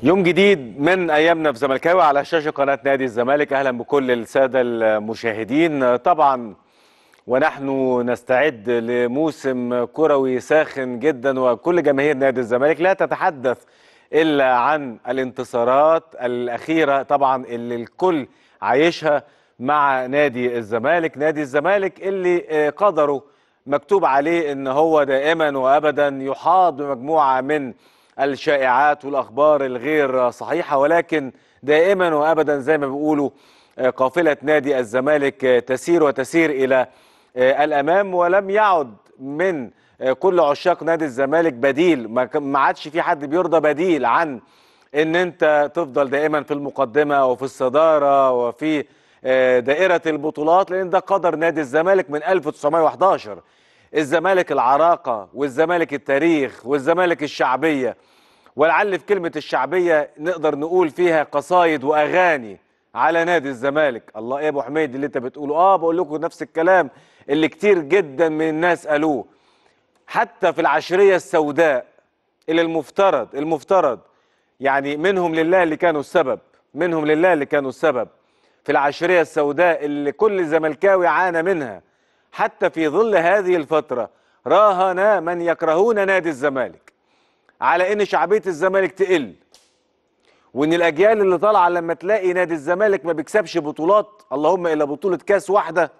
يوم جديد من ايامنا في زملكاوي على شاشه قناه نادي الزمالك اهلا بكل الساده المشاهدين طبعا ونحن نستعد لموسم كروي ساخن جدا وكل جماهير نادي الزمالك لا تتحدث الا عن الانتصارات الاخيره طبعا اللي الكل عايشها مع نادي الزمالك نادي الزمالك اللي قدره مكتوب عليه ان هو دائما وابدا يحاط بمجموعه من الشائعات والاخبار الغير صحيحه ولكن دائما وابدا زي ما بيقولوا قافله نادي الزمالك تسير وتسير الى الامام ولم يعد من كل عشاق نادي الزمالك بديل ما عادش في حد بيرضى بديل عن ان انت تفضل دائما في المقدمه وفي الصداره وفي دائره البطولات لان ده قدر نادي الزمالك من 1911 الزمالك العراقه والزمالك التاريخ والزمالك الشعبيه ولعل في كلمه الشعبيه نقدر نقول فيها قصايد واغاني على نادي الزمالك الله ايه يا ابو حميد اللي انت بتقوله اه بقول لكم نفس الكلام اللي كتير جدا من الناس قالوه حتى في العشريه السوداء اللي المفترض المفترض يعني منهم لله اللي كانوا السبب منهم لله اللي كانوا السبب في العشريه السوداء اللي كل زملكاوي عانى منها حتى في ظل هذه الفتره راهن من يكرهون نادي الزمالك على ان شعبيه الزمالك تقل وان الاجيال اللي طالعه لما تلاقي نادي الزمالك ما بيكسبش بطولات اللهم الا بطوله كاس واحده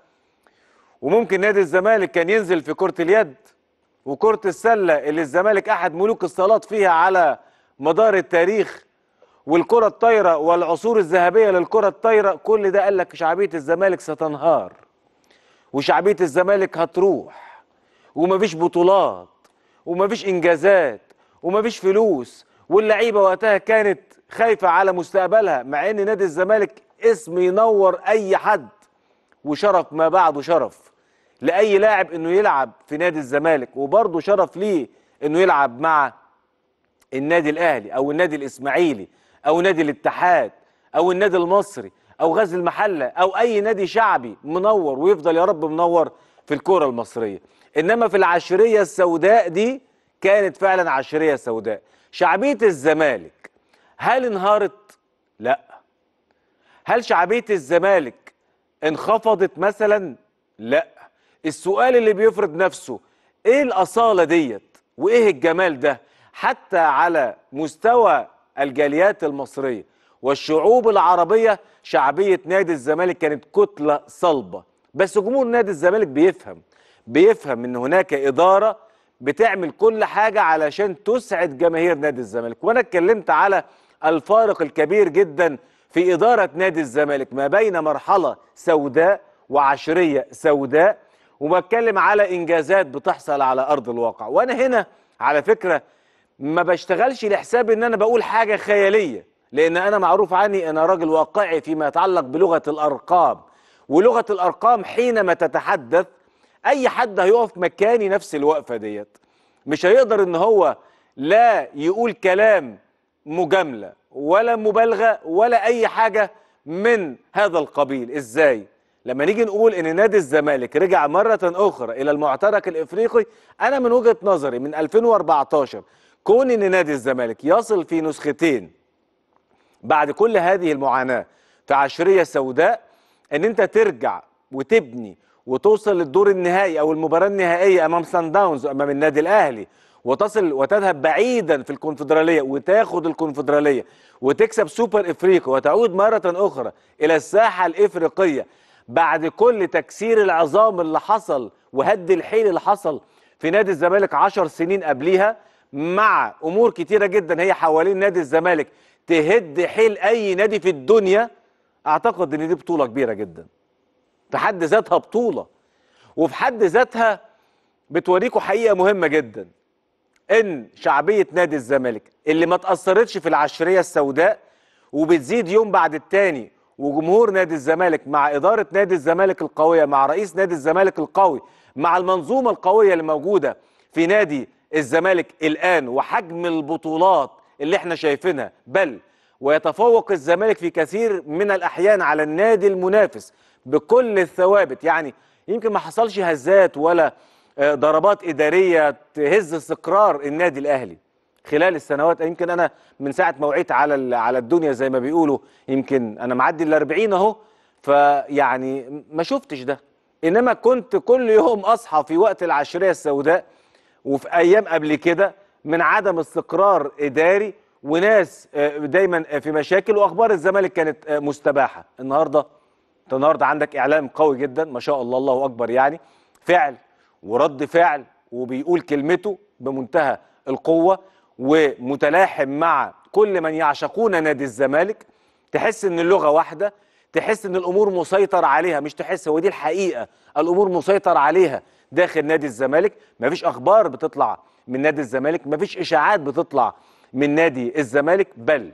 وممكن نادي الزمالك كان ينزل في كره اليد وكره السله اللي الزمالك احد ملوك الصالات فيها على مدار التاريخ والكره الطايره والعصور الذهبيه للكره الطايره كل ده قال لك شعبيه الزمالك ستنهار وشعبيه الزمالك هتروح ومفيش بطولات ومفيش انجازات ومفيش فلوس واللعيبه وقتها كانت خايفه على مستقبلها مع ان نادي الزمالك اسم ينور اي حد وشرف ما بعده شرف لاي لاعب انه يلعب في نادي الزمالك وبرضه شرف ليه انه يلعب مع النادي الاهلي او النادي الاسماعيلي او نادي الاتحاد او النادي المصري او غزل المحله او اي نادي شعبي منور ويفضل يا رب منور في الكره المصريه انما في العشريه السوداء دي كانت فعلا عشريه سوداء شعبيه الزمالك هل انهارت لا هل شعبيه الزمالك انخفضت مثلا لا السؤال اللي بيفرض نفسه ايه الاصاله ديت وايه الجمال ده حتى على مستوى الجاليات المصريه والشعوب العربيه شعبيه نادي الزمالك كانت كتله صلبه بس جمهور نادي الزمالك بيفهم بيفهم ان هناك اداره بتعمل كل حاجه علشان تسعد جماهير نادي الزمالك وانا اتكلمت على الفارق الكبير جدا في اداره نادي الزمالك ما بين مرحله سوداء وعشريه سوداء وبتكلم على انجازات بتحصل على ارض الواقع وانا هنا على فكره ما بشتغلش لحساب ان انا بقول حاجه خياليه لان انا معروف عني انا راجل واقعي فيما يتعلق بلغه الارقام ولغه الارقام حينما تتحدث اي حد هيقف مكاني نفس الوقفه ديت مش هيقدر ان هو لا يقول كلام مجامله ولا مبالغه ولا اي حاجه من هذا القبيل ازاي لما نيجي نقول ان نادي الزمالك رجع مره اخرى الى المعترك الافريقي انا من وجهه نظري من 2014 كون ان نادي الزمالك يصل في نسختين بعد كل هذه المعاناه في عشريه سوداء ان انت ترجع وتبني وتوصل للدور النهائي او المباراه النهائيه امام سان داونز امام النادي الاهلي وتصل وتذهب بعيدا في الكونفدراليه وتاخد الكونفدراليه وتكسب سوبر افريقيا وتعود مره اخرى الى الساحه الافريقيه بعد كل تكسير العظام اللي حصل وهد الحيل اللي حصل في نادي الزمالك عشر سنين قبليها مع امور كتيره جدا هي حوالين نادي الزمالك تهد حيل اي نادي في الدنيا اعتقد ان دي بطوله كبيره جدا في حد ذاتها بطوله وفي حد ذاتها بتوريكم حقيقه مهمه جدا ان شعبيه نادي الزمالك اللي ما تاثرتش في العشريه السوداء وبتزيد يوم بعد التاني وجمهور نادي الزمالك مع اداره نادي الزمالك القويه مع رئيس نادي الزمالك القوي مع المنظومه القويه اللي موجوده في نادي الزمالك الان وحجم البطولات اللي احنا شايفينها بل ويتفوق الزمالك في كثير من الاحيان على النادي المنافس بكل الثوابت يعني يمكن ما حصلش هزات ولا ضربات اداريه تهز استقرار النادي الاهلي خلال السنوات يمكن انا من ساعه ما وعيت على ال- على الدنيا زي ما بيقولوا يمكن انا معدي ال 40 اهو فيعني ما شفتش ده انما كنت كل يوم اصحى في وقت العشريه السوداء وفي ايام قبل كده من عدم استقرار اداري وناس آه، دايما آه، في مشاكل واخبار الزمالك كانت آه، مستباحه النهارده انت النهارده عندك اعلام قوي جدا ما شاء الله الله اكبر يعني فعل ورد فعل وبيقول كلمته بمنتهى القوه ومتلاحم مع كل من يعشقون نادي الزمالك تحس ان اللغه واحده تحس ان الامور مسيطر عليها مش تحس هو دي الحقيقه الامور مسيطر عليها داخل نادي الزمالك مفيش اخبار بتطلع من نادي الزمالك مفيش اشاعات بتطلع من نادي الزمالك بل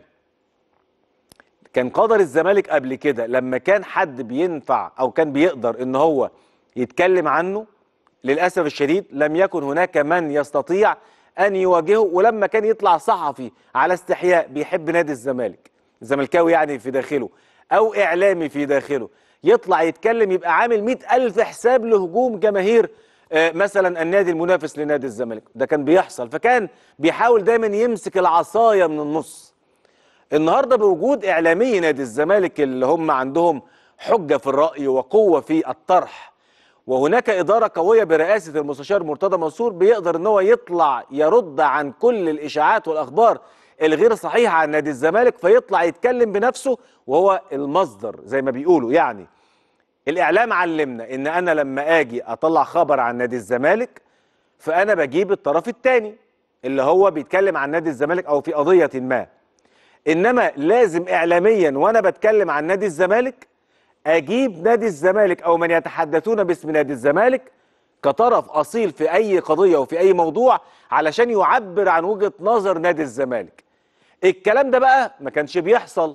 كان قدر الزمالك قبل كده لما كان حد بينفع او كان بيقدر ان هو يتكلم عنه للاسف الشديد لم يكن هناك من يستطيع ان يواجهه ولما كان يطلع صحفي على استحياء بيحب نادي الزمالك الزملكاوي يعني في داخله او اعلامي في داخله يطلع يتكلم يبقى عامل مئة ألف حساب لهجوم جماهير آه، مثلا النادي المنافس لنادي الزمالك ده كان بيحصل فكان بيحاول دايما يمسك العصاية من النص النهارده بوجود اعلامي نادي الزمالك اللي هم عندهم حجه في الراي وقوه في الطرح وهناك اداره قويه برئاسه المستشار مرتضى منصور بيقدر ان هو يطلع يرد عن كل الاشاعات والاخبار الغير صحيحه عن نادي الزمالك فيطلع يتكلم بنفسه وهو المصدر زي ما بيقولوا يعني الاعلام علمنا ان انا لما اجي اطلع خبر عن نادي الزمالك فانا بجيب الطرف الثاني اللي هو بيتكلم عن نادي الزمالك او في قضيه ما انما لازم اعلاميا وانا بتكلم عن نادي الزمالك اجيب نادي الزمالك او من يتحدثون باسم نادي الزمالك كطرف اصيل في اي قضيه وفي اي موضوع علشان يعبر عن وجهه نظر نادي الزمالك الكلام ده بقى ما كانش بيحصل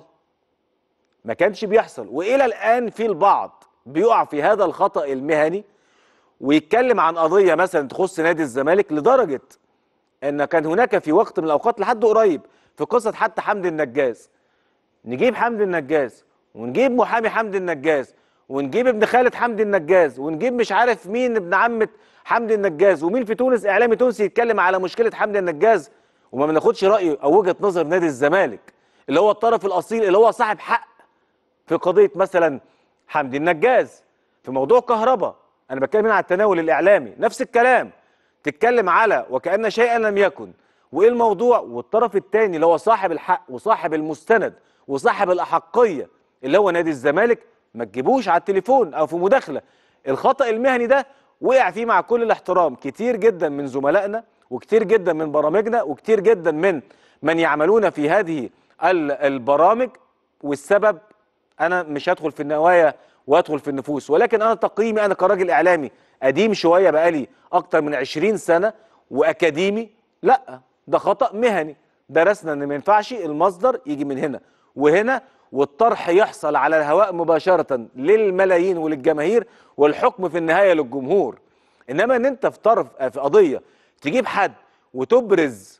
ما كانش بيحصل والى الان في البعض بيقع في هذا الخطا المهني ويتكلم عن قضيه مثلا تخص نادي الزمالك لدرجه ان كان هناك في وقت من الاوقات لحد قريب في قصه حتى حمدي النجاز نجيب حمدي النجاز ونجيب محامي حمدي النجاز ونجيب ابن خالد حمدي النجاز ونجيب مش عارف مين ابن عمة حمدي النجاز ومين في تونس اعلامي تونسي يتكلم على مشكله حمدي النجاز وما بناخدش رايه او وجهه نظر نادي الزمالك اللي هو الطرف الاصيل اللي هو صاحب حق في قضيه مثلا حمدي النجاز في موضوع كهرباء انا بتكلم هنا على التناول الاعلامي نفس الكلام تتكلم على وكأن شيئا لم يكن وايه الموضوع والطرف الثاني اللي هو صاحب الحق وصاحب المستند وصاحب الاحقيه اللي هو نادي الزمالك ما تجيبوش على التليفون او في مداخله الخطا المهني ده وقع فيه مع كل الاحترام كتير جدا من زملائنا وكتير جدا من برامجنا وكتير جدا من من يعملون في هذه ال- البرامج والسبب انا مش هدخل في النوايا وادخل في النفوس ولكن انا تقييمي انا كراجل اعلامي قديم شويه بقالي اكتر من 20 سنه واكاديمي لا ده خطا مهني درسنا ان ما ينفعش المصدر يجي من هنا وهنا والطرح يحصل على الهواء مباشره للملايين وللجماهير والحكم في النهايه للجمهور انما ان انت في طرف في قضيه تجيب حد وتبرز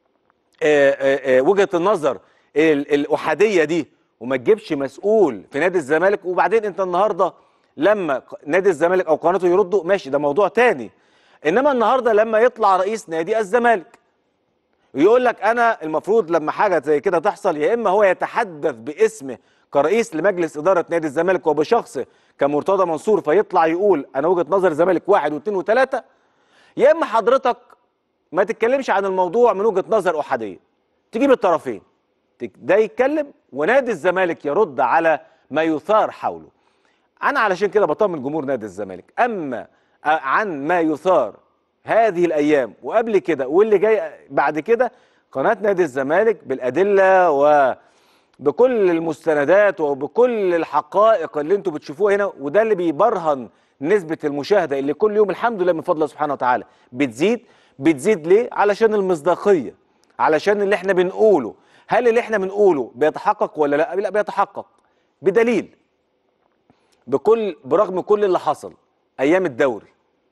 آه، آه، آه، وجهه النظر ال- الاحاديه دي وما تجيبش مسؤول في نادي الزمالك وبعدين انت النهارده لما ق- نادي الزمالك او قناته يردوا ماشي ده موضوع تاني انما النهارده لما يطلع رئيس نادي الزمالك ويقول لك انا المفروض لما حاجه زي كده تحصل يا اما هو يتحدث باسمه كرئيس لمجلس اداره نادي الزمالك وبشخصه كمرتضى منصور فيطلع يقول انا وجهه نظر الزمالك واحد واثنين وثلاثه يا اما حضرتك ما تتكلمش عن الموضوع من وجهه نظر احاديه تجيب الطرفين تك- ده يتكلم ونادي الزمالك يرد على ما يثار حوله انا علشان كده بطمن جمهور نادي الزمالك اما آه، عن ما يثار هذه الايام وقبل كده واللي جاي بعد كده قناه نادي الزمالك بالادله وبكل المستندات وبكل الحقائق اللي انتوا بتشوفوها هنا وده اللي بيبرهن نسبه المشاهده اللي كل يوم الحمد لله من فضل الله سبحانه وتعالى بتزيد بتزيد ليه علشان المصداقيه علشان اللي احنا بنقوله هل اللي احنا بنقوله بيتحقق ولا لا لا بيتحقق بدليل بكل برغم كل اللي حصل ايام الدوري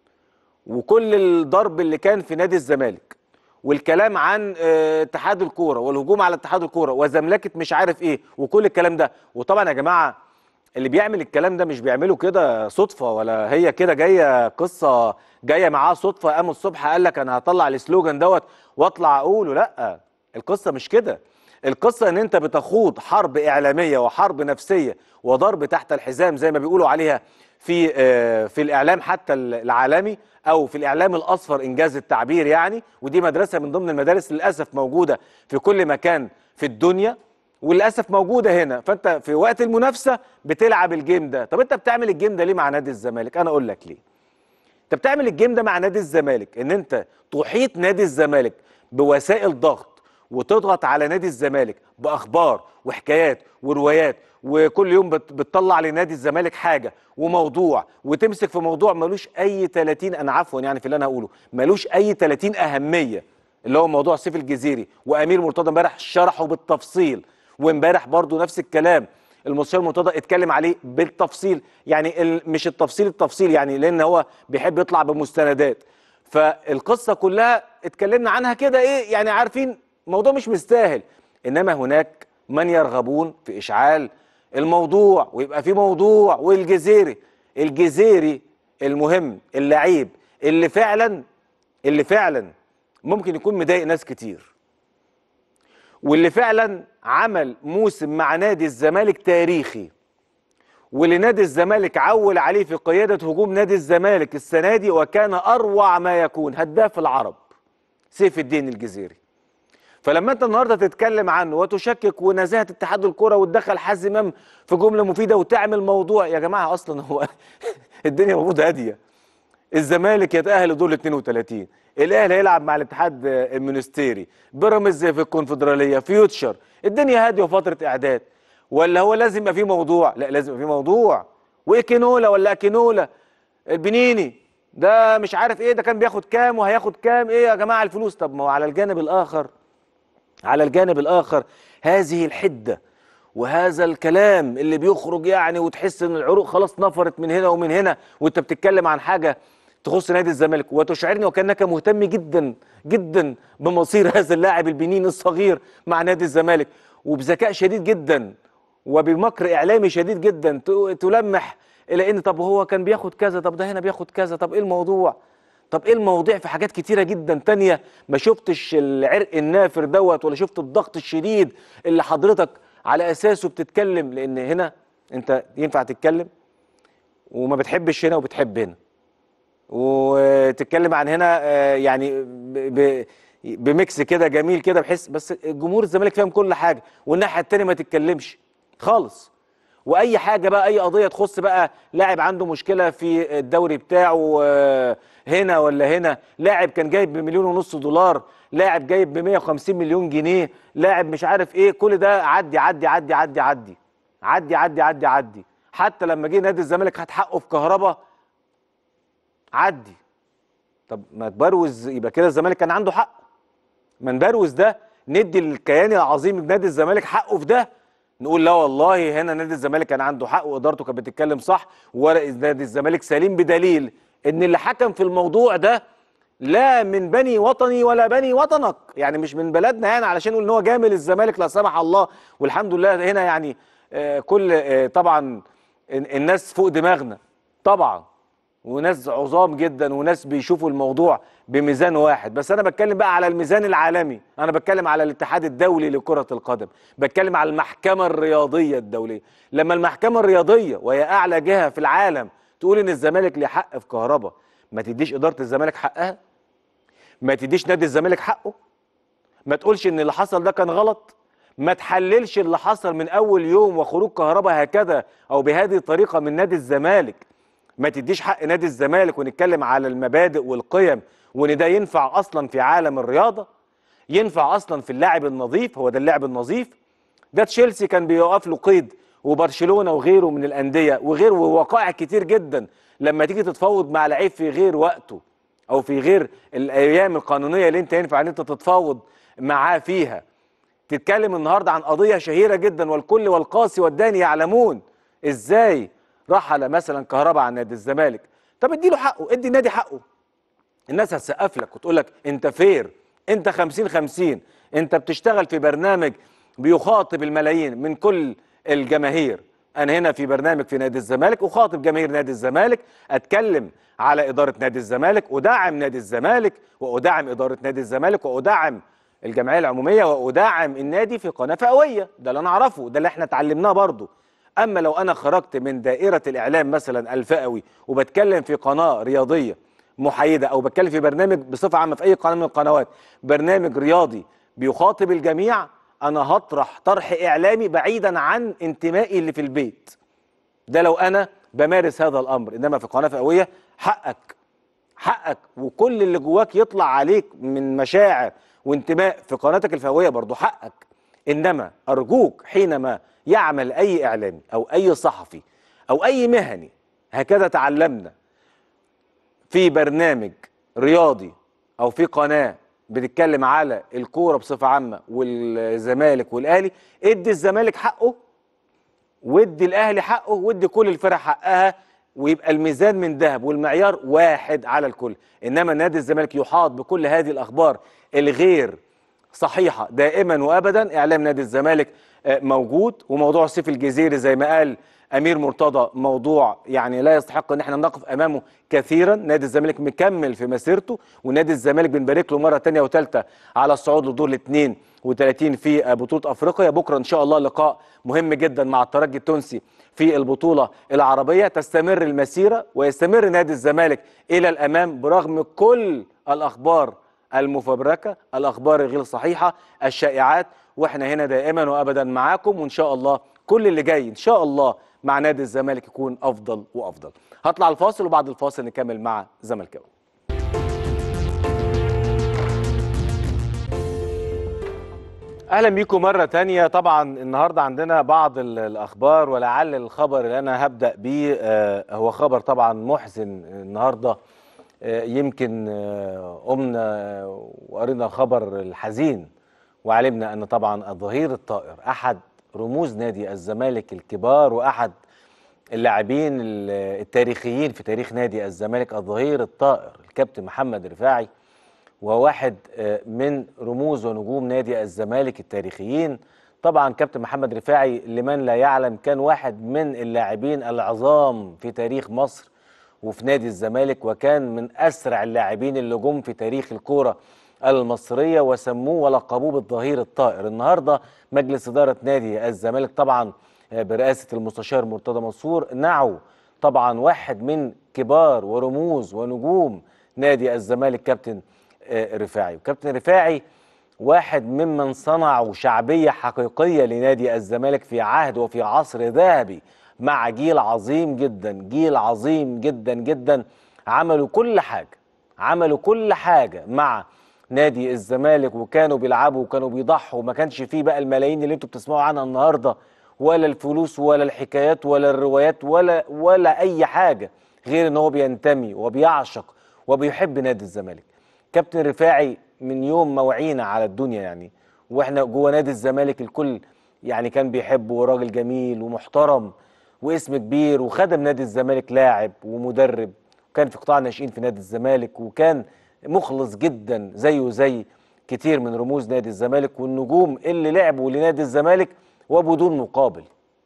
وكل الضرب اللي كان في نادي الزمالك والكلام عن آه، اتحاد الكوره والهجوم على اتحاد الكوره وزملكه مش عارف ايه وكل الكلام ده وطبعا يا جماعه اللي بيعمل الكلام ده مش بيعمله كده صدفه ولا هي كده جايه قصه جايه معاه صدفه قام الصبح قال لك انا هطلع السلوجان دوت واطلع اقوله لا القصه مش كده القصه ان انت بتخوض حرب اعلاميه وحرب نفسيه وضرب تحت الحزام زي ما بيقولوا عليها في آه، في الاعلام حتى العالمي او في الاعلام الاصفر انجاز التعبير يعني ودي مدرسه من ضمن المدارس للاسف موجوده في كل مكان في الدنيا وللاسف موجوده هنا فانت في وقت المنافسه بتلعب الجيم ده طب انت بتعمل الجيم ده ليه مع نادي الزمالك انا اقول لك ليه انت بتعمل الجيم ده مع نادي الزمالك ان انت تحيط نادي الزمالك بوسائل ضغط وتضغط على نادي الزمالك باخبار وحكايات وروايات وكل يوم بت- بتطلع لنادي الزمالك حاجه وموضوع وتمسك في موضوع ملوش اي 30 انا عفوا يعني في اللي انا هقوله ملوش اي 30 اهميه اللي هو موضوع سيف الجزيري وامير مرتضى امبارح شرحه بالتفصيل وامبارح برضو نفس الكلام المستشار مرتضى اتكلم عليه بالتفصيل يعني ال- مش التفصيل التفصيل يعني لان هو بيحب يطلع بمستندات فالقصه كلها اتكلمنا عنها كده ايه يعني عارفين موضوع مش مستاهل انما هناك من يرغبون في اشعال الموضوع ويبقى في موضوع والجزيري الجزيري المهم اللعيب اللي فعلا اللي فعلا ممكن يكون مضايق ناس كتير واللي فعلا عمل موسم مع نادي الزمالك تاريخي واللي نادي الزمالك عول عليه في قيادة هجوم نادي الزمالك السنة دي وكان أروع ما يكون هداف العرب سيف الدين الجزيري فلما انت النهارده تتكلم عنه وتشكك ونزاهه اتحاد الكره وتدخل حازم امام في جمله مفيده وتعمل موضوع يا جماعه اصلا هو الدنيا المفروض هاديه الزمالك يتاهل لدور ال 32 الاهلي هيلعب مع الاتحاد المنستيري بيراميدز في الكونفدراليه فيوتشر الدنيا هاديه وفتره اعداد ولا هو لازم يبقى فيه موضوع لا لازم يبقى فيه موضوع واكينولا ولا اكينولا البنيني ده مش عارف ايه ده كان بياخد كام وهياخد كام ايه يا جماعه الفلوس طب ما هو على الجانب الاخر على الجانب الآخر هذه الحدة وهذا الكلام اللي بيخرج يعني وتحس ان العروق خلاص نفرت من هنا ومن هنا وانت بتتكلم عن حاجة تخص نادي الزمالك وتشعرني وكأنك مهتم جدا جدا بمصير هذا اللاعب البنين الصغير مع نادي الزمالك وبذكاء شديد جدا وبمكر إعلامي شديد جدا ت- تلمح إلى إن طب هو كان بياخد كذا طب ده هنا بياخد كذا طب إيه الموضوع طب ايه المواضيع في حاجات كتيره جدا تانية ما شفتش العرق النافر دوت ولا شفت الضغط الشديد اللي حضرتك على اساسه بتتكلم لان هنا انت ينفع تتكلم وما بتحبش هنا وبتحب هنا وتتكلم عن هنا آه، يعني ب- ب- بميكس كده جميل كده بحس بس الجمهور الزمالك فاهم كل حاجه والناحيه التانيه ما تتكلمش خالص واي حاجه بقى اي قضيه تخص بقى لاعب عنده مشكله في الدوري بتاعه آه، هنا ولا هنا لاعب كان جايب بمليون ونص دولار لاعب جايب ب 150 مليون جنيه لاعب مش عارف ايه كل ده عدي عدي عدي عدي عدي عدي عدي عدي عدي حتى لما جه نادي الزمالك خد حقه في كهربا عدي طب ما تبروز يبقى كده الزمالك كان عنده حق ما نبروز ده ندي الكيان العظيم نادي الزمالك حقه في ده نقول لا والله هنا نادي الزمالك كان عنده حق وادارته كانت بتتكلم صح وورق نادي الزمالك سليم بدليل ان اللي حكم في الموضوع ده لا من بني وطني ولا بني وطنك يعني مش من بلدنا يعني علشان نقول ان هو جامل الزمالك لا سمح الله والحمد لله هنا يعني آه، كل آه، طبعا ال- الناس فوق دماغنا طبعا وناس عظام جدا وناس بيشوفوا الموضوع بميزان واحد بس انا بتكلم بقى على الميزان العالمي انا بتكلم على الاتحاد الدولي لكرة القدم بتكلم على المحكمة الرياضية الدولية لما المحكمة الرياضية وهي اعلى جهة في العالم تقول ان الزمالك ليه حق في كهرباء ما تديش ادارة الزمالك حقها ما تديش نادي الزمالك حقه ما تقولش ان اللي حصل ده كان غلط ما تحللش اللي حصل من اول يوم وخروج كهرباء هكذا او بهذه الطريقه من نادي الزمالك ما تديش حق نادي الزمالك ونتكلم على المبادئ والقيم وان ده ينفع اصلا في عالم الرياضه ينفع اصلا في اللاعب النظيف هو ده اللاعب النظيف ده تشيلسي كان بيوقف له قيد وبرشلونه وغيره من الانديه وغيره ووقائع كتير جدا لما تيجي تتفاوض مع لعيب في غير وقته او في غير الايام القانونيه اللي انت ينفع ان انت تتفاوض معاه فيها تتكلم النهارده عن قضيه شهيره جدا والكل والقاسي والداني يعلمون ازاي رحل مثلا كهرباء عن نادي الزمالك طب ادي له حقه ادي النادي حقه الناس هتسقف لك وتقول لك انت فير انت 50 50 انت بتشتغل في برنامج بيخاطب الملايين من كل الجماهير انا هنا في برنامج في نادي الزمالك اخاطب جماهير نادي الزمالك اتكلم على اداره نادي الزمالك ادعم نادي الزمالك وادعم اداره نادي الزمالك وادعم الجمعيه العموميه وادعم النادي في قناه فئويه ده اللي انا اعرفه ده اللي احنا اتعلمناه برضه اما لو انا خرجت من دائره الاعلام مثلا الفئوي وبتكلم في قناه رياضيه محايده او بتكلم في برنامج بصفه عامه في اي قناه من القنوات برنامج رياضي بيخاطب الجميع انا هطرح طرح اعلامي بعيدا عن انتمائي اللي في البيت ده لو انا بمارس هذا الامر انما في قناه فئويه حقك حقك وكل اللي جواك يطلع عليك من مشاعر وانتماء في قناتك الفئويه برضو حقك انما ارجوك حينما يعمل اي اعلامي او اي صحفي او اي مهني هكذا تعلمنا في برنامج رياضي او في قناه بتتكلم على الكوره بصفه عامه والزمالك والاهلي ادي الزمالك حقه وادي الاهلي حقه وادي كل الفرق حقها ويبقى الميزان من ذهب والمعيار واحد على الكل انما نادي الزمالك يحاط بكل هذه الاخبار الغير صحيحه دائما وابدا اعلام نادي الزمالك آه، موجود وموضوع سيف الجزيري زي ما قال امير مرتضى موضوع يعني لا يستحق ان احنا نقف امامه كثيرا نادي الزمالك مكمل في مسيرته ونادي الزمالك بنبارك له مره ثانيه وثالثه على الصعود لدور ال 32 في بطوله افريقيا بكره ان شاء الله لقاء مهم جدا مع الترجي التونسي في البطوله العربيه تستمر المسيره ويستمر نادي الزمالك الى الامام برغم كل الاخبار المفبركه الاخبار الغير صحيحه الشائعات واحنا هنا دائما وابدا معاكم وان شاء الله كل اللي جاي ان شاء الله مع نادي الزمالك يكون افضل وافضل هطلع الفاصل وبعد الفاصل نكمل مع زملكاوي اهلا بيكم مره تانية طبعا النهارده عندنا بعض ال- الاخبار ولعل الخبر اللي انا هبدا بيه آه، هو خبر طبعا محزن النهارده آه، يمكن آه، قمنا آه، وقرينا الخبر الحزين وعلمنا ان طبعا الظهير الطائر احد رموز نادي الزمالك الكبار واحد اللاعبين ال- التاريخيين في تاريخ نادي الزمالك الظهير الطائر الكابتن محمد رفاعي وواحد آه، من رموز ونجوم نادي الزمالك التاريخيين طبعا كابتن محمد رفاعي لمن لا يعلم كان واحد من اللاعبين العظام في تاريخ مصر وفي نادي الزمالك وكان من اسرع اللاعبين اللي جم في تاريخ الكوره المصريه وسموه ولقبوه بالظهير الطائر النهارده مجلس اداره نادي الزمالك طبعا آه، برئاسه المستشار مرتضى منصور نعوا طبعا واحد من كبار ورموز ونجوم نادي الزمالك كابتن آه، رفاعي وكابتن رفاعي واحد ممن صنعوا شعبية حقيقية لنادي الزمالك في عهد وفي عصر ذهبي مع جيل عظيم جدا جيل عظيم جدا جدا عملوا كل حاجة عملوا كل حاجة مع نادي الزمالك وكانوا بيلعبوا وكانوا بيضحوا ما كانش فيه بقى الملايين اللي انتوا بتسمعوا عنها النهارده ولا الفلوس ولا الحكايات ولا الروايات ولا ولا اي حاجه غير ان هو بينتمي وبيعشق وبيحب نادي الزمالك كابتن رفاعي من يوم ما وعينا على الدنيا يعني واحنا جوه نادي الزمالك الكل يعني كان بيحبه وراجل جميل ومحترم واسم كبير وخدم نادي الزمالك لاعب ومدرب وكان في قطاع الناشئين في نادي الزمالك وكان مخلص جدا زيه زي كتير من رموز نادي الزمالك والنجوم اللي لعبوا لنادي الزمالك وبدون مقابل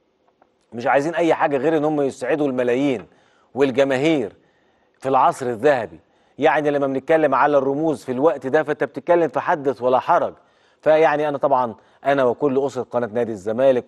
مش عايزين اي حاجه غير ان هم يسعدوا الملايين والجماهير في العصر الذهبي يعني لما بنتكلم على الرموز في الوقت ده فانت بتتكلم في حدث ولا حرج فيعني انا طبعا انا وكل اسره قناه نادي الزمالك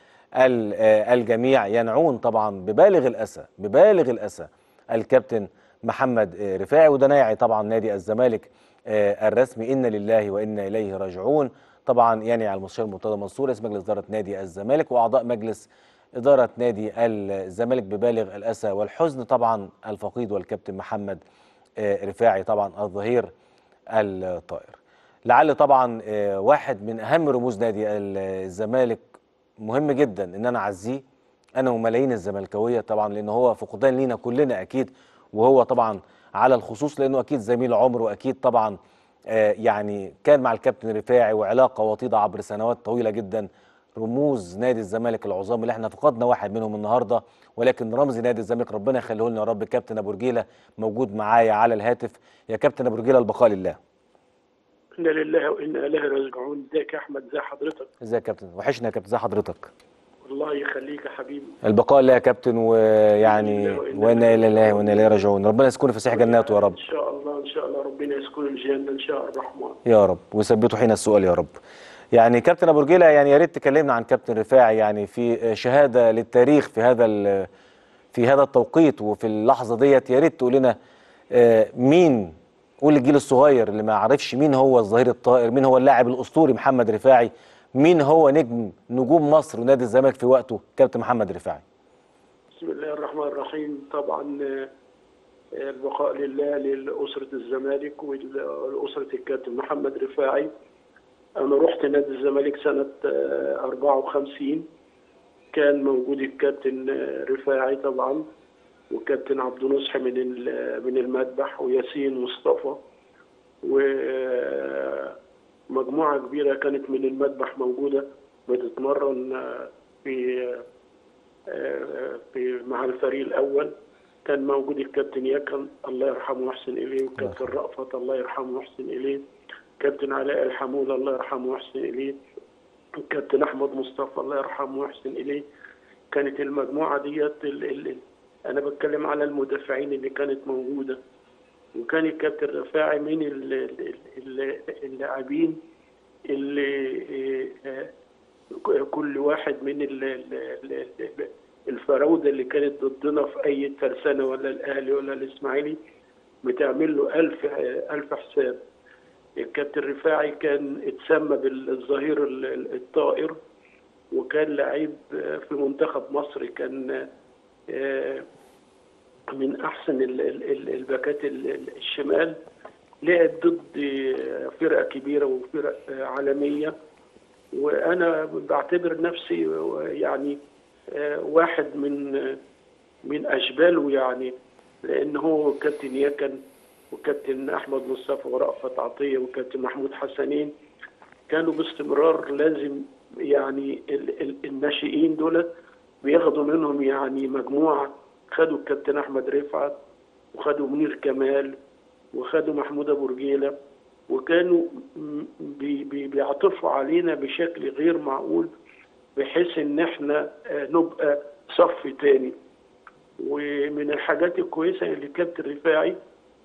والجميع ينعون طبعا ببالغ الاسى ببالغ الاسى الكابتن محمد آه، رفاعي وده ناعي طبعا نادي الزمالك آه، الرسمي انا لله وانا اليه راجعون طبعا يعني على المستشار مرتضى منصور رئيس مجلس اداره نادي الزمالك واعضاء مجلس اداره نادي الزمالك ببالغ الاسى والحزن طبعا الفقيد والكابتن محمد آه، رفاعي طبعا الظهير الطائر لعل طبعا آه، واحد من اهم رموز نادي الزمالك مهم جدا ان انا اعزيه انا وملايين الزملكاويه طبعا لان هو فقدان لينا كلنا اكيد وهو طبعا على الخصوص لانه اكيد زميل عمر واكيد طبعا آه، يعني كان مع الكابتن رفاعي وعلاقه وطيده عبر سنوات طويله جدا رموز نادي الزمالك العظام اللي احنا فقدنا واحد منهم النهارده ولكن رمز نادي الزمالك ربنا يخليه لنا يا رب كابتن ابو رجيله موجود معايا على الهاتف يا كابتن ابو رجيله البقاء لله انا لله وانا اليه راجعون ازيك يا احمد ازي حضرتك ازيك يا كابتن وحشنا يا كابتن ازي حضرتك الله يخليك يا حبيبي البقاء لله يا كابتن ويعني وانا الى الله وانا اليه راجعون ربنا يسكن في فسيح جناته يا رب ان شاء الله ان شاء الله ربنا يسكن الجنه ان شاء الرحمن يا رب ويثبته حين السؤال يا رب يعني كابتن ابو رجيله يعني يا ريت تكلمنا عن كابتن رفاعي يعني في شهاده للتاريخ في هذا ال- في هذا التوقيت وفي اللحظه ديت يا ريت تقول لنا آه، مين قول الجيل الصغير اللي ما عرفش مين هو الظهير الطائر مين هو اللاعب الاسطوري محمد رفاعي مين هو نجم نجوم مصر ونادي الزمالك في وقته كابتن محمد رفاعي بسم الله الرحمن الرحيم طبعا آه، البقاء لله لأسرة الزمالك ولأسرة الكابتن محمد رفاعي أنا رحت نادي الزمالك سنة آه، 54 كان موجود الكابتن آه، رفاعي طبعا والكابتن عبد نصح من ال- من المذبح وياسين مصطفى ومجموعة كبيرة كانت من المذبح موجودة بتتمرن آه، في آه، في مع الفريق الأول كان موجود الكابتن يكن الله يرحمه ويحسن إليه والكابتن رأفت الله يرحمه ويحسن إليه كابتن علاء الحمول الله يرحمه ويحسن إليه الكابتن أحمد مصطفى الله يرحمه ويحسن إليه كانت المجموعة ديت ال ال أنا بتكلم على المدافعين اللي كانت موجودة وكان الكابتن رفاعي من ال- ال- ال- اللاعبين اللي آه، كل واحد من ال- ال- ال- الفراوده اللي كانت ضدنا في اي ترسانه ولا الاهلي ولا الاسماعيلي بتعمل له ألف ألف حساب الكابتن رفاعي كان اتسمى بالظهير ال- ال- الطائر وكان لعيب في منتخب مصر كان آه، من احسن ال- ال- ال- الباكات ال- ال- الشمال لعب ضد فرقه كبيره وفرق عالميه وانا بعتبر نفسي يعني آه، واحد من من اشباله يعني لان هو كابتن يكن وكابتن احمد مصطفى ورأفت عطيه وكابتن محمود حسنين كانوا باستمرار لازم يعني ال- ال- الناشئين دول بياخدوا منهم يعني مجموعه خدوا الكابتن احمد رفعت وخدوا منير كمال وخدوا محمود ابو رجيله وكانوا م- بي- بي- بيعطفوا علينا بشكل غير معقول بحيث ان احنا آه، نبقى صف تاني ومن الحاجات الكويسه اللي كابتن رفاعي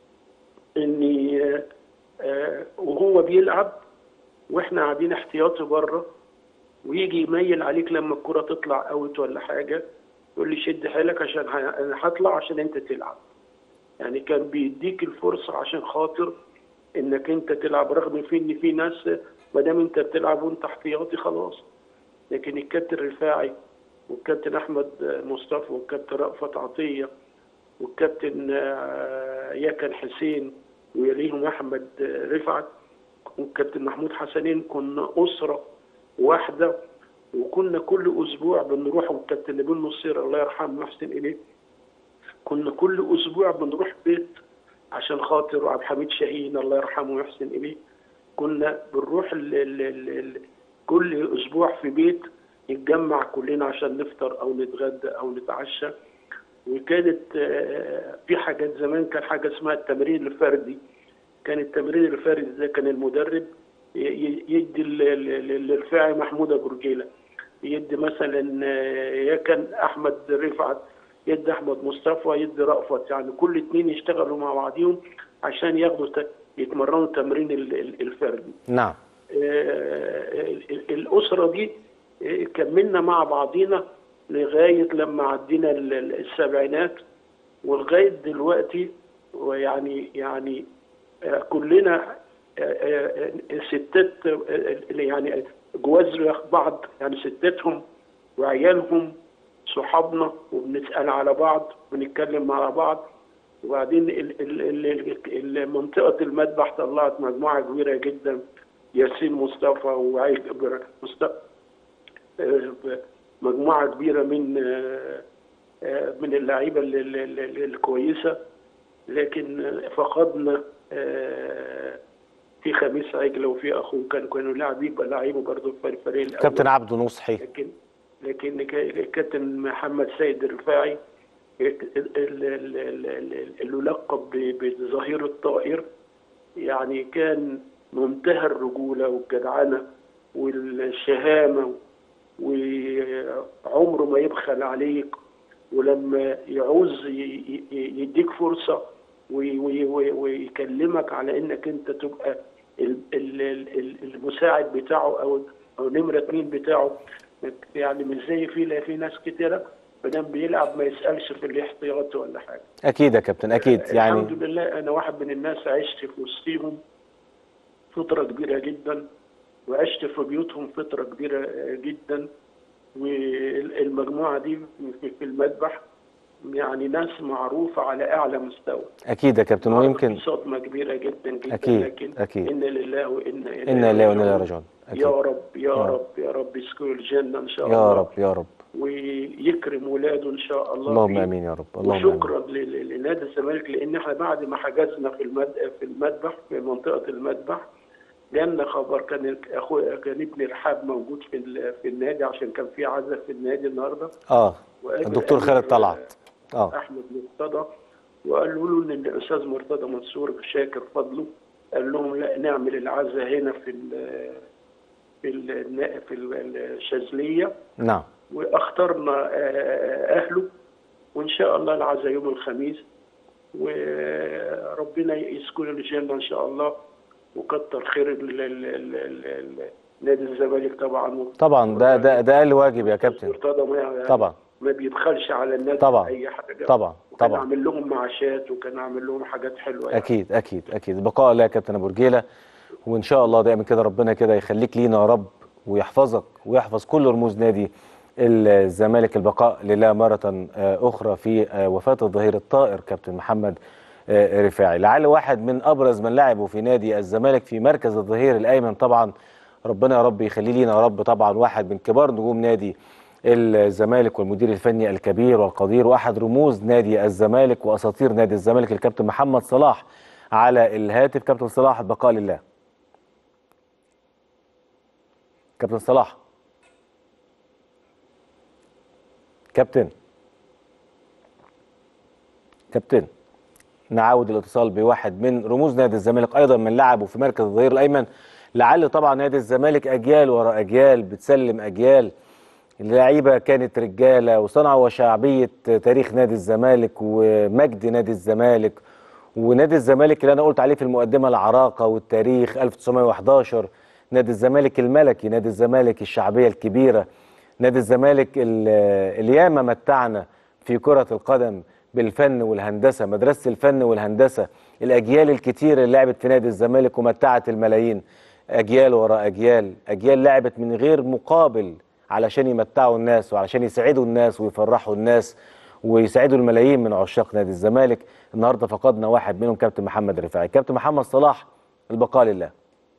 اني آه، آه، وهو بيلعب واحنا قاعدين احتياطي بره ويجي يميل عليك لما الكره تطلع اوت ولا حاجه يقول لي شد حيلك عشان ه- انا هطلع عشان انت تلعب يعني كان بيديك الفرصه عشان خاطر انك انت تلعب رغم في ان في ناس ما دام انت بتلعب وانت احتياطي خلاص لكن الكابتن رفاعي والكابتن احمد مصطفى والكابتن رأفت عطيه والكابتن آه، يكن حسين ويليهم احمد رفعت والكابتن محمود حسنين كنا اسره واحده وكنا كل اسبوع بنروح والكابتن نبيل نصير الله يرحمه ويحسن اليه كنا كل اسبوع بنروح بيت عشان خاطر عبد الحميد شاهين الله يرحمه ويحسن اليه كنا بنروح ال ال ال ال كل اسبوع في بيت نتجمع كلنا عشان نفطر او نتغدى او نتعشى وكانت آه، في حاجات زمان كان حاجه اسمها التمرين الفردي كان التمرين الفردي ده كان المدرب ي- ي- يدي ال- ال- ال- الرفاعي محمود ابو رجيله يدي مثلا آه، يكن احمد رفعت يدي احمد مصطفى يدي رأفت يعني كل اتنين يشتغلوا مع بعضهم عشان ياخدوا ت- يتمرنوا تمرين ال- ال- الفردي نعم آه، ال- ال- الأسرة دي آه، كملنا مع بعضينا لغاية لما عدينا ال- ال- السبعينات ولغاية دلوقتي ويعني يعني آه، كلنا آه، آه، آه، ستات آه، آه، يعني جواز بعض يعني ستاتهم وعيالهم صحابنا وبنسأل على بعض ونتكلم مع بعض وبعدين ال- ال- ال- ال- منطقة المذبح طلعت مجموعة كبيرة جدا ياسين مصطفى وعيد مصطفى مجموعة كبيرة من آه، آه، من اللعيبة ال- ال- ال- الكويسة لكن فقدنا آه، في خميس عجلة وفي أخوه كانوا كانوا لاعبين يبقى لعيبه برضه في الفريق الأول كابتن عبده نصحي لكن لكن ك- الكابتن محمد سيد الرفاعي ال- ال- ال- ال- اللي لقب ب- بظهير الطائر يعني كان منتهى الرجولة والجدعنة والشهامة وعمره ما يبخل عليك ولما يعوز ي- ي- يديك فرصة وي- وي- وي- ويكلمك على انك انت تبقى ال- ال- ال- المساعد بتاعه او او نمرة اتنين بتاعه يعني مش زي في لا في ناس كتيرة مادام بيلعب ما يسألش في الاحتياط ولا حاجة اكيد يا كابتن اكيد يعني الحمد لله انا واحد من الناس عشت في وسطهم فتره كبيره جدا وعشت في بيوتهم فتره كبيره جدا والمجموعه دي في في المذبح يعني ناس معروفه على اعلى مستوى اكيد يا كابتن ويمكن صدمه كبيره جدا جدا أكيد، لكن أكيد. انا لله وانا اليه انا لله وانا اليه راجعون اكيد يا رب يا يا رب يا رب يسكن الجنه ان شاء الله يا رب يا رب ويكرم ولاده ان شاء الله اللهم فيه. امين يا رب اللهم امين وشكرا ل- لنادي الزمالك لان احنا بعد ما حجزنا في المد... في المذبح في منطقه المذبح جالنا خبر كان اخويا كان ابن رحاب موجود في ال... في النادي عشان كان في عزاء في النادي النهارده اه وقابل الدكتور أمير- خالد طلعت اه احمد مرتضى وقالوا له ان الاستاذ مرتضى منصور شاكر فضله قال لهم لا نعمل العزاء هنا في ال... في ال... في الشاذليه نعم واخترنا آه، اهله وان شاء الله العزاء يوم الخميس وربنا يسكن الجنه ان شاء الله وكتر خير ال- ال- ال- ال- ال- نادي الزمالك طبعا طبعا ده ده ده اقل واجب يا كابتن مرتضى ما طبعا ما بيبخلش على النادي طبعا. اي حاجه طبعا وكان طبعا عامل لهم معاشات وكان عامل لهم حاجات حلوه يعني. اكيد اكيد اكيد بقاء الله يا كابتن ابو رجيله وان شاء الله دايما كده ربنا كده يخليك لينا يا رب ويحفظك ويحفظ كل رموز نادي الزمالك البقاء لله مرة آه، أخرى في آه، وفاة الظهير الطائر كابتن محمد آه، رفاعي لعل واحد من أبرز من لعبوا في نادي الزمالك في مركز الظهير الأيمن طبعا ربنا يا رب يخليه لينا يا رب طبعا واحد من كبار نجوم نادي الزمالك والمدير الفني الكبير والقدير واحد رموز نادي الزمالك واساطير نادي الزمالك الكابتن محمد صلاح على الهاتف كابتن صلاح البقاء لله كابتن صلاح كابتن كابتن نعاود الاتصال بواحد من رموز نادي الزمالك ايضا من لعبه في مركز الظهير الايمن لعل طبعا نادي الزمالك اجيال وراء اجيال بتسلم اجيال اللعيبه كانت رجاله وصنعوا وشعبيه تاريخ نادي الزمالك ومجد نادي الزمالك ونادي الزمالك اللي انا قلت عليه في المقدمه العراقه والتاريخ 1911 نادي الزمالك الملكي نادي الزمالك الشعبيه الكبيره نادي الزمالك ال- اللي ياما متعنا في كره القدم بالفن والهندسه مدرسه الفن والهندسه الاجيال الكتير اللي لعبت في نادي الزمالك ومتعت الملايين اجيال وراء اجيال اجيال لعبت من غير مقابل علشان يمتعوا الناس وعلشان يسعدوا الناس ويفرحوا الناس ويسعدوا الملايين من عشاق نادي الزمالك النهارده فقدنا واحد منهم كابتن محمد رفاعي كابتن محمد صلاح البقاء لله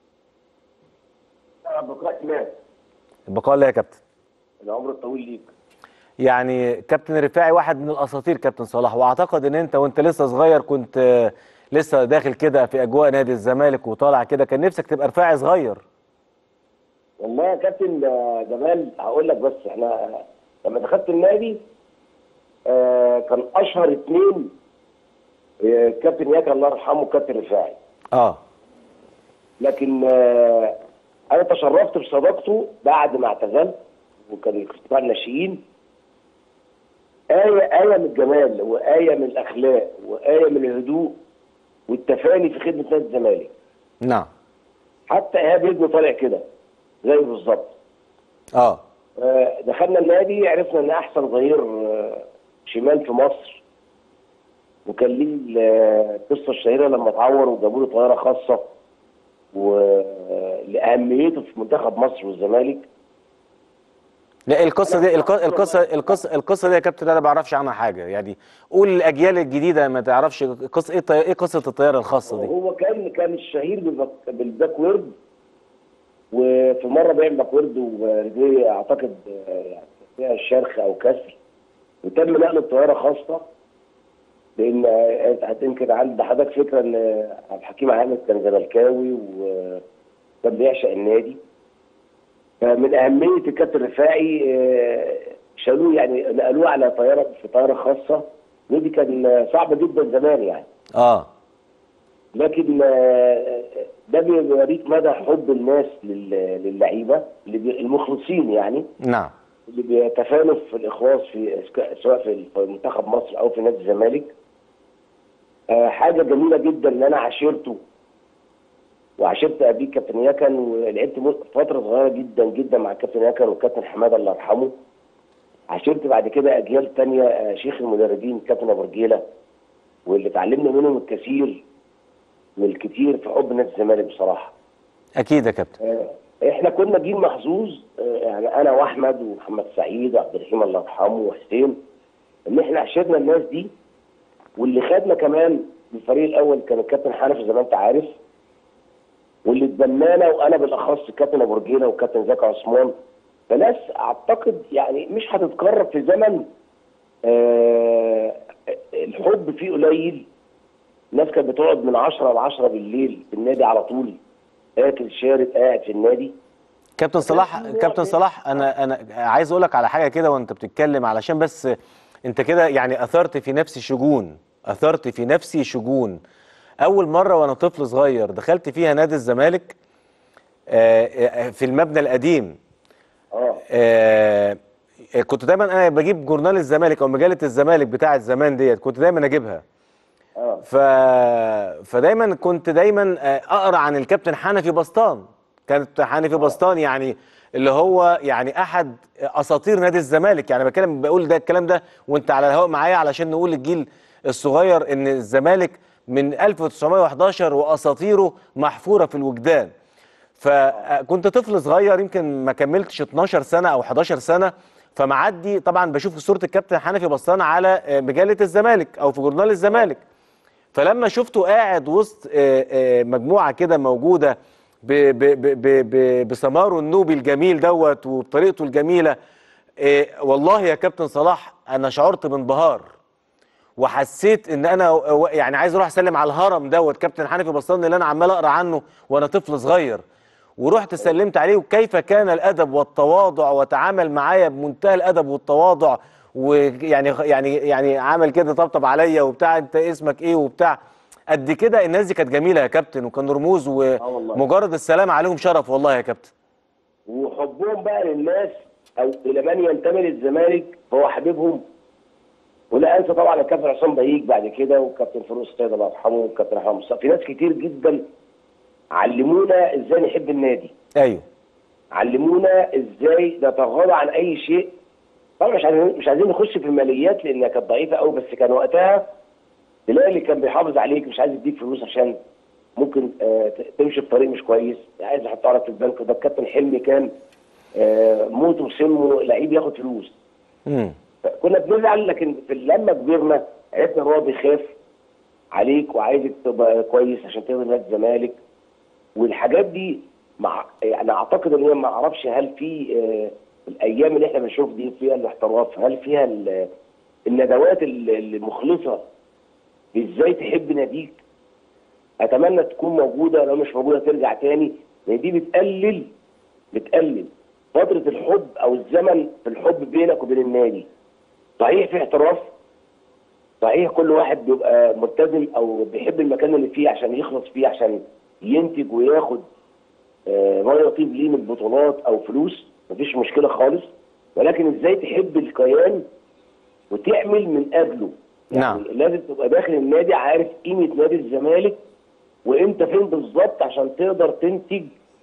بقاء الله البقاء لله يا كابتن العمر الطويل ليك يعني كابتن رفاعي واحد من الاساطير كابتن صلاح واعتقد ان انت وانت لسه صغير كنت آه، لسه داخل كده في اجواء نادي الزمالك وطالع كده كان نفسك تبقى رفاعي صغير والله يا كابتن آه، جمال هقول لك بس احنا لما دخلت النادي آه، كان اشهر اثنين آه، كابتن ياكا الله يرحمه كابتن رفاعي اه لكن آه، انا تشرفت بصداقته بعد ما اعتزلت وكان قطاع الناشئين آية آية من الجمال وآية من الأخلاق وآية من الهدوء والتفاني في خدمة نادي الزمالك نعم حتى إيهاب ابنه طالع كده زيه بالظبط اه آه، دخلنا النادي عرفنا ان احسن ظهير آه، شمال في مصر وكان ليه ال- القصه الشهيره لما اتعور وجابوا له طياره خاصه ولاهميته في منتخب مصر والزمالك لا القصه دي الق- القصه القصه القصه دي يا كابتن انا ما بعرفش عنها حاجه يعني قول الاجيال الجديده ما تعرفش قصه ايه الطي- ايه قصه الطياره الخاصه دي هو كان كان الشهير بالباك- بالباك وورد وفي مره بيعمل باك وورد ورجليه اعتقد آه، يعني فيها شرخ او كسر وتم نقل الطياره خاصه لان آه، هتمكن عند حضرتك فكره ان عبد الحكيم عامر كان زملكاوي وكان بيعشق النادي فمن اهميه الكابتن الرفاعي آه، شالوه يعني نقلوه على طياره في طياره خاصه ودي كان صعبه جدا زمان يعني اه لكن آه، ده بيوريك مدى حب الناس لل- للعيبه اللي بي- المخلصين يعني نعم اللي بيتفانوا في الاخلاص في سواء في في منتخب مصر او في نادي الزمالك آه، حاجه جميله جدا ان انا عاشرته وعاشرت ابيه كابتن يكن ولعبت م- فتره صغيره جدا جدا مع الكابتن يكن والكابتن حماده الله يرحمه عاشرت بعد كده اجيال تانية آه، شيخ المدربين الكابتن ابو رجيله واللي اتعلمنا منهم الكثير من الكثير في حب نادي الزمالك بصراحه اكيد يا كابتن آه، احنا كنا جيل محظوظ آه، يعني انا واحمد ومحمد سعيد وعبد الرحيم الله يرحمه وحسين ان احنا عشرنا الناس دي واللي خدنا كمان بالفريق الاول كان الكابتن حنفي زي ما انت عارف واللي اتبنانا وانا بالاخص الكابتن ابو رجيله والكابتن زكي عثمان فناس اعتقد يعني مش هتتكرر في زمن آه الحب فيه قليل الناس كانت بتقعد من 10 ل 10 بالليل في النادي على طول اكل شارب قاعد في النادي كابتن صلاح كابتن صلاح انا انا عايز اقول لك على حاجه كده وانت بتتكلم علشان بس انت كده يعني اثرت في نفسي شجون اثرت في نفسي شجون اول مره وانا طفل صغير دخلت فيها نادي الزمالك آه، آه، في المبنى القديم اه آه، كنت دايما انا بجيب جورنال الزمالك او مجله الزمالك بتاعه زمان ديت كنت دايما اجيبها اه ف... فدايما كنت دايما آه، اقرا عن الكابتن حنفي بسطان كانت حنفي بسطان يعني اللي هو يعني احد اساطير نادي الزمالك يعني بتكلم بقول ده الكلام ده وانت على الهواء معايا علشان نقول للجيل الصغير ان الزمالك من 1911 واساطيره محفوره في الوجدان فكنت طفل صغير يمكن ما كملتش 12 سنه او 11 سنه فمعدي طبعا بشوف صوره الكابتن حنفي بسطان على آه، مجله الزمالك او في جورنال الزمالك فلما شفته قاعد وسط آه، آه، مجموعه كده موجوده ب- ب- ب- ب- ب- بسماره النوبي الجميل دوت وبطريقته الجميله آه، والله يا كابتن صلاح انا شعرت بانبهار وحسيت ان انا و- يعني عايز اروح اسلم على الهرم دوت كابتن حنفي بسطان اللي انا عمال اقرا عنه وانا طفل صغير ورحت سلمت عليه وكيف كان الادب والتواضع وتعامل معايا بمنتهى الادب والتواضع ويعني يعني يعني عمل كده طبطب عليا وبتاع انت اسمك ايه وبتاع قد كده الناس دي كانت جميله يا كابتن وكان رموز والله. ومجرد السلام عليهم شرف والله يا كابتن وحبهم بقى للناس او الى من ينتمي للزمالك فهو حبيبهم ولا انسى طبعا الكابتن عصام بهيج بعد كده والكابتن فاروق السيد الله يرحمه والكابتن احمد مصطفى في ناس كتير جدا علمونا ازاي نحب النادي ايوه علمونا ازاي نتغاضى عن اي شيء طبعا مش عايزين مش عايزين نخش في الماليات لانها كانت ضعيفه قوي بس كان وقتها تلاقي اللي كان بيحافظ عليك مش عايز يديك فلوس عشان ممكن آه، ت- تمشي في طريق مش كويس عايز يحطها لك في البنك ده الكابتن حلمي كان آه، موته وسمه لعيب ياخد فلوس امم كنا بنزعل لكن في لما كبرنا عرفنا ان هو بيخاف عليك وعايزك تبقى كويس عشان تقدر نادي الزمالك والحاجات دي مع يعني اعتقد ان هي ما اعرفش هل في آه، الايام اللي احنا بنشوف دي فيها الاحتراف هل فيها ال- الندوات ال- المخلصه ازاي تحب ناديك اتمنى تكون موجوده لو مش موجوده ترجع تاني لان دي بتقلل بتقلل فتره الحب او الزمن في الحب بينك وبين النادي صحيح في احتراف صحيح كل واحد بيبقى ملتزم او بيحب المكان اللي فيه عشان يخلص فيه عشان ينتج وياخد آه، ما يطيب ليه من بطولات او فلوس مفيش مشكله خالص ولكن ازاي تحب الكيان وتعمل من اجله نعم. لازم تبقى داخل النادي عارف قيمه نادي الزمالك وانت فين بالظبط عشان تقدر تنتج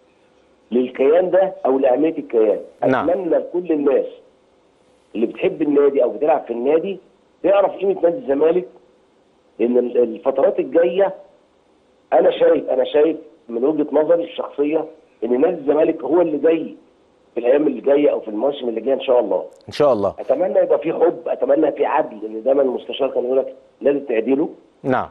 للكيان ده او لاهميه الكيان نعم. اتمنى لكل الناس اللي بتحب النادي او بتلعب في النادي تعرف قيمه نادي الزمالك لان ال- الفترات الجايه انا شايف انا شايف من وجهه نظري الشخصيه ان نادي الزمالك هو اللي جاي في الايام اللي جايه او في المواسم اللي جايه ان شاء الله ان شاء الله اتمنى يبقى في حب اتمنى في عدل لان دايما المستشار كان يقول لك لازم تعدله نعم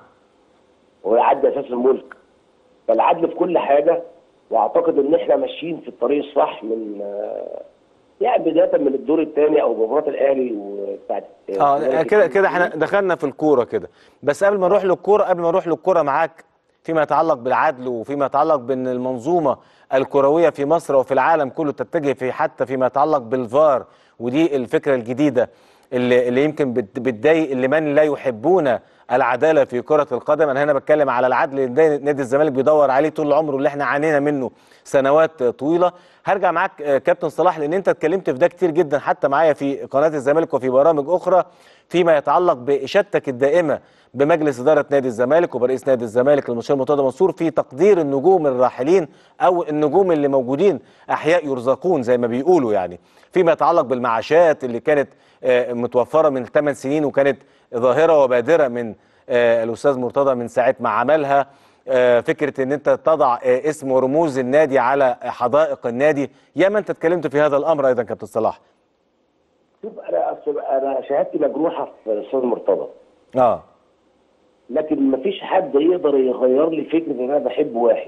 ويعدي اساس الملك فالعدل في كل حاجه واعتقد ان احنا ماشيين في الطريق الصح من آه، يعني بدايه من الدور الثاني او مباراه الاهلي وبتاعت اه كده كده احنا دخلنا في الكوره كده بس قبل ما نروح للكوره قبل ما نروح للكوره معاك فيما يتعلق بالعدل وفيما يتعلق بان المنظومه الكرويه في مصر وفي العالم كله تتجه في حتى فيما يتعلق بالفار ودي الفكره الجديده اللي, اللي يمكن بت- بتضايق اللي من لا يحبون العداله في كره القدم انا هنا بتكلم على العدل اللي نادي الزمالك بيدور عليه طول عمره اللي احنا عانينا منه سنوات طويله هرجع معاك آه، كابتن صلاح لان انت اتكلمت في ده كتير جدا حتى معايا في قناه الزمالك وفي برامج اخرى فيما يتعلق باشادتك الدائمه بمجلس اداره نادي الزمالك وبرئيس نادي الزمالك المستشار مرتضى منصور في تقدير النجوم الراحلين او النجوم اللي موجودين احياء يرزقون زي ما بيقولوا يعني فيما يتعلق بالمعاشات اللي كانت آه، متوفره من 8 سنين وكانت ظاهره وبادره من آه، الاستاذ مرتضى من ساعه ما عملها آه، فكره ان انت تضع آه، اسم ورموز النادي على حدائق النادي ياما انت اتكلمت في هذا الامر ايضا كابتن صلاح شوف انا أصل انا شهادتي مجروحه في الاستاذ مرتضى اه لكن مفيش حد يقدر يغير لي فكره ان انا بحب واحد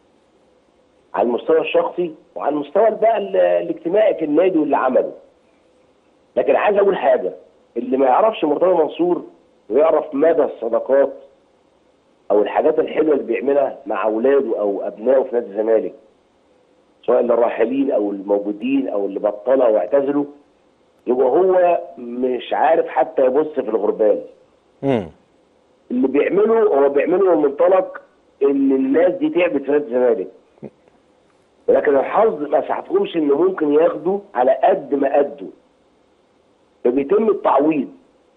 على المستوى الشخصي وعلى المستوى بقى ال- الاجتماعي في النادي واللي عمله لكن عايز اقول حاجه اللي ما يعرفش مرتضى منصور ويعرف مدى الصداقات او الحاجات الحلوه اللي بيعملها مع اولاده او ابنائه في نادي الزمالك سواء الراحلين او الموجودين او اللي بطلوا او اعتزلوا يبقى هو مش عارف حتى يبص في الغربال امم اللي بيعمله هو بيعمله من منطلق ان الناس دي تعبت في نادي الزمالك ولكن الحظ ما ساعدهمش ان ممكن ياخدوا على قد ما ادوا فبيتم التعويض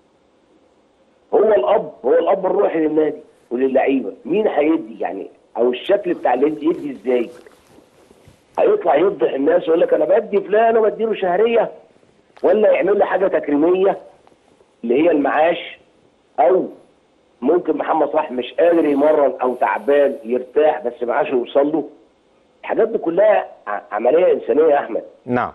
هو الاب هو الاب الروحي للنادي وللعيبه مين هيدي يعني او الشكل بتاع النادي يدي ازاي هيطلع يفضح الناس ويقول لك انا بدي فلان وبديله شهريه ولا يعمل لي حاجه تكريميه اللي هي المعاش او ممكن محمد صلاح مش قادر يمرن او تعبان يرتاح بس معاشه يوصل له الحاجات دي كلها ع- عمليه انسانيه يا احمد نعم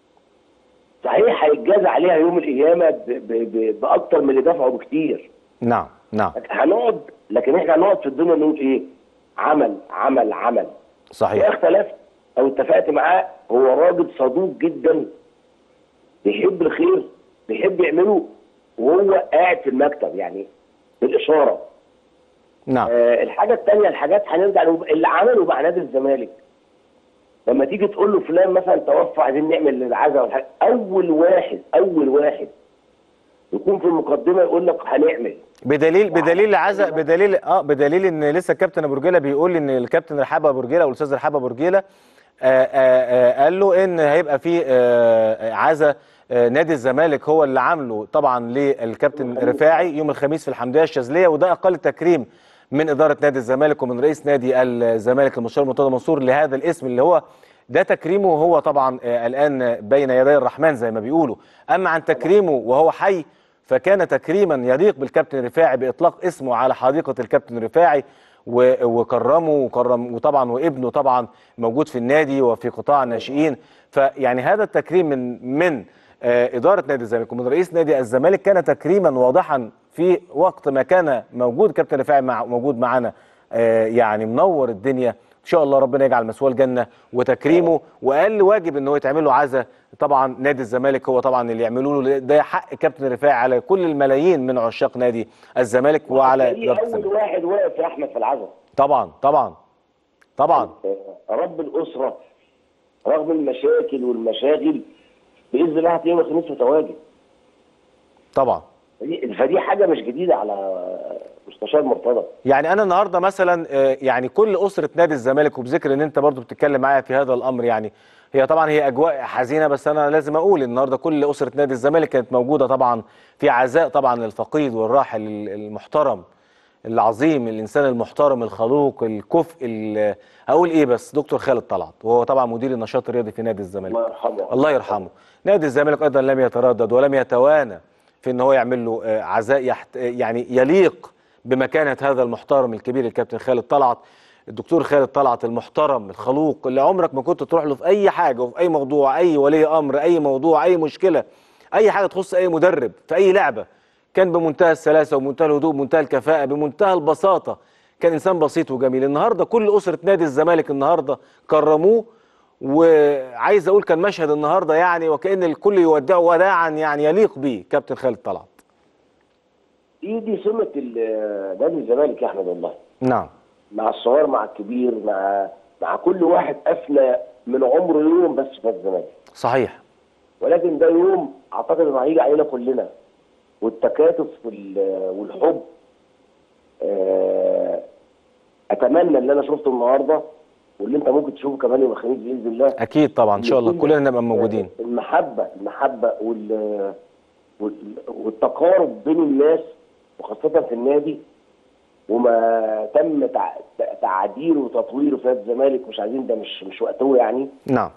صحيح هيتجازى عليها يوم القيامه ب- ب- ب- باكتر من اللي دفعه بكتير نعم نعم لكن هنقعد لكن احنا هنقعد في الدنيا نقول ايه عمل عمل عمل صحيح إذا اختلفت او اتفقت معاه هو راجل صدوق جدا بيحب الخير بيحب يعمله وهو قاعد في المكتب يعني بالاشاره نعم آه الحاجه الثانيه الحاجات هنرجع نقول اللي عمله مع نادي الزمالك لما تيجي تقول له فلان مثلا توفى عايزين نعمل العزاء والحاجة اول واحد اول واحد يكون في المقدمه يقول لك هنعمل بدليل بدليل عزق بدليل اه بدليل ان لسه الكابتن ابو رجيله بيقول ان الكابتن رحاب ابو رجيله او الاستاذ رحاب ابو رجيله آه، آه، آه، قال له ان هيبقى في آه، عزا آه، نادي الزمالك هو اللي عامله طبعا للكابتن رفاعي يوم الخميس في الحمديه الشاذليه وده اقل تكريم من اداره نادي الزمالك ومن رئيس نادي الزمالك المستشار مرتضى منصور لهذا الاسم اللي هو ده تكريمه هو طبعا آه، الان بين يدي الرحمن زي ما بيقولوا اما عن تكريمه وهو حي فكان تكريما يليق بالكابتن رفاعي باطلاق اسمه على حديقه الكابتن رفاعي و- وكرمه وكرم وطبعا وابنه طبعا موجود في النادي وفي قطاع الناشئين فيعني هذا التكريم من من آه، اداره نادي الزمالك ومن رئيس نادي الزمالك كان تكريما واضحا في وقت ما كان موجود كابتن رفاعي مع موجود معانا آه، يعني منور الدنيا ان شاء الله ربنا يجعل مسواه الجنه وتكريمه واقل واجب ان هو يتعمل له عزا طبعا نادي الزمالك هو طبعا اللي يعملوا له ده حق كابتن رفاعي على كل الملايين من عشاق نادي الزمالك وعلى تلاقيه اداره اول الزمالك واحد واقف يا احمد في العزاء طبعا طبعا طبعا رب الاسره رغم المشاكل والمشاغل باذن الله هتلاقيه يوم الخميس متواجد طبعا فدي فدي حاجه مش جديده على مستشار مرتضى يعني انا النهارده مثلا آه، يعني كل اسره نادي الزمالك وبذكر ان انت برضو بتتكلم معايا في هذا الامر يعني هي طبعا هي اجواء حزينه بس انا لازم اقول النهارده كل اسره نادي الزمالك كانت موجوده طبعا في عزاء طبعا للفقيد والراحل المحترم العظيم الانسان المحترم الخلوق الكفء ال- هقول ايه بس دكتور خالد طلعت وهو طبعا مدير النشاط الرياضي في نادي الزمالك الله يرحمه الله يرحمه نادي الزمالك ايضا لم يتردد ولم يتوانى في ان هو يعمل له آه، عزاء يحت... يعني يليق بمكانه هذا المحترم الكبير الكابتن خالد طلعت الدكتور خالد طلعت المحترم الخلوق اللي عمرك ما كنت تروح له في اي حاجه وفي اي موضوع اي ولي امر اي موضوع اي مشكله اي حاجه تخص اي مدرب في اي لعبه كان بمنتهى السلاسه ومنتهى الهدوء بمنتهى الكفاءه بمنتهى البساطه كان انسان بسيط وجميل النهارده كل اسره نادي الزمالك النهارده كرموه وعايز اقول كان مشهد النهارده يعني وكان الكل يودعه وداعا يعني يليق به كابتن خالد طلعت دي دي سمه ال- نادي الزمالك يا احمد والله نعم مع الصغير مع الكبير مع مع كل واحد افنى من عمره يوم بس في الزمالك صحيح ولكن ده يوم اعتقد انه هيجي علينا كلنا والتكاتف وال- والحب اتمنى اللي انا شفته النهارده واللي انت ممكن تشوفه كمان يوم الخميس باذن الله اكيد طبعا ان شاء الله كلنا نبقى موجودين المحبه المحبه وال وال- والتقارب بين الناس وخاصه في النادي وما تم تع- تعديله وتطويره في نادي الزمالك مش عايزين ده مش مش وقته يعني نعم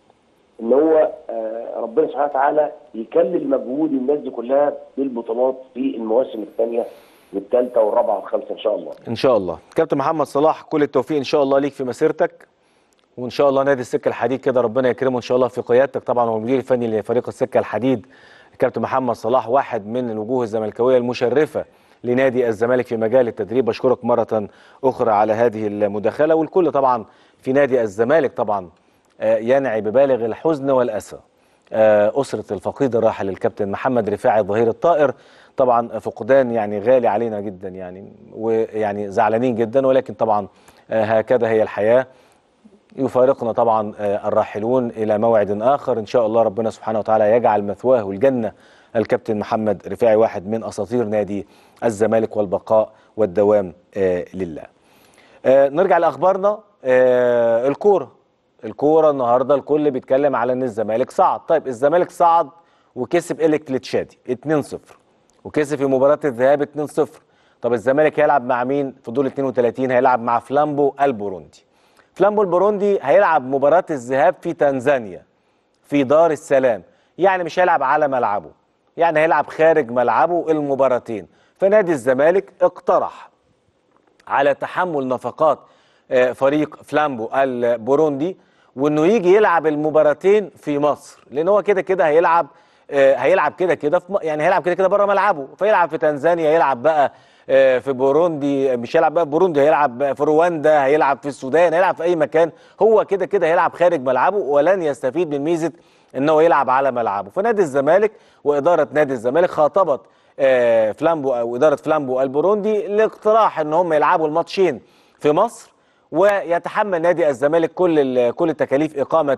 ان هو آه، ربنا سبحانه وتعالى يكلل مجهود الناس دي كلها بالبطولات في المواسم الثانيه والثالثه والرابعه والخامسه ان شاء الله. ان شاء الله كابتن محمد صلاح كل التوفيق ان شاء الله ليك في مسيرتك وان شاء الله نادي السكه الحديد كده ربنا يكرمه ان شاء الله في قيادتك طبعا هو المدير الفني لفريق السكه الحديد كابتن محمد صلاح واحد من الوجوه الزملكاويه المشرفه لنادي الزمالك في مجال التدريب بشكرك مره اخرى على هذه المداخله والكل طبعا في نادي الزمالك طبعا آه، ينعي ببالغ الحزن والاسى آه، أسرة الفقيد الراحل الكابتن محمد رفاعي الظهير الطائر طبعا فقدان يعني غالي علينا جدا يعني ويعني زعلانين جدا ولكن طبعا آه، هكذا هي الحياة يفارقنا طبعا آه، الراحلون إلى موعد آخر إن شاء الله ربنا سبحانه وتعالى يجعل مثواه الجنة الكابتن محمد رفاعي واحد من أساطير نادي الزمالك والبقاء والدوام آه، لله آه، نرجع لاخبارنا آه، الكوره الكوره النهارده الكل بيتكلم على ان الزمالك صعد طيب الزمالك صعد وكسب الكتلتشادي 2-0 وكسب في مباراه الذهاب 2-0 طب الزمالك هيلعب مع مين في دور 32 هيلعب مع فلامبو البوروندي فلامبو البوروندي هيلعب مباراه الذهاب في تنزانيا في دار السلام يعني مش هيلعب على ملعبه يعني هيلعب خارج ملعبه المباراتين فنادي الزمالك اقترح على تحمل نفقات آه، فريق فلامبو البوروندي وانه يجي يلعب المباراتين في مصر لان هو كده كده هيلعب آه، هيلعب كده كده في م- يعني هيلعب كده كده بره ملعبه فيلعب في تنزانيا يلعب بقى آه، في بوروندي مش هيلعب بقى في بوروندي هيلعب بقى في رواندا هيلعب في السودان هيلعب في اي مكان هو كده كده هيلعب خارج ملعبه ولن يستفيد من ميزه ان هو يلعب على ملعبه فنادي الزمالك واداره نادي الزمالك خاطبت آه، فلامبو او اداره فلامبو البوروندي لاقتراح ان هم يلعبوا الماتشين في مصر ويتحمل نادي الزمالك كل ال- كل تكاليف اقامه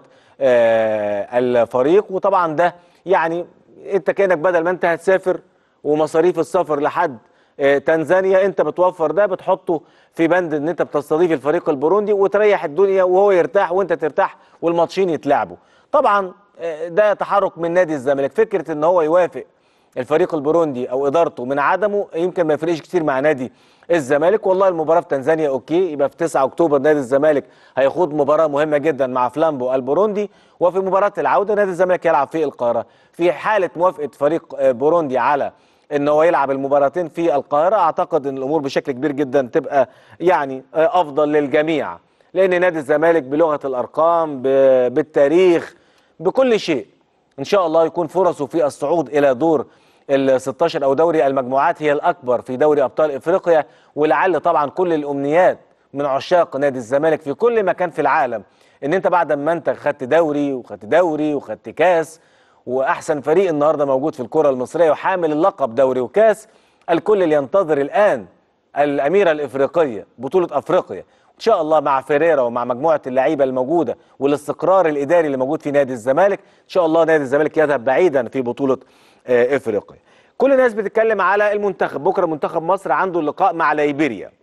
آه، الفريق وطبعا ده يعني انت كانك بدل ما انت هتسافر ومصاريف السفر لحد آه، تنزانيا انت بتوفر ده بتحطه في بند ان انت بتستضيف الفريق البوروندي وتريح الدنيا وهو يرتاح وانت ترتاح والماتشين يتلعبوا طبعا آه، ده تحرك من نادي الزمالك فكره ان هو يوافق الفريق البوروندي او ادارته من عدمه يمكن ما يفرقش كتير مع نادي الزمالك والله المباراه في تنزانيا اوكي يبقى في 9 اكتوبر نادي الزمالك هيخوض مباراه مهمه جدا مع فلامبو البوروندي وفي مباراه العوده نادي الزمالك يلعب في القاهره في حاله موافقه فريق آه، بوروندي على ان هو يلعب المباراتين في القاهره اعتقد ان الامور بشكل كبير جدا تبقى يعني آه، افضل للجميع لان نادي الزمالك بلغه الارقام ب- بالتاريخ بكل شيء ان شاء الله يكون فرصه في الصعود الى دور ال 16 او دوري المجموعات هي الاكبر في دوري ابطال افريقيا ولعل طبعا كل الامنيات من عشاق نادي الزمالك في كل مكان في العالم ان انت بعد ما انت خدت دوري وخدت دوري وخدت كاس واحسن فريق النهارده موجود في الكره المصريه وحامل اللقب دوري وكاس الكل اللي ينتظر الان الاميره الافريقيه بطوله افريقيا ان شاء الله مع فيريرا ومع مجموعه اللعيبه الموجوده والاستقرار الاداري اللي موجود في نادي الزمالك ان شاء الله نادي الزمالك يذهب بعيدا في بطوله آه، افريقيا كل الناس بتتكلم على المنتخب بكره منتخب مصر عنده لقاء مع ليبيريا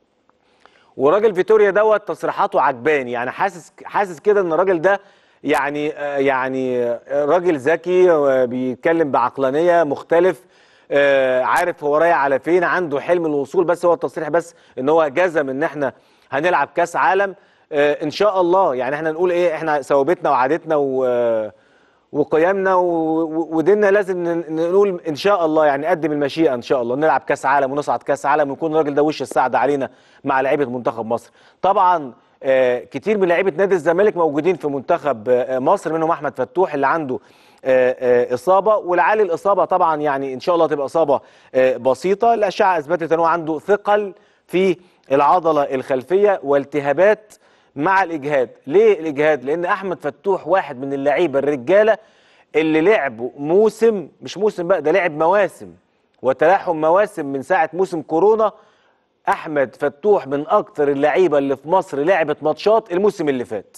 وراجل فيتوريا دوت تصريحاته عجباني يعني حاسس حاسس كده ان الراجل ده يعني آه، يعني آه، راجل ذكي آه، بيتكلم بعقلانيه مختلف آه، عارف هو رايح على فين عنده حلم الوصول بس هو التصريح بس ان هو جزم ان احنا هنلعب كاس عالم آه، ان شاء الله يعني احنا نقول ايه احنا ثوابتنا وعادتنا و وقيمنا و- و- وديننا لازم ن- نقول ان شاء الله يعني قدم المشيئه ان شاء الله نلعب كاس عالم ونصعد كاس عالم ويكون الراجل ده وش السعد علينا مع لعيبه منتخب مصر طبعا آه، كتير من لعيبه نادي الزمالك موجودين في منتخب آه، مصر منهم احمد فتوح اللي عنده آه، آه، اصابه ولعل الاصابه طبعا يعني ان شاء الله تبقى اصابه آه، بسيطه الاشعه اثبتت ان هو عنده ثقل في العضله الخلفيه والتهابات مع الاجهاد ليه الاجهاد لان احمد فتوح واحد من اللعيبه الرجاله اللي لعبوا موسم مش موسم بقى ده لعب مواسم وتلاحم مواسم من ساعه موسم كورونا احمد فتوح من اكتر اللعيبه اللي في مصر لعبت ماتشات الموسم اللي فات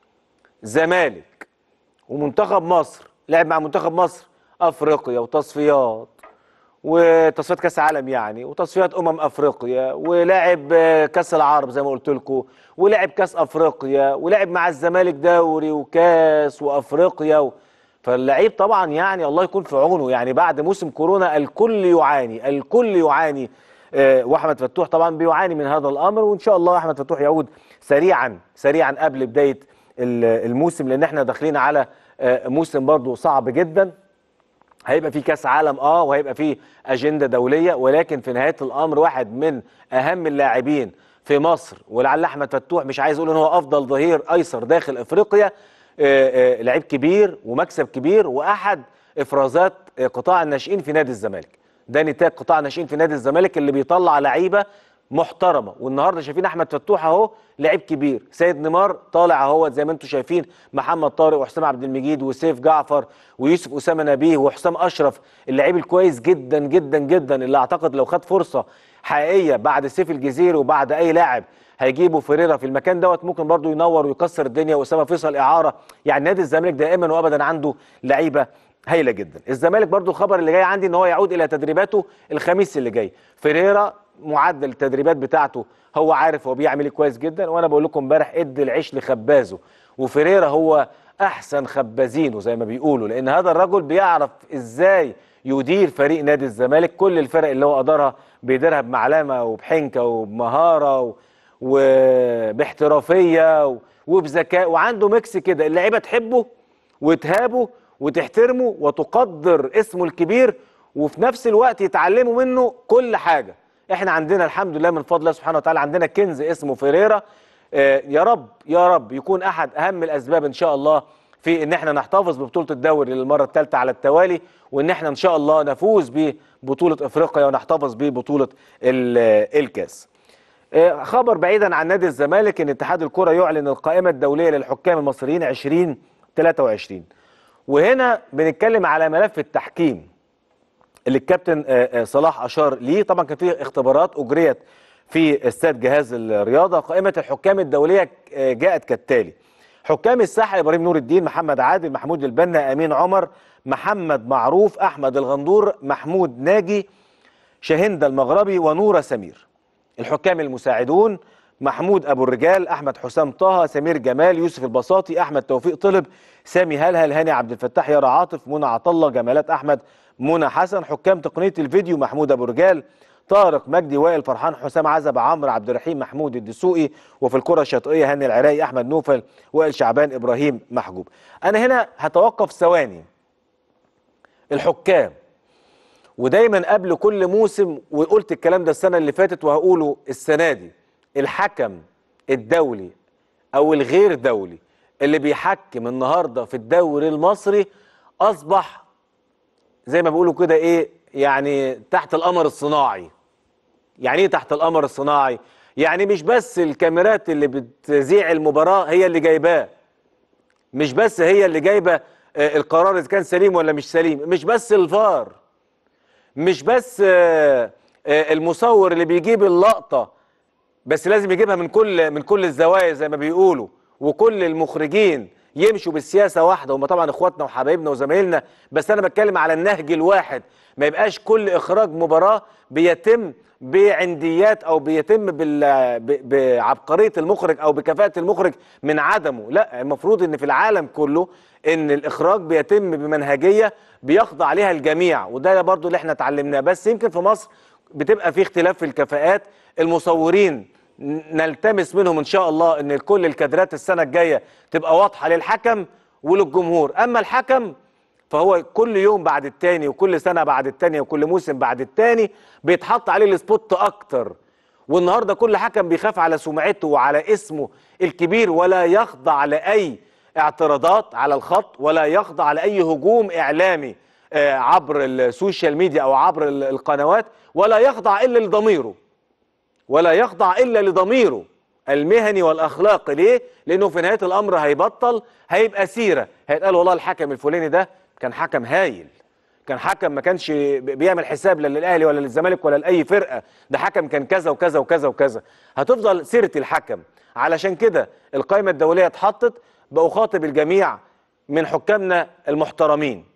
زمالك ومنتخب مصر لعب مع منتخب مصر افريقيا وتصفيات وتصفيات كاس عالم يعني وتصفيات امم افريقيا ولعب آه، كاس العرب زي ما قلت لكم ولعب كاس افريقيا ولعب مع الزمالك دوري وكاس وافريقيا و... فاللعيب طبعا يعني الله يكون في عونه يعني بعد موسم كورونا الكل يعاني الكل يعاني آه، واحمد فتوح طبعا بيعاني من هذا الامر وان شاء الله احمد فتوح يعود سريعا سريعا قبل بدايه ال- الموسم لان احنا داخلين على آه، موسم برضو صعب جدا هيبقى في كاس عالم اه وهيبقى في اجنده دوليه ولكن في نهايه الامر واحد من اهم اللاعبين في مصر ولعل احمد فتوح مش عايز اقول ان هو افضل ظهير ايسر داخل افريقيا آه، آه، لعيب كبير ومكسب كبير واحد افرازات آه، قطاع الناشئين في نادي الزمالك ده نتاج قطاع الناشئين في نادي الزمالك اللي بيطلع لعيبه محترمه والنهارده شايفين احمد فتوح اهو لعيب كبير سيد نيمار طالع اهو زي ما انتم شايفين محمد طارق وحسام عبد المجيد وسيف جعفر ويوسف اسامه نبيه وحسام اشرف اللعيب الكويس جدا جدا جدا اللي اعتقد لو خد فرصه حقيقيه بعد سيف الجزيري وبعد اي لاعب هيجيبوا فيريرا في المكان دوت ممكن برضو ينور ويكسر الدنيا واسامه فيصل اعاره يعني نادي الزمالك دائما وابدا عنده لعيبه هايله جدا الزمالك برضو الخبر اللي جاي عندي ان هو يعود الى تدريباته الخميس اللي جاي فيريرا معدل التدريبات بتاعته هو عارف هو بيعمل ايه كويس جدا وانا بقول لكم امبارح ادي العيش لخبازه وفيريرا هو احسن خبازينه زي ما بيقولوا لان هذا الرجل بيعرف ازاي يدير فريق نادي الزمالك كل الفرق اللي هو قدرها بيديرها بمعلمه وبحنكه وبمهاره و... وباحترافيه و... وبذكاء وعنده ميكس كده اللعيبه تحبه وتهابه وتحترمه وتقدر اسمه الكبير وفي نفس الوقت يتعلموا منه كل حاجه احنا عندنا الحمد لله من فضل الله سبحانه وتعالى عندنا كنز اسمه فيريرا آه، يا رب يا رب يكون احد اهم الاسباب ان شاء الله في ان احنا نحتفظ ببطوله الدوري للمره الثالثه على التوالي وان احنا ان شاء الله نفوز ببطوله افريقيا ونحتفظ ببطوله ال- الكاس آه، خبر بعيدا عن نادي الزمالك ان اتحاد الكره يعلن القائمه الدوليه للحكام المصريين 2023 وهنا بنتكلم على ملف التحكيم اللي الكابتن آه، آه، صلاح اشار ليه طبعا كان في اختبارات اجريت في استاد جهاز الرياضه قائمه الحكام الدوليه آه، جاءت كالتالي حكام الساحه ابراهيم نور الدين محمد عادل محمود البنا امين عمر محمد معروف احمد الغندور محمود ناجي شاهندة المغربي ونورة سمير الحكام المساعدون محمود ابو الرجال احمد حسام طه سمير جمال يوسف البساطي احمد توفيق طلب سامي هلهل هاني عبد الفتاح يارا عاطف منى عطله جمالات احمد منى حسن حكام تقنيه الفيديو محمود ابو الرجال طارق مجدي وائل فرحان حسام عزب عمرو عبد الرحيم محمود الدسوقي وفي الكره الشاطئيه هاني العراقي احمد نوفل وائل شعبان ابراهيم محجوب انا هنا هتوقف ثواني الحكام ودايما قبل كل موسم وقلت الكلام ده السنه اللي فاتت وهقوله السنه دي الحكم الدولي او الغير دولي اللي بيحكم النهارده في الدوري المصري اصبح زي ما بيقولوا كده ايه يعني تحت القمر الصناعي يعني ايه تحت القمر الصناعي يعني مش بس الكاميرات اللي بتذيع المباراه هي اللي جايباه مش بس هي اللي جايبه آه، القرار اذا كان سليم ولا مش سليم مش بس الفار مش بس آه، آه، المصور اللي بيجيب اللقطه بس لازم يجيبها من كل من كل الزوايا زي ما بيقولوا وكل المخرجين يمشوا بالسياسه واحده هم طبعا اخواتنا وحبايبنا وزمايلنا بس انا بتكلم على النهج الواحد ما يبقاش كل اخراج مباراه بيتم بعنديات او بيتم بال- ب- بعبقريه المخرج او بكفاءه المخرج من عدمه لا المفروض ان في العالم كله ان الاخراج بيتم بمنهجيه بيخضع عليها الجميع وده برضو اللي احنا اتعلمناه بس يمكن في مصر بتبقى في اختلاف في الكفاءات المصورين ن- نلتمس منهم ان شاء الله ان كل الكادرات السنه الجايه تبقى واضحه للحكم وللجمهور اما الحكم فهو كل يوم بعد التاني وكل سنه بعد التانيه وكل موسم بعد التاني بيتحط عليه السبوت اكتر والنهارده كل حكم بيخاف على سمعته وعلى اسمه الكبير ولا يخضع لاي اعتراضات على الخط ولا يخضع لاي هجوم اعلامي آه، عبر السوشيال ميديا او عبر ال- القنوات ولا يخضع الا لضميره ولا يخضع الا لضميره المهني والاخلاقي ليه؟ لانه في نهايه الامر هيبطل هيبقى سيره هيتقال والله الحكم الفلاني ده كان حكم هايل كان حكم ما كانش بيعمل حساب لا للاهلي ولا للزمالك ولا لاي فرقه ده حكم كان كذا وكذا وكذا وكذا هتفضل سيره الحكم علشان كده القائمه الدوليه اتحطت بأخاطب الجميع من حكامنا المحترمين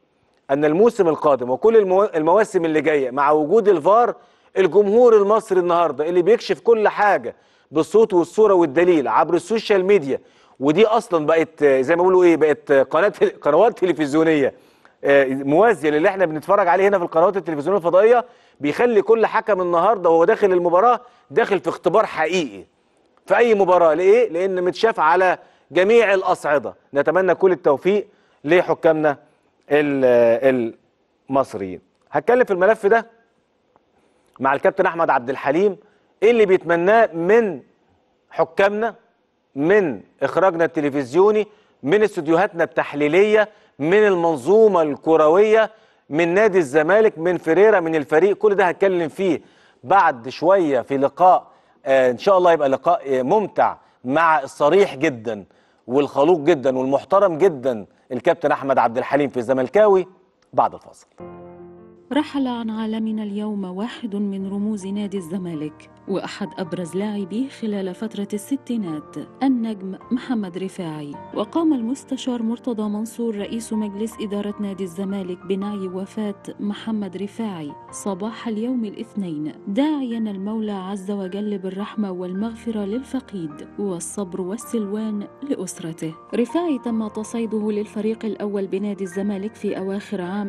ان الموسم القادم وكل المو... المواسم اللي جايه مع وجود الفار الجمهور المصري النهارده اللي بيكشف كل حاجه بالصوت والصوره والدليل عبر السوشيال ميديا ودي اصلا بقت آه، زي ما بيقولوا ايه بقت آه، قناه قنوات تلفزيونيه آه، موازيه للي احنا بنتفرج عليه هنا في القنوات التلفزيونيه الفضائيه بيخلي كل حكم النهارده وهو داخل المباراه داخل في اختبار حقيقي في اي مباراه ليه لان متشاف على جميع الاصعده نتمنى كل التوفيق لحكامنا ال- المصريين هتكلم في الملف ده مع الكابتن احمد عبد الحليم ايه اللي بيتمناه من حكامنا من اخراجنا التلفزيوني من استوديوهاتنا التحليليه من المنظومه الكرويه من نادي الزمالك من فريرة من الفريق كل ده هتكلم فيه بعد شويه في لقاء آه ان شاء الله يبقى لقاء آه ممتع مع الصريح جدا والخلوق جدا والمحترم جدا الكابتن احمد عبد الحليم في الزملكاوي بعد الفاصل رحل عن عالمنا اليوم واحد من رموز نادي الزمالك وأحد أبرز لاعبيه خلال فترة الستينات النجم محمد رفاعي وقام المستشار مرتضى منصور رئيس مجلس إدارة نادي الزمالك بنعي وفاة محمد رفاعي صباح اليوم الاثنين داعيا المولى عز وجل بالرحمة والمغفرة للفقيد والصبر والسلوان لأسرته رفاعي تم تصعيده للفريق الأول بنادي الزمالك في أواخر عام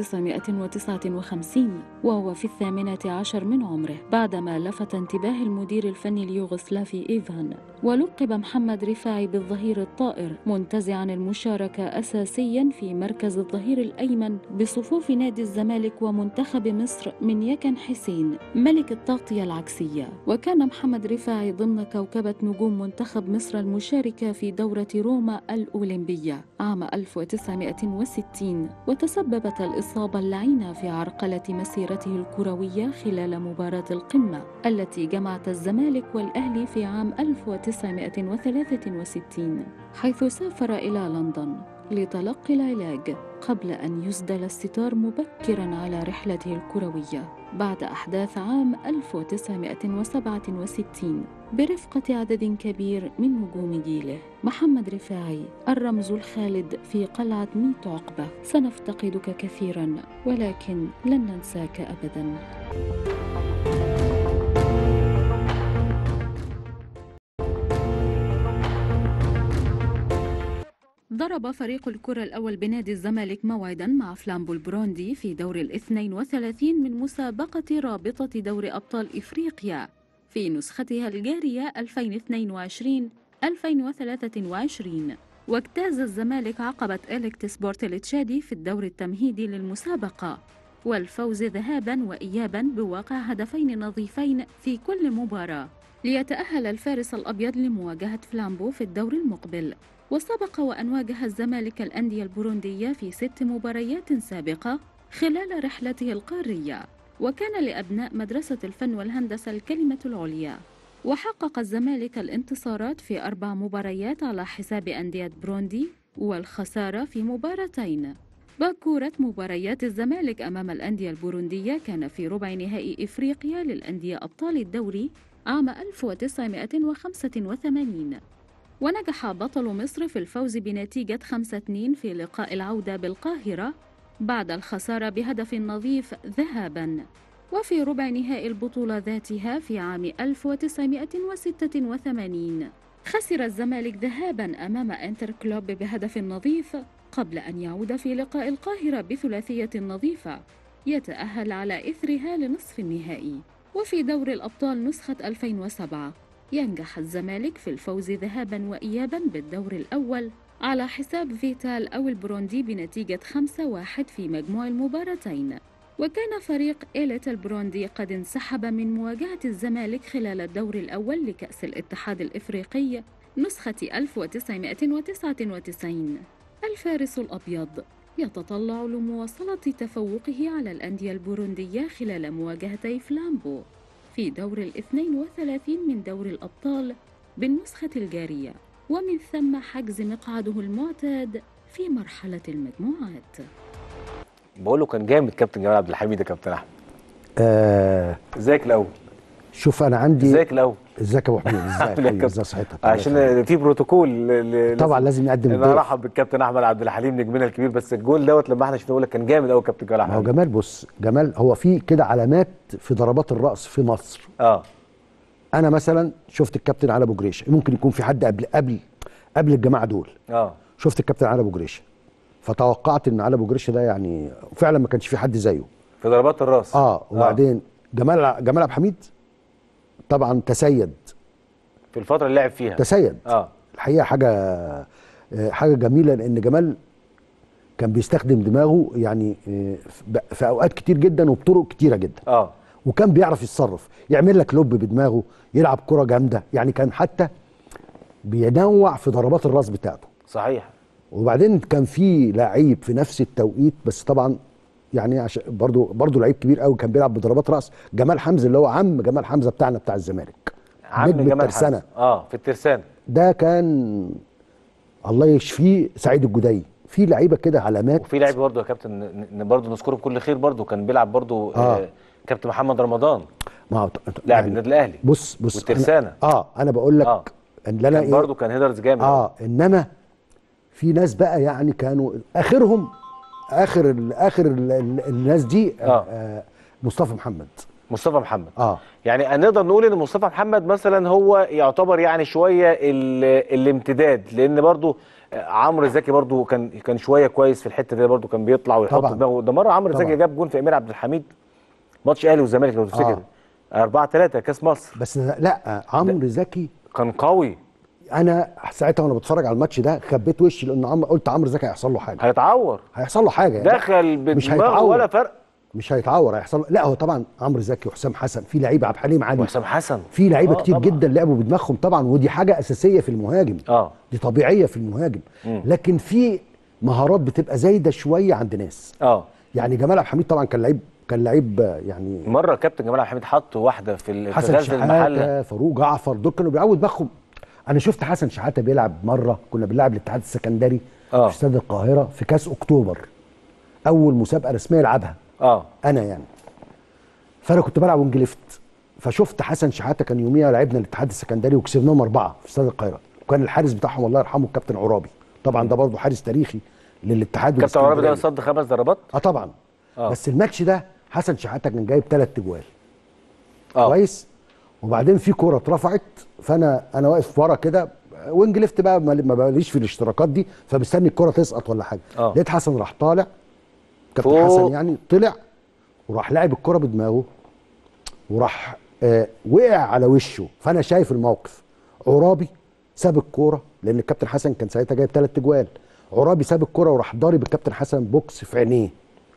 1959 وهو في الثامنة عشر من عمره بعدما لفت انتباه المدير الفني اليوغوسلافي إيفان ولقب محمد رفاعي بالظهير الطائر منتزعا المشاركة أساسيا في مركز الظهير الأيمن بصفوف نادي الزمالك ومنتخب مصر من يكن حسين ملك التغطية العكسية وكان محمد رفاعي ضمن كوكبة نجوم منتخب مصر المشاركة في دورة روما الأولمبية عام 1960 وتسببت الإصابة اللعينة في عرقلة مسيرته الكروية خلال مباراة القمة التي جمعت الزمالك والأهلي في عام 1963 حيث سافر إلى لندن لتلقي العلاج قبل أن يسدل الستار مبكرا على رحلته الكروية بعد أحداث عام 1967 برفقة عدد كبير من نجوم جيله محمد رفاعي الرمز الخالد في قلعة ميت عقبة سنفتقدك كثيرا ولكن لن ننساك أبدا ضرب فريق الكرة الأول بنادي الزمالك موعدا مع فلامبو البروندي في دور الاثنين وثلاثين من مسابقة رابطة دور أبطال إفريقيا في نسختها الجارية 2022-2023 واجتاز الزمالك عقبة إليكت سبورت التشادي في الدور التمهيدي للمسابقة والفوز ذهابا وإيابا بواقع هدفين نظيفين في كل مباراة ليتأهل الفارس الأبيض لمواجهة فلامبو في الدور المقبل وسبق وأن واجه الزمالك الأندية البوروندية في ست مباريات سابقة خلال رحلته القارية وكان لأبناء مدرسة الفن والهندسة الكلمة العليا وحقق الزمالك الانتصارات في أربع مباريات على حساب أندية بروندي والخسارة في مباراتين باكورة مباريات الزمالك أمام الأندية البوروندية كان في ربع نهائي إفريقيا للأندية أبطال الدوري عام 1985 ونجح بطل مصر في الفوز بنتيجة 5-2 في لقاء العودة بالقاهرة بعد الخسارة بهدف نظيف ذهاباً وفي ربع نهائي البطولة ذاتها في عام 1986 خسر الزمالك ذهاباً أمام انتر كلوب بهدف نظيف قبل أن يعود في لقاء القاهرة بثلاثية نظيفة يتأهل على إثرها لنصف النهائي وفي دور الأبطال نسخة 2007 ينجح الزمالك في الفوز ذهابا وإيابا بالدور الأول على حساب فيتال أو البروندي بنتيجة 5-1 في مجموع المباراتين وكان فريق إيليت البروندي قد انسحب من مواجهة الزمالك خلال الدور الأول لكأس الاتحاد الإفريقي نسخة 1999 الفارس الأبيض يتطلع لمواصلة تفوقه على الأندية البوروندية خلال مواجهتي فلامبو في دور الاثنين وثلاثين من دور الأبطال بالنسخة الجارية ومن ثم حجز مقعده المعتاد في مرحلة المجموعات بقول له كان جامد كابتن جمال عبد الحميد يا كابتن احمد آه ازيك الاول شوف انا عندي ازيك الاول ازيك يا ابو حميد ازيك عامل إيه يا حبيبي؟ كابتن؟ ازي صحتك الله يخليك. عشان في بروتوكول ل- ل- طبعا لازم نقدم انا الضيف. ارحب بالكابتن احمد عبد الحليم نجمنا الكبير بس الجول دوت لما احنا شفناه لك كان جامد قوي كابتن جمال ما هو احمد جمال بص جمال هو في كده علامات في ضربات الراس في مصر اه انا مثلا شفت الكابتن علي ابو جريشه ممكن يكون في حد قبل قبل قبل الجماعه دول اه شفت الكابتن علي ابو جريشه فتوقعت ان علي ابو جريشه ده يعني فعلا ما كانش في حد زيه في ضربات الراس اه وبعدين جمال جمال عبد الحميد طبعا تسيد في الفتره اللي لعب فيها تسيد اه الحقيقه حاجه آه، حاجه جميله لان جمال كان بيستخدم دماغه يعني آه، في- في اوقات كتير جدا وبطرق كتيره جدا اه وكان بيعرف يتصرف يعمل لك لوب بدماغه يلعب كرة جامده يعني كان حتى بينوع في ضربات الراس بتاعته صحيح وبعدين كان في لعيب في نفس التوقيت بس طبعا يعني عشان برضو برضو لعيب كبير قوي كان بيلعب بضربات راس جمال حمزه اللي هو عم جمال حمزه بتاعنا بتاع الزمالك عم نجم جمال الترسانة. حمزة. اه في الترسانه ده كان الله يشفيه سعيد الجدي في لعيبه كده علامات وفي لاعب برضه يا كابتن ن- ن- برضه نذكره بكل خير برضه كان بيلعب برضه آه. آه. كابتن محمد رمضان ما هو لاعب النادي الاهلي بص بص والترسانة. أنا اه انا بقول لك آه. ان انا كان برضه كان هيدرز جامد اه انما في ناس بقى يعني كانوا اخرهم اخر ال اخر ال ال الناس دي آه. آه. آه مصطفى محمد مصطفى محمد اه يعني نقدر نقول ان مصطفى محمد مثلا هو يعتبر يعني شويه ال- الامتداد لان برضو عمرو زكي برضو كان كان شويه كويس في الحته دي برضو كان بيطلع ويحط طبعاً. دماغه ده مره عمرو طبعاً. زكي جاب جون في امير عبد الحميد ماتش اهلي والزمالك لو تفتكر 4 3 كاس مصر بس لا عمرو زكي كان قوي انا ساعتها وانا بتفرج على الماتش ده خبيت وشي لان عمرو قلت عمرو زكي هيحصل له حاجه هيتعور هيحصل له حاجه يعني دخل مش بدماغه هيتعور. ولا فرق مش هيتعور هيحصل له لا هو طبعا عمرو زكي وحسام حسن في لعيبه عبد الحليم علي وحسام حسن في لعيبه آه، كتير طبعاً. جدا لعبوا بدماغهم طبعا ودي حاجه اساسيه في المهاجم اه دي طبيعيه في المهاجم لكن في مهارات بتبقى زايده شويه عند ناس اه يعني جمال عبد الحميد طبعا كان لعيب كان لعيب آه، يعني مره الكابتن جمال عبد الحميد حط واحده في ال- في حسن غزل المحله شحاته فاروق جعفر دول كانوا بيلعبوا دماغهم انا شفت حسن شحاته بيلعب مره كنا بنلعب الاتحاد السكندري آه. في استاد القاهره في كاس اكتوبر اول مسابقه رسميه يلعبها اه انا يعني فانا كنت بلعب وينج ليفت فشفت حسن شحاته كان يوميها لعبنا الاتحاد السكندري وكسبناهم اربعه في استاد القاهره وكان الحارس بتاعهم الله يرحمه الكابتن عرابي طبعا ده برضه حارس تاريخي للاتحاد كابتن عرابي ده والإسكندرية. صد خمس ضربات اه طبعا آه. آه. بس الماتش ده حسن شحاته كان جايب ثلاث اجوال اه كويس وبعدين في كوره اترفعت فانا انا واقف ورا كده وينج ليفت بقى ما ما بقاليش في الاشتراكات دي فمستني الكوره تسقط ولا حاجه آه. لقيت حسن راح طالع كابتن فوق. حسن يعني طلع وراح لاعب الكوره بدماغه وراح آه وقع على وشه فانا شايف الموقف عرابي ساب الكوره لان الكابتن حسن كان ساعتها جايب ثلاث اجوال عرابي ساب الكوره وراح ضارب الكابتن حسن بوكس في عينيه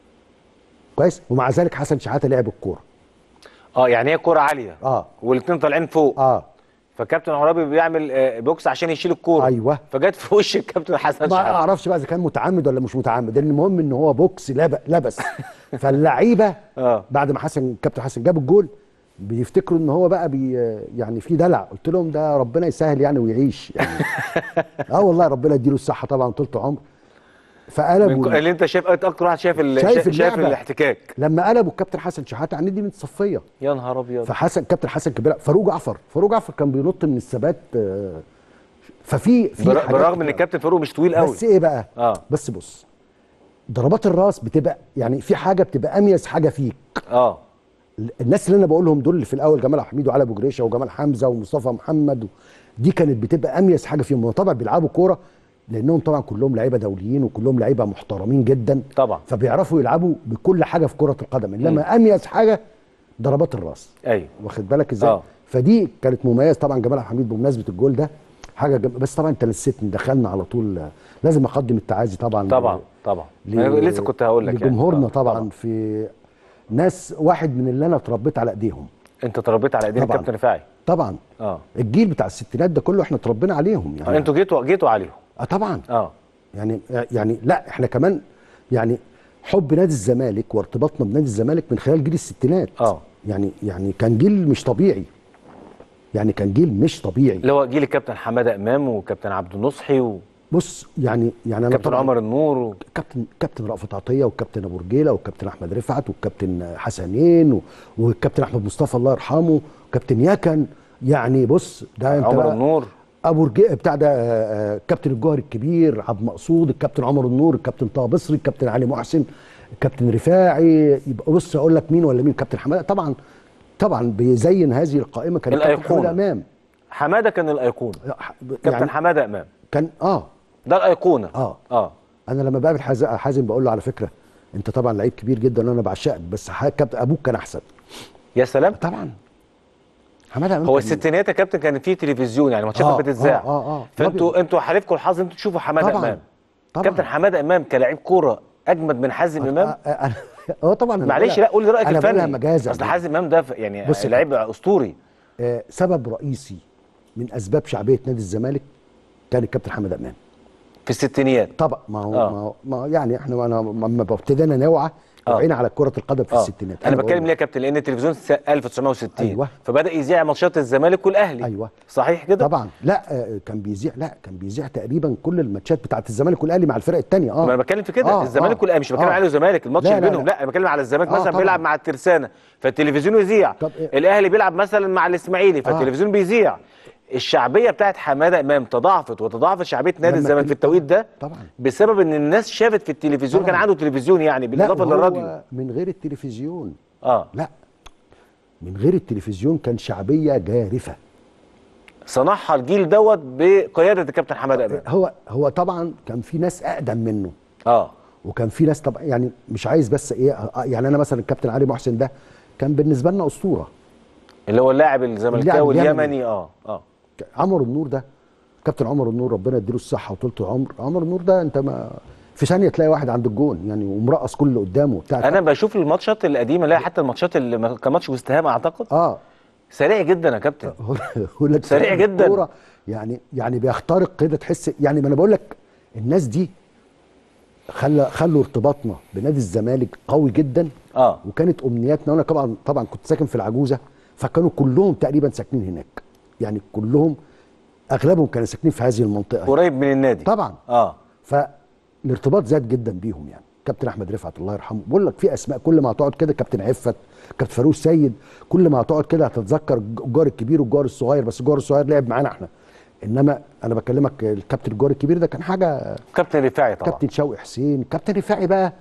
كويس ومع ذلك حسن شحاته لعب الكوره اه يعني هي كرة عالية اه والاثنين طالعين فوق اه فكابتن عرابي بيعمل آه، بوكس عشان يشيل الكورة أيوة. فجت في وش الكابتن حسن ما شحاتة اعرفش بقى اذا كان متعمد ولا مش متعمد لان المهم ان هو بوكس لب- لبس فاللعيبه اه بعد ما حسن كابتن حسن جاب الجول بيفتكروا ان هو بقى بي يعني في دلع قلت لهم ده ربنا يسهل يعني ويعيش يعني اه والله ربنا يديله الصحه طبعا طول عمر من فقلبوا ك- اللي انت شايف انت اكتر واحد شايف ال... شايف شايف, شايف اللعبة. الاحتكاك لما قلبوا الكابتن حسن شحاته عن دي من صفيه يا نهار ابيض فحسن كابتن حسن كان بيلعب فاروق جعفر فاروق جعفر كان بينط من الثبات آه، ففي في بر- حاجات بالرغم ان كده. الكابتن فاروق مش طويل قوي بس ايه بقى اه بس بص ضربات الراس بتبقى يعني في حاجه بتبقى اميز حاجه فيك اه الناس اللي انا بقولهم دول اللي في الاول جمال عبد الحميد وعلي ابو جريشه وجمال حمزه ومصطفى محمد و... دي كانت بتبقى اميز حاجه فيهم هم طبعا بيلعبوا كوره لانهم طبعا كلهم لعيبه دوليين وكلهم لعيبه محترمين جدا طبعا فبيعرفوا يلعبوا بكل حاجه في كره القدم انما اميز حاجه ضربات الراس ايوه واخد بالك ازاي آه. فدي كانت مميز طبعا جمال عبد الحميد بمناسبه الجول ده حاجه جم... بس طبعا انت نسيتني دخلنا على طول لازم اقدم التعازي طبعا طبعا طبعا أنا لسه كنت هقول لك لجمهورنا يعني. آه، طبعا في ناس واحد من اللي انا اتربيت على ايديهم انت تربيت على ايدين طبعاً. الكابتن رفاعي طبعا اه الجيل بتاع الستينات ده كله احنا اتربينا عليهم آه، يعني انتوا جيتوا جيتوا عليهم اه طبعا اه يعني يعني لا احنا كمان يعني حب نادي الزمالك وارتباطنا بنادي الزمالك من خلال جيل الستينات اه يعني يعني كان جيل مش طبيعي يعني كان جيل مش طبيعي اللي هو جيل الكابتن حماده امام وكابتن عبد النصحي و... بص يعني يعني انا كابتن طبعاً عمر النور و... كابتن كابتن رأفت عطيه والكابتن ابو رجيله والكابتن احمد رفعت والكابتن حسنين و- والكابتن احمد مصطفى الله يرحمه وكابتن يكن يعني بص ده انت عمر بقى النور ابو رجيله بتاع ده آه، آه، كابتن الجوهر الكبير عبد مقصود الكابتن عمر النور الكابتن طه بصري الكابتن علي محسن الكابتن رفاعي يبقى بص اقول لك مين ولا مين كابتن حماده طبعا طبعا بيزين هذه القائمه كان كابتن الأيقونة. حماده امام حماده كان الايقونه كابتن يعني حماده امام كان اه ده الايقونه اه اه انا لما بقابل حازم حازم بقول له على فكره انت طبعا لعيب كبير جدا وانا بعشقك بس ح- كابتن ابوك كان احسن يا سلام طبعا حماده امام هو كان- الستينات يا كابتن كان في تلفزيون يعني ماتشات آه، كانت بتتذاع آه، آه، آه. فانتوا انتوا حالفكم الحظ انتوا تشوفوا حماده طبعاً، امام طبعاً. كابتن حماده امام كلاعب كوره اجمد من حازم امام آه، آه، أنا- اه طبعا أنا معلش بقولها- لا قول لي رايك انا بقولها الفني مجازا اصل حازم امام ده ف- يعني بص يا لعيب اسطوري آه، سبب رئيسي من اسباب شعبيه نادي الزمالك كان الكابتن حماده امام في الستينيات طبعا ما هو آه. ما, هو ما هو يعني احنا انا لما ابتدينا نوعى آه. وعينا على كره القدم في اه الستينات انا بقول بتكلم لك. ليه يا كابتن لان التلفزيون س- 1960 أيوة. فبدا يذيع ماتشات الزمالك والاهلي أيوة. صحيح كده طبعا لا آه، كان بيذيع لا كان بيذيع تقريبا كل الماتشات بتاعت الزمالك والاهلي مع الفرق الثانيه اه ما انا بتكلم في كده آه، الزمالك آه، والاهلي مش بتكلم آه. على الزمالك الماتش لا، اللي لا، بينهم لا. لا, انا بتكلم على الزمالك آه، مثلا طبعاً. بيلعب مع الترسانه فالتلفزيون يذيع طب إيه؟ الاهلي بيلعب مثلا مع الاسماعيلي فالتلفزيون بيذيع الشعبيه بتاعت حماده امام تضاعفت وتضاعفت شعبيه نادي لما الزمالك كان- في التوقيت ده طبعا بسبب ان الناس شافت في التلفزيون طبعاً. كان عنده تلفزيون يعني لا بالاضافه وهو للراديو من غير التلفزيون اه لا من غير التلفزيون كان شعبيه جارفه صنعها الجيل دوت بقياده الكابتن حماده امام هو هو طبعا كان في ناس اقدم منه اه وكان في ناس طبعا يعني مش عايز بس ايه آه، يعني انا مثلا الكابتن علي محسن ده كان بالنسبه لنا اسطوره اللي هو اللاعب الزملكاوي اللاعب اليمني اه اه عمر النور ده كابتن عمر النور ربنا يديله الصحه وطولة العمر عمر النور ده انت ما في ثانيه تلاقي واحد عند الجون يعني ومرقص كل اللي قدامه بتاع انا بشوف الماتشات القديمه لا حتى الماتشات اللي ما- كان ماتش وستهام اعتقد اه سريع جدا يا كابتن هو هو لك سريع جدا. الكورة يعني يعني بيخترق كده تحس يعني ما انا بقول لك الناس دي خلى خلوا ارتباطنا بنادي الزمالك قوي جدا اه وكانت امنياتنا وانا طبعا طبعا كنت ساكن في العجوزه فكانوا كلهم تقريبا ساكنين هناك يعني كلهم اغلبهم كانوا ساكنين في هذه المنطقه قريب من النادي طبعا اه فالارتباط زاد جدا بيهم يعني كابتن احمد رفعت الله يرحمه بقول لك في اسماء كل ما هتقعد كده كابتن عفت كابتن فاروق سيد كل ما هتقعد كده هتتذكر الجار الكبير والجار الصغير بس الجار الصغير لعب معانا احنا انما انا بكلمك الكابتن الجار الكبير ده كان حاجه كابتن رفاعي طبعا كابتن شوقي حسين كابتن رفاعي بقى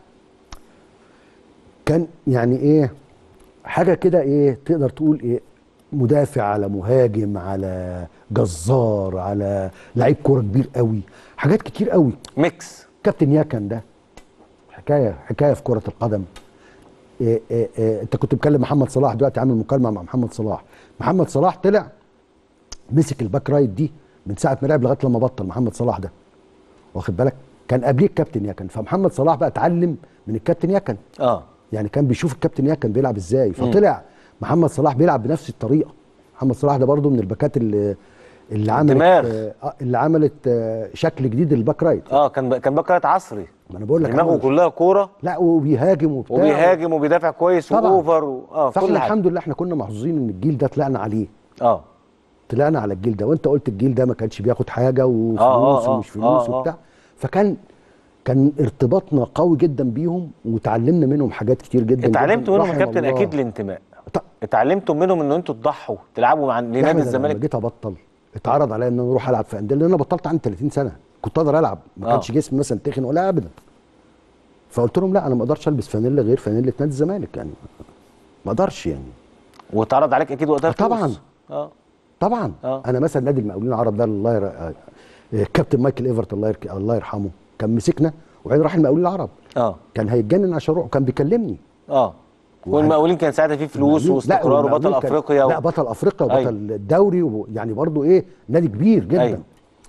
كان يعني ايه حاجه كده ايه تقدر تقول ايه مدافع على مهاجم على جزار على لعيب كوره كبير قوي حاجات كتير قوي ميكس كابتن ياكن ده حكايه حكايه في كره القدم إيه إيه إيه انت كنت بتكلم محمد صلاح دلوقتي عامل مكالمه مع محمد صلاح محمد صلاح طلع مسك الباك رايت دي من ساعه ما لعب لغايه لما بطل محمد صلاح ده واخد بالك كان قبليه الكابتن ياكن فمحمد صلاح بقى اتعلم من الكابتن ياكن اه يعني كان بيشوف الكابتن ياكن بيلعب ازاي فطلع محمد صلاح بيلعب بنفس الطريقه محمد صلاح ده برضو من الباكات اللي اللي عملت دماغ. آه اللي عملت آه شكل جديد للباك رايت اه كان كان بكرة عصري ما انا بقول لك دماغه عمل- كلها كوره لا وبيهاجم وبتاع وبيهاجم وبيدافع كويس طبعاً. واوفر و... اه كل فاحنا حاجه الحمد لله احنا كنا محظوظين ان الجيل ده طلعنا عليه اه طلعنا على الجيل ده وانت قلت الجيل ده ما كانش بياخد حاجه وفلوس آه، آه، ومش فلوس آه، آه. وبتاع فكان كان ارتباطنا قوي جدا بيهم وتعلمنا منهم حاجات كتير جدا اتعلمتوا جداً. منهم يا رحم كابتن الله. اكيد الانتماء ط- اتعلمتوا منهم ان انتوا تضحوا تلعبوا مع يا لنادي أحمد أنا لما الزمالك جيت ابطل اتعرض عليا ان انا اروح العب في انديه لان انا بطلت عندي 30 سنه كنت اقدر العب ما آه. كانش جسمي مثلا تخن ولا ابدا فقلت لهم لا انا ما اقدرش البس فانيلا غير فانيله نادي الزمالك يعني ما اقدرش يعني واتعرض عليك اكيد وقتها آه، طبعاً. فلوس. اه طبعا آه. انا مثلا نادي المقاولين العرب ده الله ير... آه، آه، كابتن مايكل ايفرت الله يرك... الله يرحمه كان مسكنا وبعدين راح المقاولين العرب اه كان هيتجنن عشان اروح وكان بيكلمني اه والمقاولين كان ساعتها فيه فلوس لا، واستقرار وبطل والمقاولين كان- افريقيا لا و... بطل افريقيا وبطل أيوة. الدوري ويعني برضو ايه نادي كبير جدا أيوة.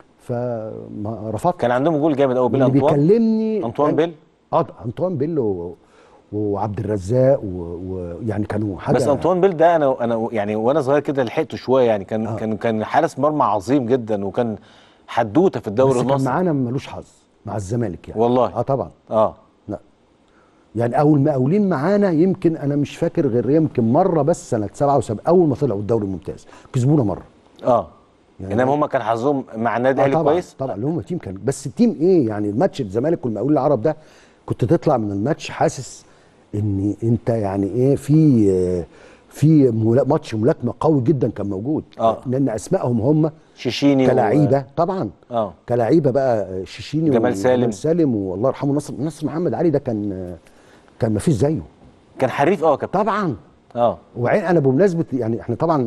فما رفضت كان عندهم جول جامد قوي بيل اللي انطوان بيكلمني انطوان كان- بيل اه انطوان بيل و... وعبد الرزاق ويعني و... يعني كانوا حاجه بس انطوان بيل ده انا انا يعني وانا صغير كده لحقته شويه يعني كان آه. كان كان حارس مرمى عظيم جدا وكان حدوته في الدوري بس كان المصري معانا ملوش حظ مع الزمالك يعني والله. اه طبعا اه لا يعني اول مقاولين معانا يمكن انا مش فاكر غير يمكن مره بس سنه 77 اول ما طلعوا الدوري الممتاز كسبونا مره اه يعني انما هم كان حظهم مع النادي آه الاهلي طبعا كويس طبعا اللي هم تيم كان بس التيم ايه يعني الماتش الزمالك والمقاولين العرب ده كنت تطلع من الماتش حاسس ان انت يعني ايه في آه، في ملا- ماتش ملاكمه قوي جدا كان موجود آه. لان اسمائهم هم شيشيني و- كلاعيبه طبعا اه كلاعيبه بقى شيشيني جمال سالم. وجمال سالم والله يرحمه نصر نصر محمد علي ده كان كان ما فيش زيه كان حريف اه يا كابتن طبعا اه وبعدين انا بمناسبه يعني احنا طبعا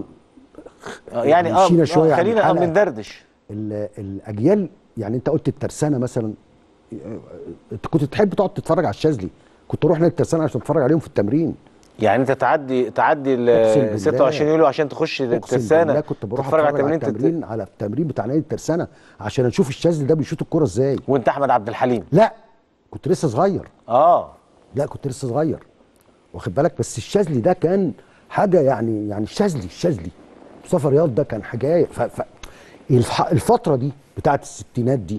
آه، يعني اه مشينا آه، شوية عن خلينا اه الحلقة. بندردش ال- الاجيال يعني انت قلت الترسانه مثلا آه، انت كنت تحب تقعد تتفرج على الشاذلي كنت تروح نادي الترسانه عشان تتفرج عليهم في التمرين يعني انت تعدي تعدي أقسم ال بالله. 26 يوليو عشان تخش اقسم الترسانه بالله كنت بروح تتفرج اتفرج على التمرين تت- التمرين على التمرين بتاع نادي الترسانه عشان اشوف الشاذلي ده بيشوط الكوره ازاي وانت احمد عبد الحليم لا كنت لسه صغير اه لا كنت لسه صغير واخد بالك بس الشاذلي ده كان حاجه يعني يعني الشاذلي الشاذلي مصطفى رياض ده كان حاجه ف... ف... الف- الفتره دي بتاعت الستينات دي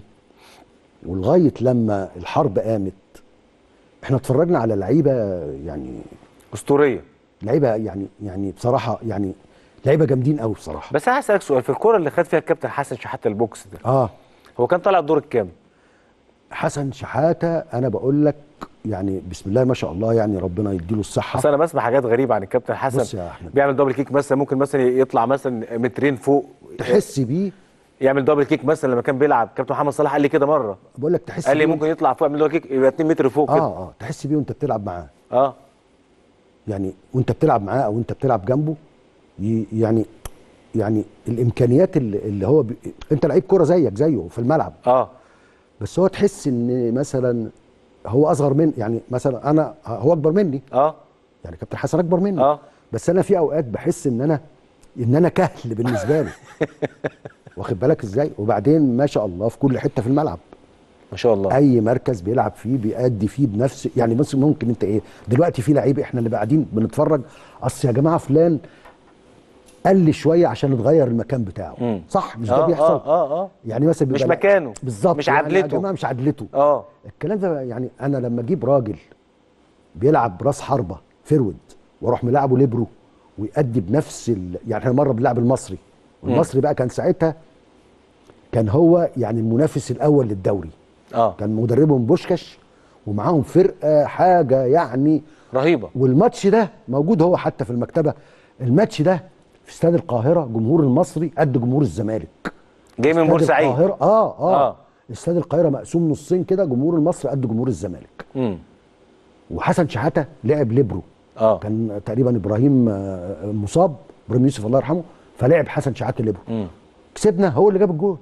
ولغايه لما الحرب قامت احنا اتفرجنا على لعيبه يعني اسطوريه لعيبه يعني يعني بصراحه يعني لعيبه جامدين قوي بصراحه بس انا هسالك سؤال في الكوره اللي خد فيها الكابتن حسن شحاته البوكس ده اه هو كان طالع الدور الكام؟ حسن شحاته انا بقول لك يعني بسم الله ما شاء الله يعني ربنا يديله الصحه اصل انا بسمع حاجات غريبه عن الكابتن بص حسن يا أحمد. بيعمل دبل كيك مثلا ممكن مثلا يطلع مثلا مترين فوق تحس بيه يعمل دبل كيك مثلا لما كان بيلعب كابتن محمد صلاح قال لي كده مره بقول لك تحس قال لي بيه ممكن يطلع فوق يعمل دبل كيك يبقى 2 متر فوق اه كده اه تحس بيه وانت بتلعب معاه اه يعني وانت بتلعب معاه او انت بتلعب جنبه ي- يعني يعني الامكانيات اللي, اللي هو بي... انت لعيب كوره زيك زيه في الملعب اه بس هو تحس ان مثلا هو اصغر من يعني مثلا انا هو اكبر مني اه يعني كابتن حسن اكبر مني اه بس انا في اوقات بحس ان انا ان انا كهل بالنسبه له واخد بالك ازاي وبعدين ما شاء الله في كل حته في الملعب ما شاء الله اي مركز بيلعب فيه بيأدي فيه بنفس يعني بس ممكن انت ايه دلوقتي في لعيب احنا اللي قاعدين بنتفرج اصل يا جماعه فلان قل شويه عشان اتغير المكان بتاعه مم. صح مش ده اه بيحصل اه اه اه يعني مثلا مش بيبقى- مكانه. بالظبط مش يعني عدلته. يا جماعه مش عدلته اه الكلام ده يعني انا لما اجيب راجل بيلعب راس حربه فرود واروح ملاعبه ليبرو ويأدي بنفس ال... يعني احنا مره بنلعب المصري والمصري بقى كان ساعتها كان هو يعني المنافس الاول للدوري اه كان مدربهم بوشكاش ومعاهم فرقه حاجه يعني رهيبه والماتش ده موجود هو حتى في المكتبه الماتش ده في استاد القاهره جمهور المصري قد جمهور الزمالك جاي من استاد بورسعيد القاهره اه اه, آه. استاد القاهره مقسوم نصين كده جمهور المصري قد جمهور الزمالك امم وحسن شحاته لعب ليبرو اه كان تقريبا ابراهيم آه، مصاب ابراهيم يوسف الله يرحمه فلعب حسن شحاته ليبرو امم كسبنا هو اللي جاب الجول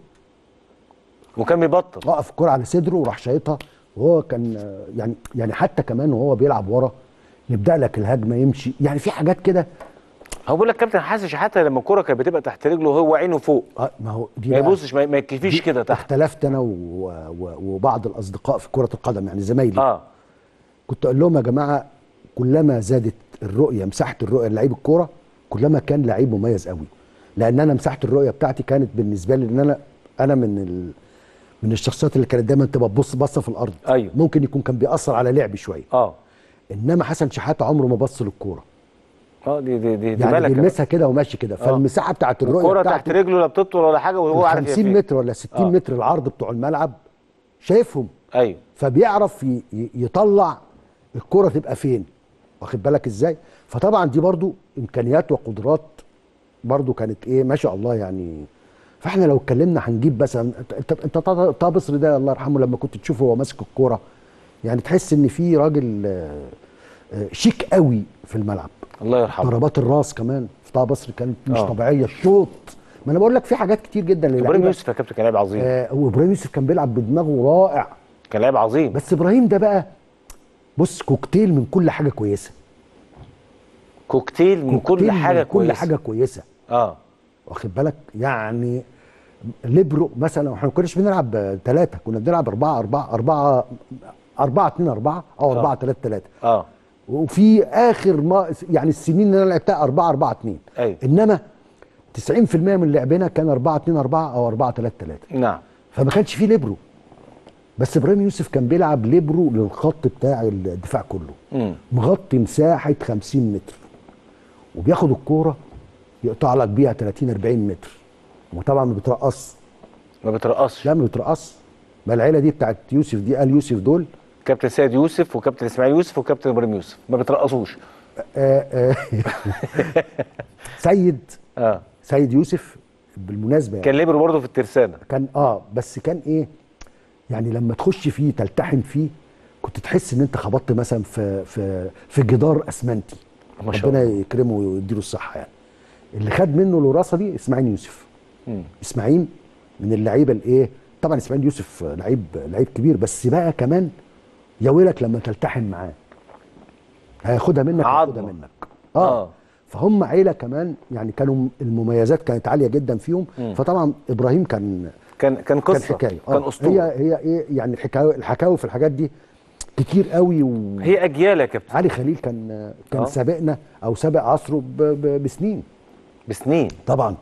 وكان بيبطل وقف الكرة على صدره وراح شايطها وهو كان آه، يعني يعني حتى كمان وهو بيلعب ورا يبدا لك الهجمه يمشي يعني في حاجات كده هو بيقول لك كابتن حسن شحاته لما الكوره كانت بتبقى تحت رجله وهو عينه فوق آه، ما هو دي ما بقى- يبصش ما ما يكفيش دي كده تحت اختلفت انا و... و... وبعض الاصدقاء في كره القدم يعني زمايلي اه كنت اقول لهم يا جماعه كلما زادت الرؤيه مساحه الرؤيه لعيب الكوره كلما كان لعيب مميز قوي لان انا مساحه الرؤيه بتاعتي كانت بالنسبه لي ان انا انا من ال... من الشخصيات اللي كانت دايما تبقى تبص بصه في الارض أيوه. ممكن يكون كان بيأثر على لعبي شويه اه انما حسن شحاته عمره ما بص للكوره اه دي دي دي, دي يعني ملكه بيلمسها كده وماشي كده فالمساحه بتاعت الرؤيه الكوره تحت بتاعته رجله لا بتطول ولا حاجه وهو عارف هي 50 فين. متر ولا 60 آه. متر العرض بتوع الملعب شايفهم ايوه فبيعرف ي- ي- يطلع الكرة تبقى فين واخد بالك ازاي فطبعا دي برضو امكانيات وقدرات برضو كانت ايه ما شاء الله يعني فاحنا لو اتكلمنا هنجيب مثلا انت انت انت طه طه بصري ده الله يرحمه لما كنت تشوفه وهو ماسك الكوره يعني تحس ان في راجل آه، آه، شيك قوي في الملعب الله يرحمه ضربات الراس كمان في طه بصري كانت مش آه. طبيعيه الشوط ما انا بقول لك في حاجات كتير جدا ابراهيم للعيبة. يوسف يا كابتن كان لاعب عظيم آه وابراهيم يوسف كان بيلعب بدماغه رائع كان لاعب عظيم بس ابراهيم ده بقى بص كوكتيل من كل حاجه كويسه كوكتيل من كل كوكتيل حاجه من كل كويسه حاجه كويسه اه واخد بالك يعني ليبرو مثلا احنا ما كناش بنلعب ثلاثه كنا بنلعب اربعه اربعه اربعه اربعه اتنين اربعه او آه. اربعه ثلاثه ثلاثه اه وفي اخر ما يعني السنين اللي انا لعبتها اربعه اربعه اتنين أيوة. انما 90% من لعبنا كان 4 2 4 او 4 3 3 نعم فما كانش فيه ليبرو بس ابراهيم يوسف كان بيلعب ليبرو للخط بتاع الدفاع كله امم مغطي مساحه 50 متر وبياخد الكوره يقطع لك بيها 30 40 متر وطبعا ما بترقص ما بترقصش لا ما بترقص ما العيله دي بتاعت يوسف دي قال يوسف دول كابتن سيد يوسف وكابتن اسماعيل يوسف وكابتن ابراهيم يوسف ما بترقصوش آه آه سيد اه سيد يوسف بالمناسبه يعني كان ليبرو برضه في الترسانه كان اه بس كان ايه يعني لما تخش فيه تلتحم فيه كنت تحس ان انت خبطت مثلا في في في جدار اسمنتي ما شاء ربنا الله. يكرمه ويديله الصحه يعني اللي خد منه الوراثه دي اسماعيل يوسف مم. اسماعيل من اللعيبه الايه طبعا اسماعيل يوسف لعيب لعيب كبير بس بقى كمان يا ويلك لما تلتحم معاه هياخدها منك هياخدها عظمة. منك اه, آه. فهم عيله كمان يعني كانوا المميزات كانت عاليه جدا فيهم فطبعا ابراهيم كان كان كان كان قصه حكايه كان آه. اسطوره هي هي ايه يعني الحكاوي الحكاوي في الحاجات دي كتير قوي وعلي هي اجيال يا كابتن خليل كان كان آه. سابقنا او سابق عصره ب- ب- بسنين بسنين طبعا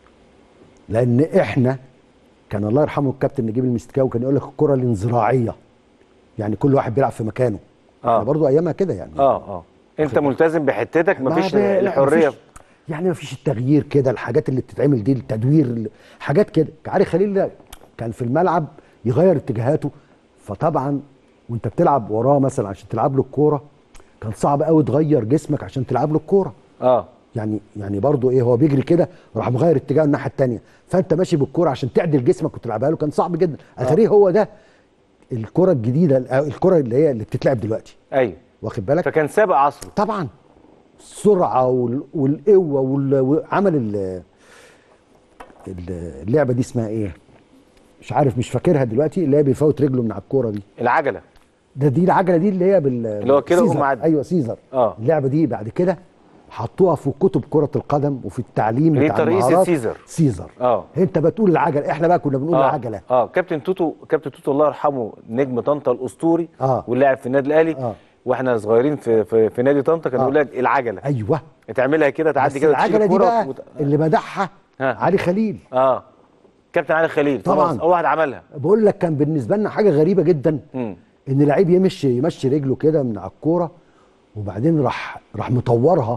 لان احنا كان الله يرحمه الكابتن نجيب المستكاوي كان يقول لك الكره الانزراعيه يعني كل واحد بيلعب في مكانه آه. احنا برضو ايامها كده يعني اه اه انت ملتزم بحتتك ما مفيش ب- لا، الحريه مفيش- يعني ما فيش التغيير كده الحاجات اللي بتتعمل دي التدوير ال- حاجات كده علي خليل ده كان في الملعب يغير اتجاهاته فطبعا وانت بتلعب وراه مثلا عشان تلعب له الكوره كان صعب قوي تغير جسمك عشان تلعب له الكوره اه يعني يعني برضه ايه هو بيجري كده راح مغير اتجاهه الناحيه الثانيه فانت ماشي بالكوره عشان تعدل جسمك وتلعبها له كان صعب جدا اتاريه هو ده الكره الجديده أو الكره اللي هي اللي بتتلعب دلوقتي ايوه واخد بالك فكان سابق عصره طبعا السرعه وال- والقوه وال- وعمل ال- ال- اللعبه دي اسمها ايه مش عارف مش فاكرها دلوقتي اللي هي بيفوت رجله من على الكوره دي العجله ده دي العجله دي اللي هي بال اللي هو كده سيزر. ويقوم معدي. ايوه سيزر آه. اللعبه دي بعد كده حطوها في كتب كره القدم وفي التعليم اللي هي بتاع ترقيص المهارات. السيزر. سيزر آه. انت بتقول العجله احنا بقى كنا بنقول اه العجله اه كابتن توتو كابتن توتو الله يرحمه نجم طنطا الاسطوري آه. واللاعب في النادي الاهلي آه. واحنا صغيرين في في, في نادي طنطا كان آه. يقول لك العجله ايوه تعملها كده بس تعدي كده تشيل العجله دي الكرة بقى وت- اللي مدحها ها. علي خليل اه كابتن علي خليل طبعاً. خلاص اول واحد عملها بقول لك كان بالنسبه لنا حاجه غريبه جدا مم. ان لعيب يمشي يمشي رجله كده من على الكوره وبعدين راح راح مطورها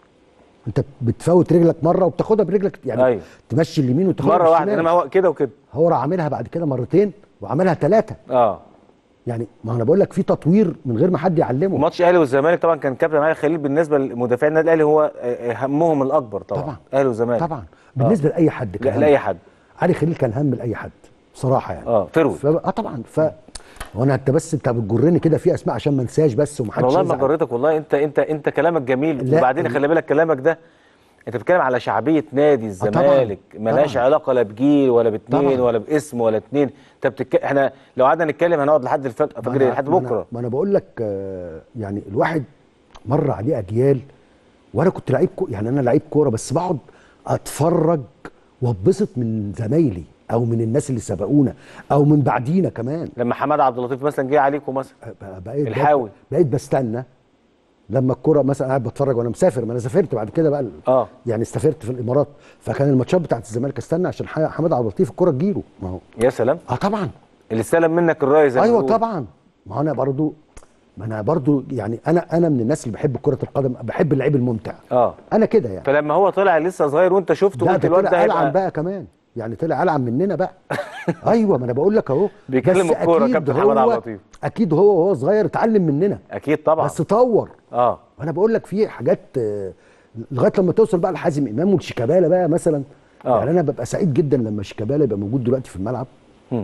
انت بتفوت رجلك مره وبتاخدها برجلك يعني أيوة. تمشي اليمين وتاخدها مره واحده بالشمال. انما هو كده وكده هو راح عاملها بعد كده مرتين وعملها ثلاثه اه يعني ما انا بقول لك في تطوير من غير ما حد يعلمه وماتش الاهلي والزمالك طبعا كان كابتن علي خليل بالنسبه لمدافعين النادي الاهلي هو آه، همهم الاكبر طبعا طبعا. اهلي والزمالك طبعا بالنسبه لاي حد كان لا هم. لاي حد علي خليل كان هم لاي حد بصراحه يعني اه فروي ف... اه طبعا ف وانا انت بس انت بتجرني كده في اسماء عشان ما انساش بس ومحدش انا والله ما يزعل. جريتك والله انت انت انت كلامك جميل لا، وبعدين ال- خلي بالك كلامك ده انت بتتكلم على شعبيه نادي الزمالك ملهاش طبعاً. علاقه لا بجيل ولا باتنين طبعاً. ولا باسم ولا اتنين انت بتك... احنا لو قعدنا نتكلم هنقعد لحد الفجر ما فجر أنا- لحد ما أنا- بكره ما انا بقول لك آه، يعني الواحد مر عليه اجيال وانا كنت لعيب كو يعني انا لعيب كوره بس بقعد اتفرج واتبسط من زمايلي او من الناس اللي سبقونا او من بعدينا كمان لما حماد عبد اللطيف مثلا جه عليكم مثلا ب- بقيت الحاوي. بقيت بستنى لما الكرة مثلا قاعد بتفرج وانا مسافر ما انا سافرت بعد كده بقى اه يعني سافرت في الامارات فكان الماتشات بتاعت الزمالك استنى عشان ح- حماد عبد اللطيف الكرة تجيله ما هو يا سلام اه طبعا اللي استلم منك الراي زي ما ايوه بنقول. طبعا ما هو انا برضو ما انا برضو يعني انا انا من الناس اللي بحب كرة القدم بحب اللعيب الممتع اه انا كده يعني فلما هو طلع لسه صغير وانت شفته لا قلت ده الواد ده طلع العن هيبقى بقى كمان يعني طلع العن مننا بقى ايوه ما انا بقول لك اهو بيكلم بس الكورة أكيد كابتن حماد عبد هو- اللطيف. اكيد هو وهو صغير اتعلم مننا اكيد طبعا بس طور اه انا بقول لك في حاجات آه، لغايه لما توصل بقى لحازم امام والشيكابالا بقى مثلا آه. يعني انا ببقى سعيد جدا لما شيكابالا يبقى موجود دلوقتي في الملعب مم.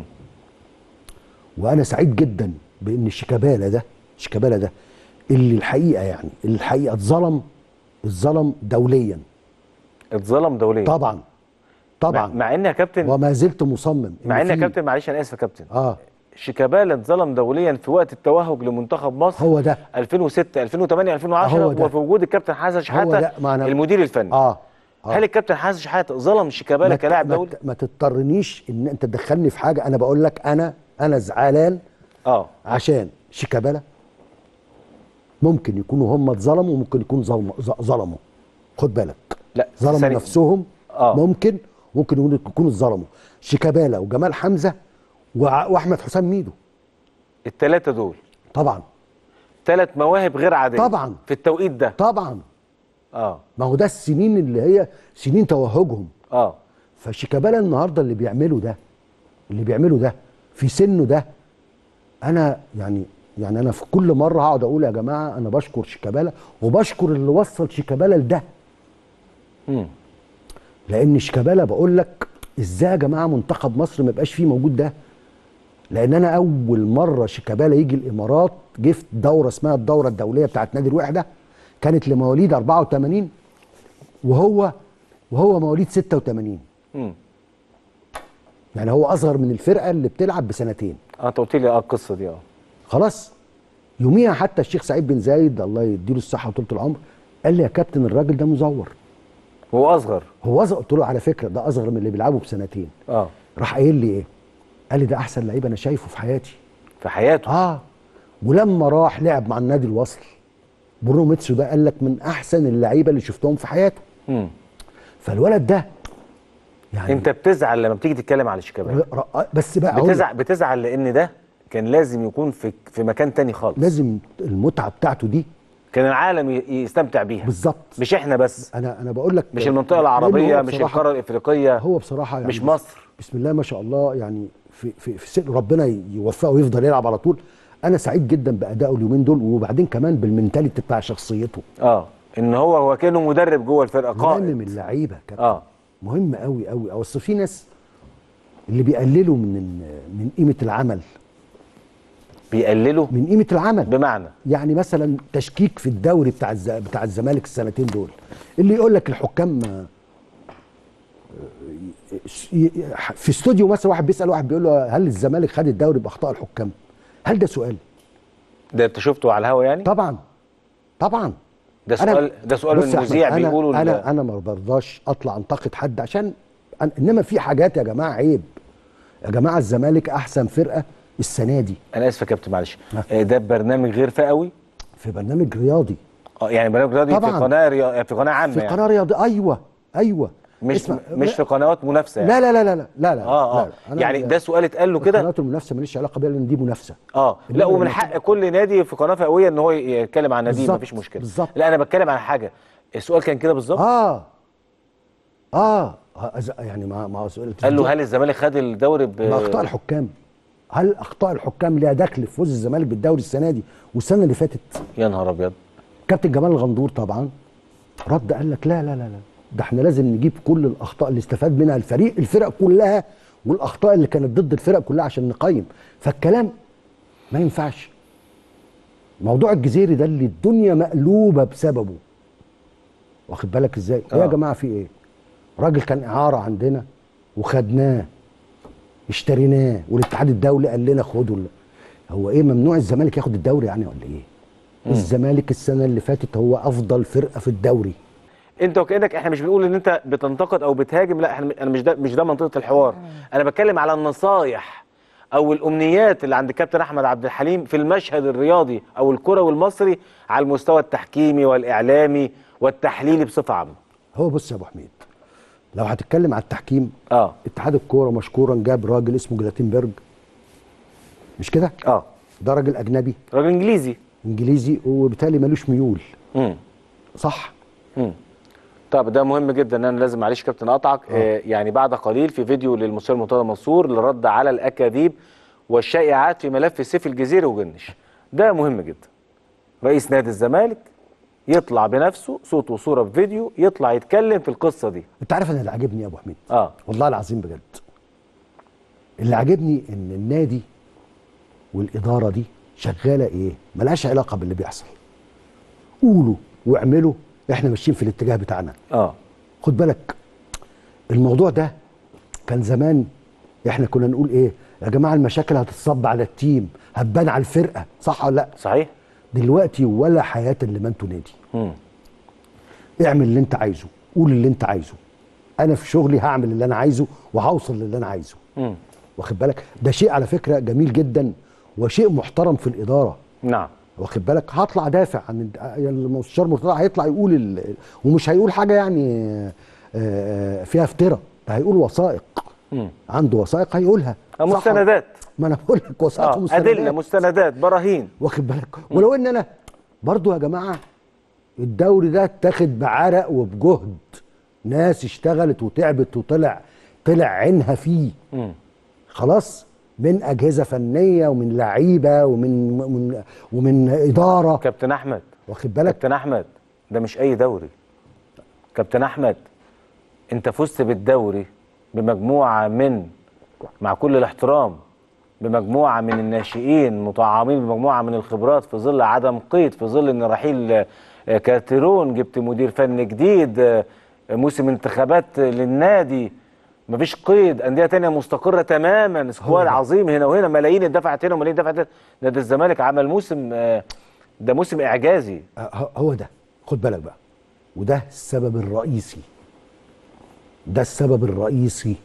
وانا سعيد جدا بان الشيكابالا ده شيكابالا ده اللي الحقيقه يعني اللي الحقيقه اتظلم اتظلم دوليا اتظلم دوليا طبعا مع, طبعا مع ان يا كابتن وما زلت مصمم إن مع ان يا في- كابتن معلش انا اسف يا كابتن اه شيكابالا اتظلم دوليا في وقت التوهج لمنتخب مصر هو ده 2006 2008 2010 هو ده. وفي وجود الكابتن حسن شحاته ده، ما أنا- المدير الفني اه, آه. هل الكابتن حسن شحاته ظلم شيكابالا ما ت- كلاعب ما دولي ت- ما تضطرنيش ان انت تدخلني في حاجه انا بقول لك انا انا زعلان اه عشان شيكابالا ممكن يكونوا هم اتظلموا وممكن يكون ظلموا ظ- ظلموا خد بالك لا ظلموا ثانية. نفسهم آه. ممكن ممكن يكونوا- يكونوا اتظلموا شيكابالا وجمال حمزه وع- واحمد حسام ميدو الثلاثه دول طبعا ثلاث مواهب غير عاديه طبعاً. في التوقيت ده طبعا اه ما هو ده السنين اللي هي سنين توهجهم اه فشيكابالا النهارده اللي بيعمله ده اللي بيعمله ده في سنه ده انا يعني يعني انا في كل مره هقعد اقول يا جماعه انا بشكر شيكابالا وبشكر اللي وصل شيكابالا لده مم. لان شيكابالا بقول لك ازاي يا جماعه منتخب مصر ما يبقاش فيه موجود ده لان انا اول مره شيكابالا يجي الامارات جه في دوره اسمها الدوره الدوليه بتاعت نادي الوحده كانت لمواليد 84 وهو وهو مواليد 86 مم. يعني هو اصغر من الفرقه اللي بتلعب بسنتين اه انت قلت لي اه القصه دي اه خلاص يوميها حتى الشيخ سعيد بن زايد الله يديله الصحه وطول العمر قال لي يا كابتن الراجل ده مزور هو اصغر هو أصغر قلت له على فكره ده اصغر من اللي بيلعبوا بسنتين اه راح قايل لي ايه قال لي ده احسن لعيب انا شايفه في حياتي في حياته اه ولما راح لعب مع النادي الوصل برونو ميتسو ده قال لك من احسن اللعيبه اللي شفتهم في حياته مم. فالولد ده يعني انت بتزعل لما بتيجي تتكلم على شيكابالا ر- ر- بس بقى أقول لك، بتزعل بتزعل لان ده كان لازم يكون في في مكان تاني خالص لازم المتعه بتاعته دي كان العالم ي- يستمتع بيها بالظبط مش احنا بس انا انا بقول لك مش المنطقه لأنه العربيه هو مش بصراحة- القاره الافريقيه هو بصراحه يعني مش مصر بسم الله ما شاء الله يعني في في, في سن ربنا يوفقه ويفضل يلعب على طول انا سعيد جدا بادائه اليومين دول وبعدين كمان بالمنتاليتي بتاع شخصيته اه ان هو هو كانه مدرب جوه الفرقه مهم قائد من اللعيبه كابتن اه مهم قوي قوي اصل في ناس اللي بيقللوا من من قيمه العمل بيقللوا من قيمه العمل بمعنى يعني مثلا تشكيك في الدوري بتاع الز... بتاع الزمالك السنتين دول اللي يقول لك الحكام آه، ي- في استوديو مثلا واحد بيسال واحد بيقول له هل الزمالك خد الدوري باخطاء الحكام هل ده سؤال ده انت شفته على الهوا يعني طبعا طبعا ده أنا- سؤال ده سؤال بص من يا أحمد، مذيع أنا بيقولوا ال- انا انا ما برضاش اطلع انتقد حد عشان أنا انما في حاجات يا جماعه عيب يا جماعه الزمالك احسن فرقه السنه دي انا اسف يا كابتن معلش ها. آه، ده برنامج غير فئوي في برنامج رياضي اه يعني برنامج رياضي في طبعاً. قناه ريا... في قناه عامه في يعني. قناه رياضيه ايوه ايوه مش اسمع، مش في قنوات منافسه يعني. لا لا لا لا لا لا لا اه اه لا، أنا يعني ال- ده سؤال اتقال له كده قنوات المنافسه ماليش علاقه بيها لان دي منافسه اه لا إنما ومن لما حق كل نادي في قناه فئويه ان هو يتكلم عن ناديه بالظبط، مفيش مشكله بالظبط. لا انا بتكلم عن حاجه السؤال كان كده بالظبط اه اه آه، أز- يعني ما ما سؤال قال له هل الزمالك خد الدوري ب ما اخطاء الحكام هل اخطاء الحكام ليها دخل في فوز الزمالك بالدوري السنه دي والسنه اللي فاتت يا نهار ابيض كابتن جمال الغندور طبعا رد قال لك لا لا لا لا ده احنا لازم نجيب كل الاخطاء اللي استفاد منها الفريق الفرق كلها والاخطاء اللي كانت ضد الفرق كلها عشان نقيم فالكلام ما ينفعش موضوع الجزيري ده اللي الدنيا مقلوبه بسببه واخد بالك ازاي ايه يا آه. جماعه في ايه راجل كان اعاره عندنا وخدناه اشتريناه والاتحاد الدولي قال لنا خدوا ال- هو ايه ممنوع الزمالك ياخد الدوري يعني ولا ايه الزمالك السنه اللي فاتت هو افضل فرقه في الدوري انت وكانك احنا مش بنقول ان انت بتنتقد او بتهاجم لا احنا انا مش ده مش ده منطقه الحوار انا بتكلم على النصايح او الامنيات اللي عند كابتن احمد عبد الحليم في المشهد الرياضي او الكروي المصري على المستوى التحكيمي والاعلامي والتحليلي بصفه عامه هو بص يا ابو حميد لو هتتكلم على التحكيم اه اتحاد الكوره مشكورا جاب راجل اسمه جلاتينبرج مش كده اه ده راجل اجنبي راجل انجليزي انجليزي وبالتالي ملوش ميول امم صح امم طب ده مهم جدا انا لازم معلش كابتن اقطعك آه يعني بعد قليل في فيديو للمستشار مرتضى منصور للرد على الاكاذيب والشائعات في ملف سيف الجزيري وجنش ده مهم جدا رئيس نادي الزمالك يطلع بنفسه صوت وصوره في فيديو يطلع يتكلم في القصه دي انت عارف انا اللي عاجبني يا ابو حميد اه والله العظيم بجد اللي عاجبني ان النادي والاداره دي شغاله ايه ملهاش علاقه باللي بيحصل قولوا واعملوا احنا ماشيين في الاتجاه بتاعنا اه خد بالك الموضوع ده كان زمان احنا كنا نقول ايه يا جماعه المشاكل هتتصب على التيم هتبان على الفرقه صح ولا لا صحيح دلوقتي ولا حياه اللي ما انتوا نادي امم اعمل اللي انت عايزه قول اللي انت عايزه انا في شغلي هعمل اللي انا عايزه وهوصل للي انا عايزه امم واخد بالك ده شيء على فكره جميل جدا وشيء محترم في الاداره نعم واخد بالك هطلع دافع عن الد- يعني المستشار مرتضى هيطلع يقول ال... ومش هيقول حاجه يعني آه، فيها افتراء ده هيقول وثائق امم عنده وثائق هيقولها آه، صح؟ مستندات ما انا بقول لك وثائق اه ومستندات ادله مستندات براهين واخد بالك ولو ان انا برضو يا جماعه الدوري ده اتاخد بعرق وبجهد ناس اشتغلت وتعبت وطلع طلع عينها فيه مم. خلاص من اجهزه فنيه ومن لعيبه ومن ومن, ومن اداره كابتن احمد واخد بالك كابتن احمد ده مش اي دوري كابتن احمد انت فزت بالدوري بمجموعه من مع كل الاحترام بمجموعه من الناشئين مطعمين بمجموعه من الخبرات في ظل عدم قيد في ظل ان رحيل آه، كارتيرون جبت مدير فني جديد آه، موسم انتخابات للنادي مفيش قيد انديه تانية مستقره تماما سكواد عظيم هنا وهنا ملايين اتدفعت هنا وملايين اتدفعت هنا نادي الزمالك عمل موسم آه، ده موسم اعجازي ه- هو ده خد بالك بقى وده السبب الرئيسي ده السبب الرئيسي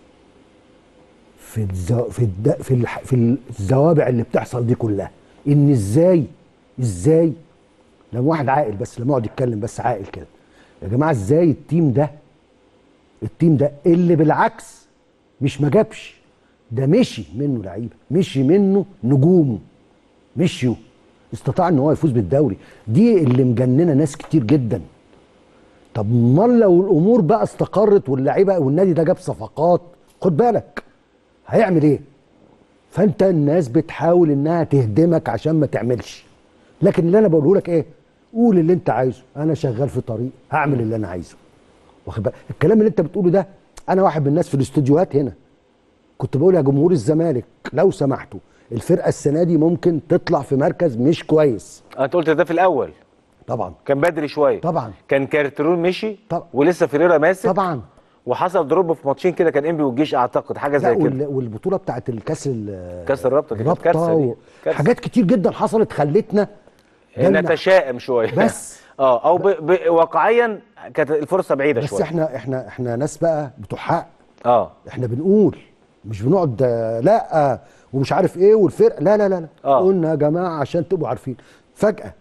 في الزو... في الد... في الح... في الزوابع اللي بتحصل دي كلها ان ازاي ازاي لما واحد عاقل بس لما يقعد يتكلم بس عاقل كده يا جماعه ازاي التيم ده التيم ده اللي بالعكس مش ما جابش ده مشي منه لعيبه مشي منه نجومه مشيوا استطاع ان هو يفوز بالدوري دي اللي مجننه ناس كتير جدا طب امال لو الامور بقى استقرت واللعيبه والنادي ده جاب صفقات خد بالك هيعمل ايه فانت الناس بتحاول انها تهدمك عشان ما تعملش لكن اللي انا بقوله لك ايه قول اللي انت عايزه انا شغال في طريق هعمل اللي انا عايزه واخد بالك الكلام اللي انت بتقوله ده انا واحد من الناس في الاستوديوهات هنا كنت بقول يا جمهور الزمالك لو سمحتوا الفرقه السنه دي ممكن تطلع في مركز مش كويس انت قلت ده في الاول طبعا كان بدري شويه طبعا كان كارترون مشي طب- ولسه فيريرا ماسك طبعا وحصل دروب في ماتشين كده كان انبي والجيش اعتقد حاجه لا زي كده وال- والبطوله بتاعت الكاس ال- كاس الرابطه دي كانت الرابطه كارثه دي و- كارثة. حاجات كتير جدا حصلت خلتنا جالنا- نتشائم شويه بس. اه او ب... ب... واقعيا كانت الفرصه بعيده بس شويه احنا احنا احنا ناس بقى بتوع حق اه احنا بنقول مش بنقعد آه، لا آه، ومش عارف ايه والفرق لا لا لا, لا. آه. قلنا يا جماعه عشان تبقوا عارفين فجاه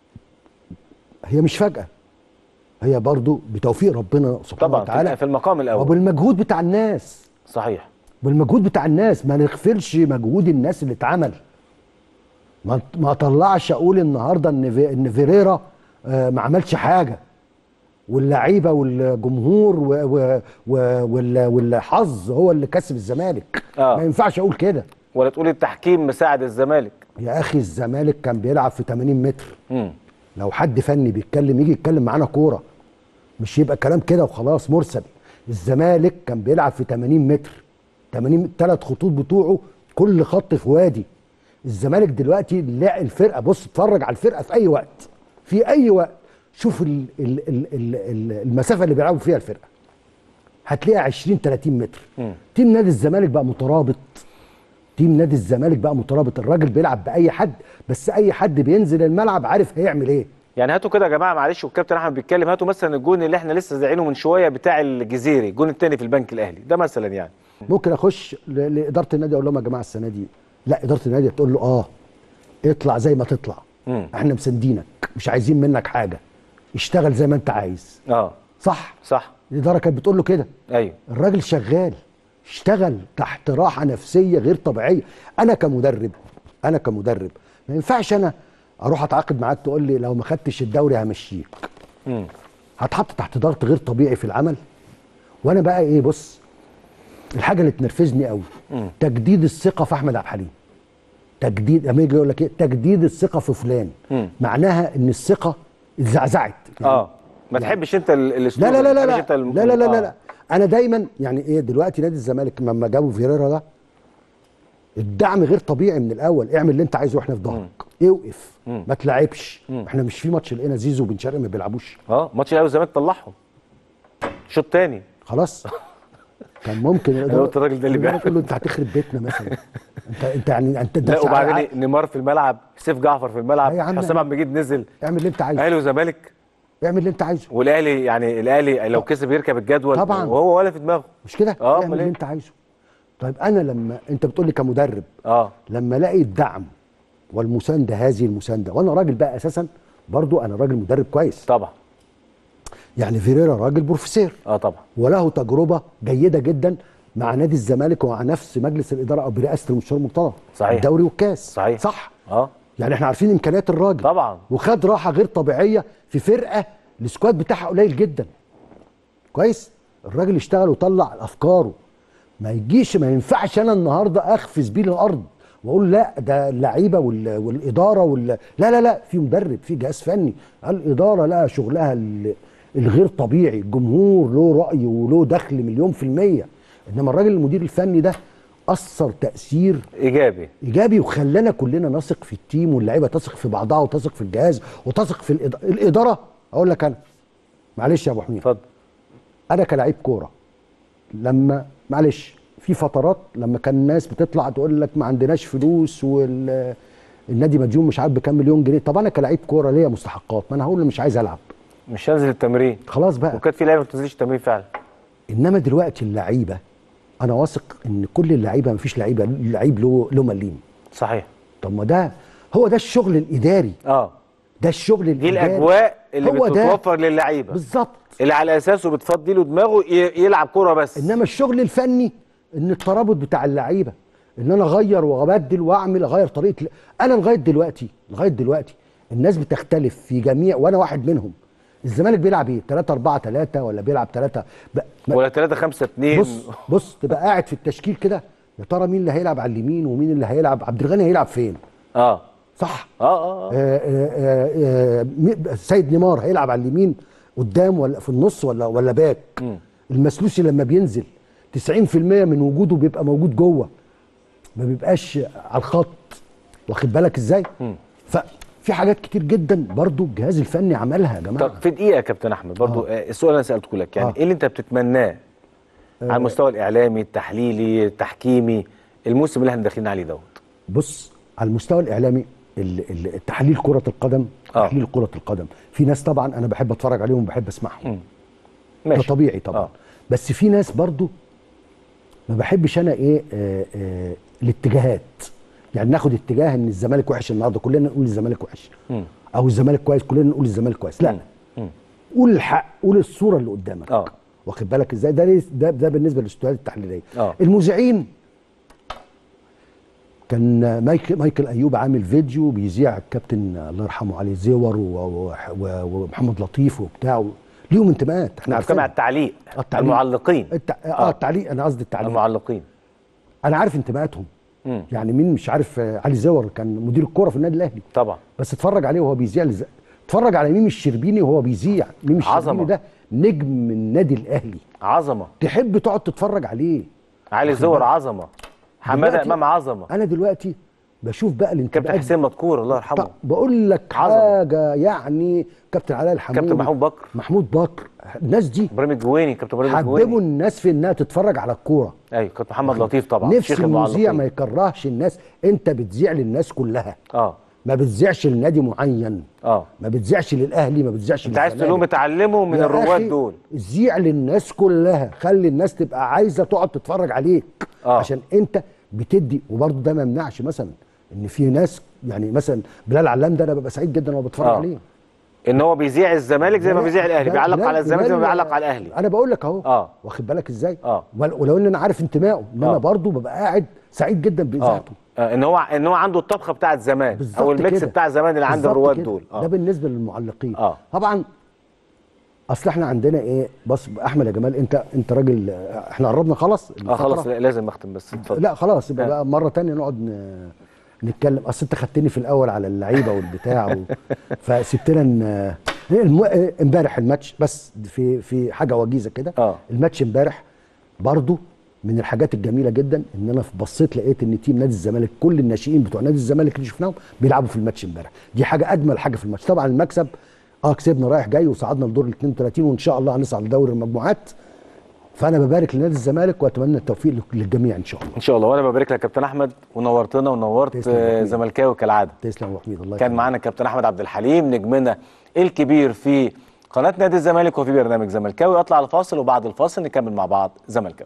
هي مش فجاه هي برضو بتوفيق ربنا سبحانه طبعا وتعالى في المقام الاول وبالمجهود بتاع الناس صحيح بالمجهود بتاع الناس ما نغفلش مجهود الناس اللي اتعمل ما ما اطلعش اقول النهارده ان في ان فيريرا آه، ما عملش حاجه واللعيبه والجمهور و و و وال- والحظ هو اللي كسب الزمالك آه. ما ينفعش اقول كده ولا تقول التحكيم مساعد الزمالك يا اخي الزمالك كان بيلعب في 80 متر امم لو حد فني بيتكلم يجي يتكلم معانا كوره مش يبقى كلام كده وخلاص مرسل الزمالك كان بيلعب في 80 متر 80 ثلاث خطوط بتوعه كل خط في وادي الزمالك دلوقتي لا الفرقه بص اتفرج على الفرقه في اي وقت في اي وقت شوف ال ال ال ال ال المسافه اللي بيلعبوا فيها الفرقه هتلاقيها 20 30 متر مم. تيم نادي الزمالك بقى مترابط تيم نادي الزمالك بقى مترابط الراجل بيلعب باي حد بس اي حد بينزل الملعب عارف هيعمل ايه يعني هاتوا كده يا جماعه معلش والكابتن احمد بيتكلم هاتوا مثلا الجون اللي احنا لسه زعينه من شويه بتاع الجزيري الجون الثاني في البنك الاهلي ده مثلا يعني ممكن اخش ل- لاداره النادي اقول لهم يا جماعه السنه دي لا اداره النادي تقول له اه اطلع زي ما تطلع مم. احنا مساندينك مش عايزين منك حاجه اشتغل زي ما انت عايز اه صح صح الاداره كانت بتقول له كده ايوه الراجل شغال اشتغل تحت راحه نفسيه غير طبيعيه انا كمدرب انا كمدرب ما ينفعش انا اروح اتعاقد معاك تقول لي لو ما خدتش الدوري همشيك امم هتحط تحت ضغط غير طبيعي في العمل وانا بقى ايه بص الحاجه اللي تنرفزني قوي تجديد الثقه في احمد عبد الحليم تجديد لما يجي يقول لك ايه تجديد الثقه في فلان مم. معناها ان الثقه اتزعزعت يعني اه ما تحبش انت ال- لا الاسلوب لا لا ما لا تحبش لا انت الم- لا لا لا, لا, آه. لا. انا دايما يعني ايه دلوقتي نادي الزمالك لما جابوا فيريرا ده الدعم غير طبيعي من الاول اعمل اللي انت عايزه واحنا في ظهرك اوقف مم. ما تلعبش مم. احنا مش في ماتش لقينا زيزو وبن شرقي ما بيلعبوش اه ماتش الاهلي والزمالك طلعهم شوط تاني خلاص كان ممكن أنا قلت الراجل ده اللي الإدارة بيعمل. تقول له انت هتخرب بيتنا مثلا انت انت يعني انت ده لا ساعة- وبعدين نيمار في الملعب سيف جعفر في الملعب أي يا عم. حسام عبد المجيد نزل اعمل اللي انت عايزه اهلي وزمالك اعمل اللي انت عايزه والاهلي يعني الاهلي لو كسب يركب الجدول طبعاً. وهو ولا في دماغه مش كده آه، اعمل أمال اللي إيه؟ انت عايزه طيب انا لما انت بتقول لي كمدرب اه لما الاقي الدعم والمسانده هذه المسانده وانا راجل بقى اساسا برضو انا راجل مدرب كويس طبعا يعني فيريرا راجل بروفيسير اه طبعا وله تجربه جيده جدا مع نادي الزمالك ومع نفس مجلس الاداره او برئاسه المستشار مرتضى صحيح. الدوري والكاس صحيح صح اه يعني احنا عارفين امكانيات الراجل طبعا وخد راحه غير طبيعيه في فرقه السكواد بتاعها قليل جدا كويس الراجل اشتغل وطلع افكاره ما يجيش ما ينفعش انا النهارده اخفز بيه الارض واقول لا ده اللعيبه وال- والاداره وال... لا لا لا في مدرب في جهاز فني الاداره لها شغلها ال- الغير طبيعي الجمهور له راي وله دخل مليون في الميه انما الراجل المدير الفني ده اثر تاثير ايجابي ايجابي وخلانا كلنا نثق في التيم واللعيبه تثق في بعضها وتثق في الجهاز وتثق في الإدارة. الاداره اقول لك انا معلش يا ابو حميد اتفضل انا كلاعب كوره لما معلش في فترات لما كان الناس بتطلع تقول لك ما عندناش فلوس والنادي مديون مش عارف بكام مليون جنيه طب انا كلاعب كوره ليا مستحقات ما انا هقول مش عايز العب مش هنزل التمرين خلاص بقى وكانت في لعيبه ما بتنزلش التمرين فعلا انما دلوقتي اللعيبه انا واثق ان كل اللعيبه ما فيش لعيبه لعيب له له مليم صحيح طب ما ده هو ده الشغل الاداري اه ده الشغل دي الاداري الاجواء اللي هو ده. بتتوفر للعيبه بالظبط اللي على اساسه بتفضي له دماغه ي- يلعب كوره بس انما الشغل الفني ان الترابط بتاع اللعيبه ان انا اغير وابدل واعمل اغير طريقه ل- انا لغايه دلوقتي لغايه دلوقتي الناس بتختلف في جميع وانا واحد منهم الزمالك بيلعب ايه 3 4 3 ولا بيلعب 3 ب... ما- ولا 3 5 2 بص بص تبقى قاعد في التشكيل كده يا ترى مين اللي هيلعب على اليمين ومين اللي هيلعب عبد الغني هيلعب فين اه صح اه اه, آه. آه، آه، آه، مي- سيد نيمار هيلعب على اليمين قدام ولا في النص ولا ولا باك المسلوسي لما بينزل 90% من وجوده بيبقى موجود جوه ما بيبقاش على الخط واخد بالك ازاي ففي حاجات كتير جدا برضو الجهاز الفني عملها يا جماعه طب في دقيقه يا كابتن احمد برضو آه. آه. السؤال اللي انا سالته لك يعني آه. ايه اللي انت بتتمناه على المستوى الاعلامي التحليلي التحكيمي الموسم اللي احنا داخلين عليه دوت بص على المستوى الاعلامي ال- ال- التحليل كره القدم آه. تحليل كره القدم في ناس طبعا انا بحب اتفرج عليهم وبحب اسمعهم ده ماشي طبيعي طبعا آه. آه. بس في ناس برضو ما بحبش انا ايه آه آه الاتجاهات يعني ناخد اتجاه ان الزمالك وحش النهارده كلنا نقول الزمالك وحش مم. او الزمالك كويس كلنا نقول الزمالك كويس لا مم. قول الحق قول الصوره اللي قدامك آه. واخد بالك ازاي ده ليس- ده ده بالنسبه للاستوديوهات التحليليه آه. المذيعين كان مايكل مايكل ايوب عامل فيديو بيذيع الكابتن الله يرحمه علي زيور و- و- و- ومحمد لطيف وبتاع ليهم انتماءات احنا عارفين عارفين التعليق التعليق. المعلقين التع... اه التعليق انا قصدي التعليق المعلقين انا عارف انتماءاتهم مم. يعني مين مش عارف آه، علي زور كان مدير الكوره في النادي الاهلي طبعا بس اتفرج عليه وهو بيذيع لز... اتفرج على ميم الشربيني وهو بيذيع ميم الشربيني عظمة. ده نجم من النادي الاهلي عظمه تحب تقعد تتفرج عليه علي زور عظمه حماده دلوقتي امام عظمه انا دلوقتي بشوف بقى كابتن الانتماءات حسين مدكور الله يرحمه طب بقول لك عظمة. حاجه يعني كابتن علاء الحمود كابتن محمود بكر محمود بكر الناس دي ابراهيم الجويني كابتن ابراهيم حببوا الجويني الناس في انها تتفرج على الكوره ايوه كابتن محمد لطيف طبعا نفس شيخ المذيع ما المعلقين يكرهش الناس انت بتذيع للناس كلها اه ما بتذيعش لنادي معين اه ما بتذيعش للاهلي ما بتذيعش انت عايز للزمالك. تقول لهم اتعلموا من يا الرواد أخي، دول ذيع للناس كلها خلي الناس تبقى عايزه تقعد تتفرج عليك آه. عشان انت بتدي وبرضه ده ما يمنعش مثلا ان في ناس يعني مثلا بلال علام ده انا ببقى سعيد جدا وانا بتفرج آه. عليه ان هو بيذيع الزمالك زي ما لا، بيذيع الاهلي لا، بيعلق بلال- على الزمالك زي ما بلال- بيعلق على الاهلي انا بقول لك اهو آه. واخد بالك ازاي آه. ول- ولو ان انا عارف انتمائه انما آه. برضه ببقى قاعد سعيد جدا اه باذاعته آه، ان هو ان هو عنده الطبخه بتاعت زمان بالظبط او الميكس كده. بتاع زمان اللي عند بالظبط الرواد كده. دول ده اه بالنسبه للمعلقين آه. طبعا اصل احنا عندنا ايه بص احمد يا جمال انت انت راجل احنا قربنا خلاص اه الفترة. خلاص لا، لازم اختم بس اتفضل لا خلاص يبقى آه. بقى مره تانية نقعد ن... نتكلم اصل انت خدتني في الاول على اللعيبه والبتاع و... فسبتنا ن... الم... امبارح الماتش بس في في حاجه وجيزه كده آه. الماتش امبارح برضو من الحاجات الجميله جدا ان انا بصيت لقيت ان تيم نادي الزمالك كل الناشئين بتوع نادي الزمالك اللي شفناهم بيلعبوا في الماتش امبارح دي حاجه اجمل حاجه في الماتش طبعا المكسب اه كسبنا رايح جاي وصعدنا لدور ال 32 وان شاء الله هنصعد لدوري المجموعات فانا ببارك لنادي الزمالك واتمنى التوفيق للجميع ان شاء الله ان شاء الله وانا ببارك لك يا كابتن احمد ونورتنا ونورت تسلم يا آه، حبيبي. زملكاوي كالعاده تسلم يا أبو حميد الله كان يخليك. معانا كابتن احمد عبد الحليم نجمنا الكبير في قناه نادي الزمالك وفي برنامج زملكاوي اطلع الفاصل وبعد الفاصل نكمل مع بعض زملكاوي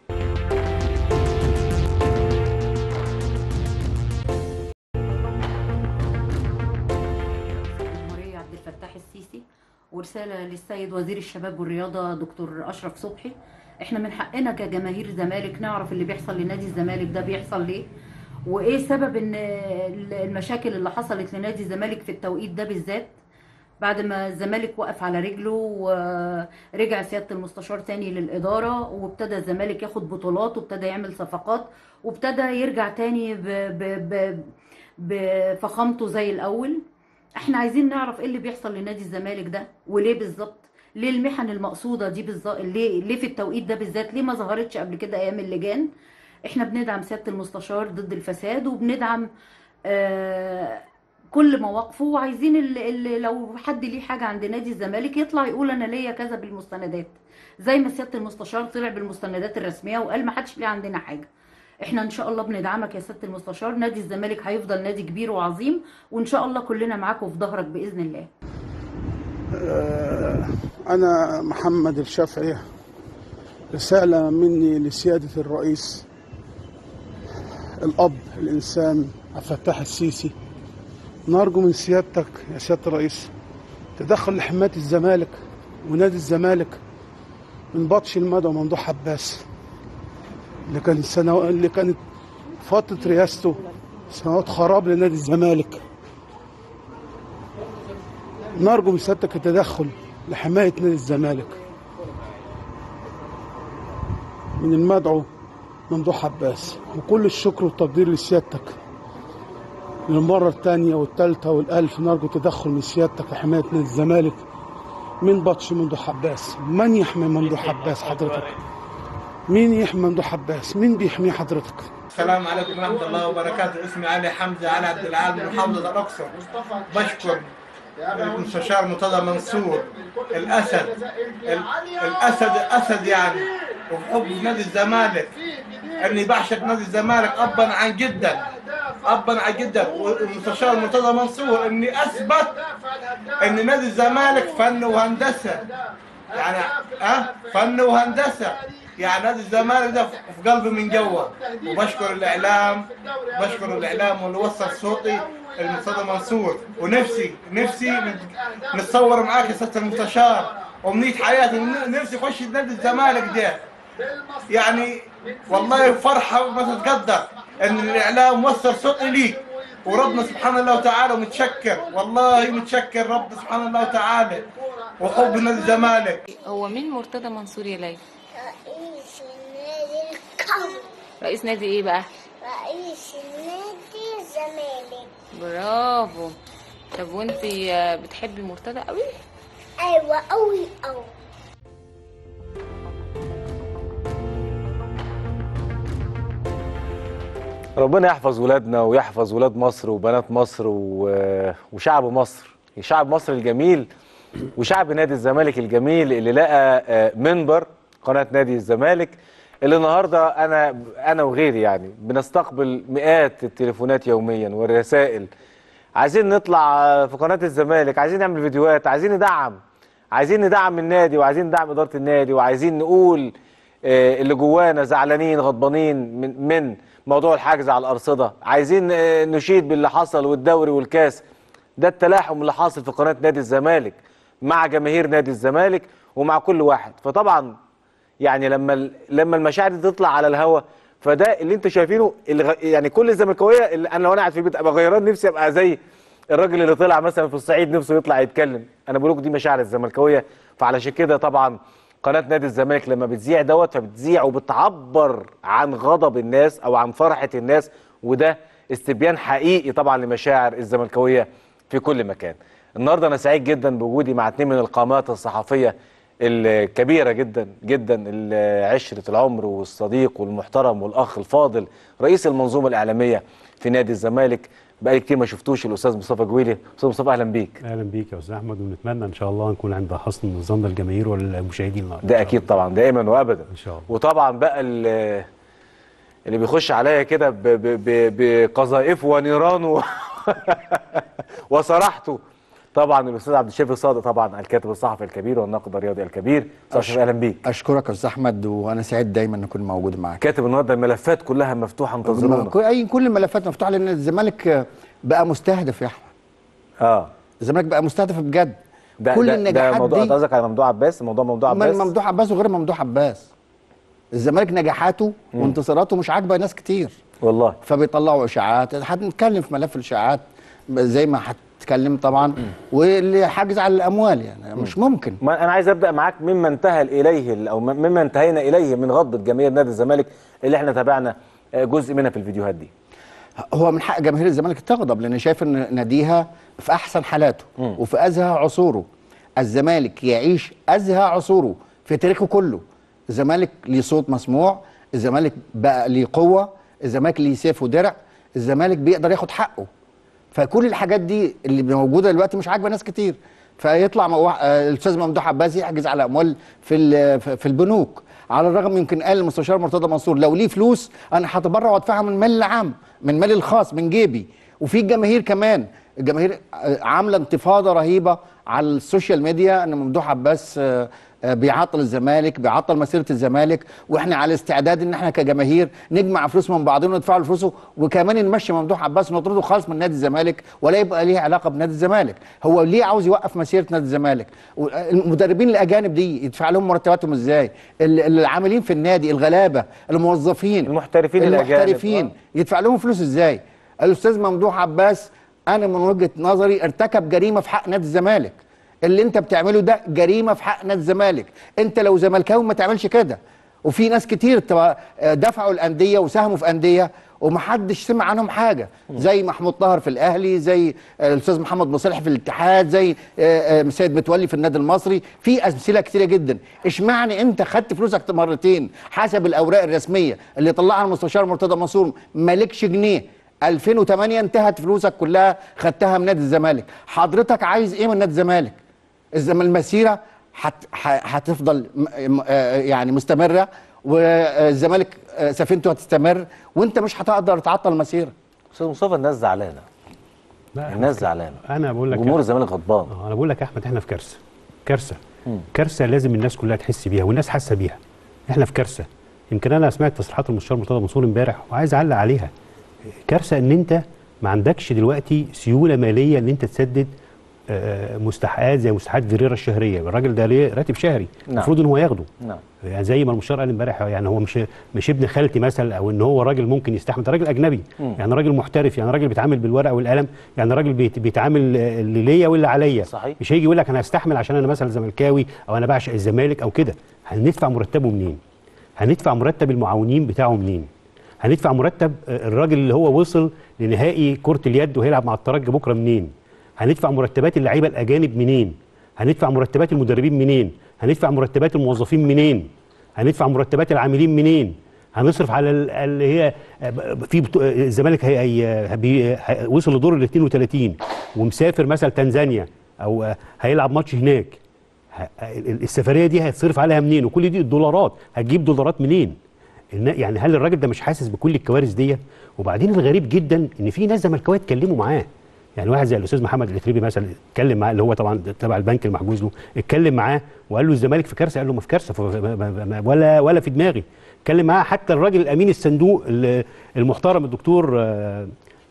الجمهورية عبد الفتاح السيسي ورسالة للسيد وزير الشباب والرياضة دكتور أشرف صبحي احنا من حقنا كجماهير زمالك نعرف اللي بيحصل لنادي الزمالك ده بيحصل ليه وايه سبب ان المشاكل اللي حصلت لنادي الزمالك في التوقيت ده بالذات بعد ما الزمالك وقف على رجله ورجع سيادة المستشار تاني للإدارة وابتدى الزمالك ياخد بطولات وابتدى يعمل صفقات وابتدى يرجع تاني ب... ب... ب... بفخامته زي الأول احنا عايزين نعرف ايه اللي بيحصل لنادي الزمالك ده وليه بالظبط ليه المحن المقصودة دي بالظبط ليه ليه في التوقيت ده بالذات ليه ما ظهرتش قبل كده ايام اللجان احنا بندعم سيادة المستشار ضد الفساد وبندعم آه كل مواقفه وعايزين اللي, اللي لو حد ليه حاجه عند نادي الزمالك يطلع يقول انا ليا كذا بالمستندات زي ما سياده المستشار طلع بالمستندات الرسميه وقال ما حدش ليه عندنا حاجه احنا ان شاء الله بندعمك يا سياده المستشار نادي الزمالك هيفضل نادي كبير وعظيم وان شاء الله كلنا معاك وفي ظهرك باذن الله أنا محمد الشافعي رسالة مني لسيادة الرئيس الأب الإنسان عبد الفتاح السيسي نرجو من سيادتك يا سيادة الرئيس تدخل لحماية الزمالك ونادي الزمالك من بطش المدى وممدوح عباس اللي كان سنو... اللي كانت فترة رئاسته سنوات خراب لنادي الزمالك نرجو من سيادتك التدخل لحماية نادي الزمالك من المدعو ممدوح عباس وكل الشكر والتقدير لسيادتك للمرة الثانية والثالثة والألف نرجو تدخل من سيادتك لحماية نادي الزمالك من بطش ممدوح عباس من يحمي ممدوح عباس حضرتك مين يحمي ممدوح عباس مين بيحميه حضرتك السلام عليكم ورحمة الله وبركاته اسمي علي حمزة علي عبد العال من محافظة الأقصر بشكر المستشار مرتضى منصور الأسد ال- الأسد أسد يعني وبحب نادي الزمالك اني بعشق نادي الزمالك ابا عن جدا ابا عن جدا والمستشار مرتضى منصور اني اثبت ان نادي الزمالك فن وهندسه يعني اه فن وهندسه يعني نادي الزمالك ده في قلبي من جوا وبشكر الاعلام بشكر الاعلام واللي وصل صوتي المرتضى منصور ونفسي نفسي نتصور معاك يا سياده المستشار ومنية حياتي نفسي اخش نادي الزمالك ده يعني والله فرحه ما تتقدر ان الاعلام وصل صوتي ليك وربنا سبحانه الله وتعالى متشكر والله متشكر رب سبحانه الله وتعالى وحب نادي الزمالك هو مين مرتضى منصور يا ليلى؟ رئيس النادي القومي رئيس نادي ايه بقى؟ رئيس النادي الزمالك برافو طب وانت بتحبي مرتضى قوي؟ ايوه قوي قوي ربنا يحفظ ولادنا ويحفظ ولاد مصر وبنات مصر و- وشعب مصر شعب مصر الجميل وشعب نادي الزمالك الجميل اللي لقى آه، منبر قناة نادي الزمالك اللي النهارده انا انا وغيري يعني بنستقبل مئات التليفونات يوميا والرسائل عايزين نطلع آه، في قناة الزمالك عايزين نعمل فيديوهات عايزين ندعم عايزين ندعم النادي وعايزين ندعم إدارة النادي وعايزين نقول آه، اللي جوانا زعلانين غضبانين من من موضوع الحجز على الأرصدة عايزين آه، نشيد باللي حصل والدوري والكاس ده التلاحم اللي حاصل في قناة نادي الزمالك مع جماهير نادي الزمالك ومع كل واحد فطبعا يعني لما ال- لما المشاعر دي تطلع على الهوا فده اللي انتوا شايفينه اللي غ- يعني كل الزملكاويه اللي انا لو انا قاعد في البيت ابقى غيران نفسي ابقى زي الراجل اللي طلع مثلا في الصعيد نفسه يطلع يتكلم انا بقول لكم دي مشاعر الزملكاويه فعلشان كده طبعا قناه نادي الزمالك لما بتذيع دوت فبتذيع وبتعبر عن غضب الناس او عن فرحه الناس وده استبيان حقيقي طبعا لمشاعر الزملكاويه في كل مكان النهارده انا سعيد جدا بوجودي مع اتنين من القامات الصحفيه الكبيره جدا جدا ال- عشره العمر والصديق والمحترم والاخ الفاضل رئيس المنظومه الاعلاميه في نادي الزمالك بقالي كتير ما شفتوش الاستاذ مصطفى جويلي استاذ مصطفى اهلا بيك اهلا بيك يا استاذ احمد ونتمنى ان شاء الله نكون عند حسن الظن الجماهير والمشاهدين النهارده ده اكيد طبعا دائما وابدا ان شاء الله وطبعا بقى ال- اللي بيخش عليا كده ب- ب- ب- بقذائفه ونيرانه وصراحته طبعا الاستاذ عبد الشافي صادق طبعا الكاتب الصحفي الكبير والناقد الرياضي الكبير استاذ شافي اهلا بيك اشكرك يا استاذ احمد وانا سعيد دايما ان اكون موجود معاك كاتب النهارده الملفات كلها مفتوحه انتظرونا كل- اي كل الملفات مفتوحه لان الزمالك بقى مستهدف يا احمد اه الزمالك بقى مستهدف بجد ده كل ده, ده النجاحات موضوع دي قصدك على ممدوح عباس موضوع ممدوح من عباس ممدوح عباس وغير ممدوح عباس الزمالك نجاحاته مم. وانتصاراته مش عاجبه ناس كتير والله فبيطلعوا اشاعات هنتكلم في ملف الاشاعات زي ما يتكلم طبعا واللي حاجز على الاموال يعني مش ممكن ما انا عايز ابدا معاك مما انتهى اليه ال- او مما انتهينا اليه من غضبه جماهير نادي الزمالك اللي احنا تابعنا آه، جزء منها في الفيديوهات دي هو من حق جماهير الزمالك تغضب لان شايف ان ناديها في احسن حالاته وفي ازهى عصوره الزمالك يعيش ازهى عصوره في تاريخه كله الزمالك ليه صوت مسموع الزمالك بقى ليه قوه الزمالك ليه سيف ودرع الزمالك بيقدر ياخد حقه فكل الحاجات دي اللي موجوده دلوقتي مش عاجبه ناس كتير فيطلع مو- آه، الاستاذ ممدوح عباس يحجز على اموال في ال- في في البنوك على الرغم يمكن قال المستشار مرتضى منصور لو ليه فلوس انا هتبرع وادفعها من مال العام من مالي الخاص من جيبي وفي الجماهير كمان الجماهير آه، عامله انتفاضه رهيبه على السوشيال ميديا ان ممدوح عباس آه، آه، بيعطل الزمالك بيعطل مسيره الزمالك واحنا على استعداد ان احنا كجماهير نجمع فلوس من بعضنا وندفع له فلوسه وكمان نمشي ممدوح عباس ونطرده خالص من نادي الزمالك ولا يبقى ليه علاقه بنادي الزمالك هو ليه عاوز يوقف مسيره نادي الزمالك المدربين الاجانب دي يدفع لهم مرتباتهم ازاي ال- العاملين في النادي الغلابه الموظفين المحترفين الأجانب، المحترفين يدفع لهم فلوس ازاي الاستاذ ممدوح عباس انا من وجهه نظري ارتكب جريمه في حق نادي الزمالك اللي انت بتعمله ده جريمه في حق نادي الزمالك انت لو زملكاوي ما تعملش كده وفي ناس كتير تبقى- دفعوا الانديه وساهموا في انديه ومحدش سمع عنهم حاجه زي محمود طاهر في الاهلي زي آه، الاستاذ محمد مصالح في الاتحاد زي آه، آه، سيد متولي في النادي المصري في امثله كتيره جدا اشمعنى انت خدت فلوسك مرتين حسب الاوراق الرسميه اللي طلعها المستشار مرتضى منصور مالكش جنيه 2008 انتهت فلوسك كلها خدتها من نادي الزمالك حضرتك عايز ايه من نادي الزمالك الزم- المسيره هت ح- هتفضل م- م- آه يعني مستمره والزمالك آه، سفينته هتستمر وانت مش هتقدر تعطل المسيره استاذ مصطفى الناس زعلانه الناس زعلانه انا بقول لك جمهور الزمالك غضبان آه، انا بقول لك يا احمد احنا في كارثه كارثه كارثه لازم الناس كلها تحس بيها والناس حاسه بيها احنا في كارثه يمكن انا سمعت تصريحات المستشار مرتضى منصور امبارح وعايز اعلق عليها كارثه ان انت ما عندكش دلوقتي سيوله ماليه ان انت تسدد آه، مستحقات زي مستحقات فيريرا الشهريه الراجل ده ليه راتب شهري نعم. المفروض ان هو ياخده نعم يعني زي ما المستشار قال امبارح يعني هو مش مش ابن خالتي مثلا او ان هو راجل ممكن يستحمل ده راجل اجنبي مم. يعني راجل محترف يعني راجل بيتعامل بالورقه والقلم يعني راجل بيت- بيتعامل آه، اللي ليا واللي عليا صحيح. مش هيجي يقول لك انا هستحمل عشان انا مثلا زملكاوي او انا بعشق الزمالك او كده هندفع مرتبه منين هندفع مرتب المعاونين بتاعه منين هندفع مرتب آه، الراجل اللي هو وصل لنهائي كره اليد وهيلعب مع الترجي بكره منين هندفع مرتبات اللعيبه الاجانب منين هندفع مرتبات المدربين منين هندفع مرتبات الموظفين منين هندفع مرتبات العاملين منين هنصرف على ال- اللي هي في بتو- الزمالك هي هي بي- هي- وصل لدور ال 32 ومسافر مثلا تنزانيا او هيلعب ماتش هناك ه- السفريه دي هيتصرف عليها منين وكل دي الدولارات هتجيب دولارات منين النا- يعني هل الراجل ده مش حاسس بكل الكوارث دي وبعدين الغريب جدا ان في ناس زملكاويه اتكلموا معاه يعني واحد زي الاستاذ محمد الاتريبي مثلا اتكلم معاه اللي هو طبعا تبع البنك المحجوز له اتكلم معاه وقال له الزمالك في كارثه قال له ما في كارثه ف- ما- ما- ما- ولا ولا في دماغي اتكلم معاه حتى الراجل الامين الصندوق ال- المحترم الدكتور آه،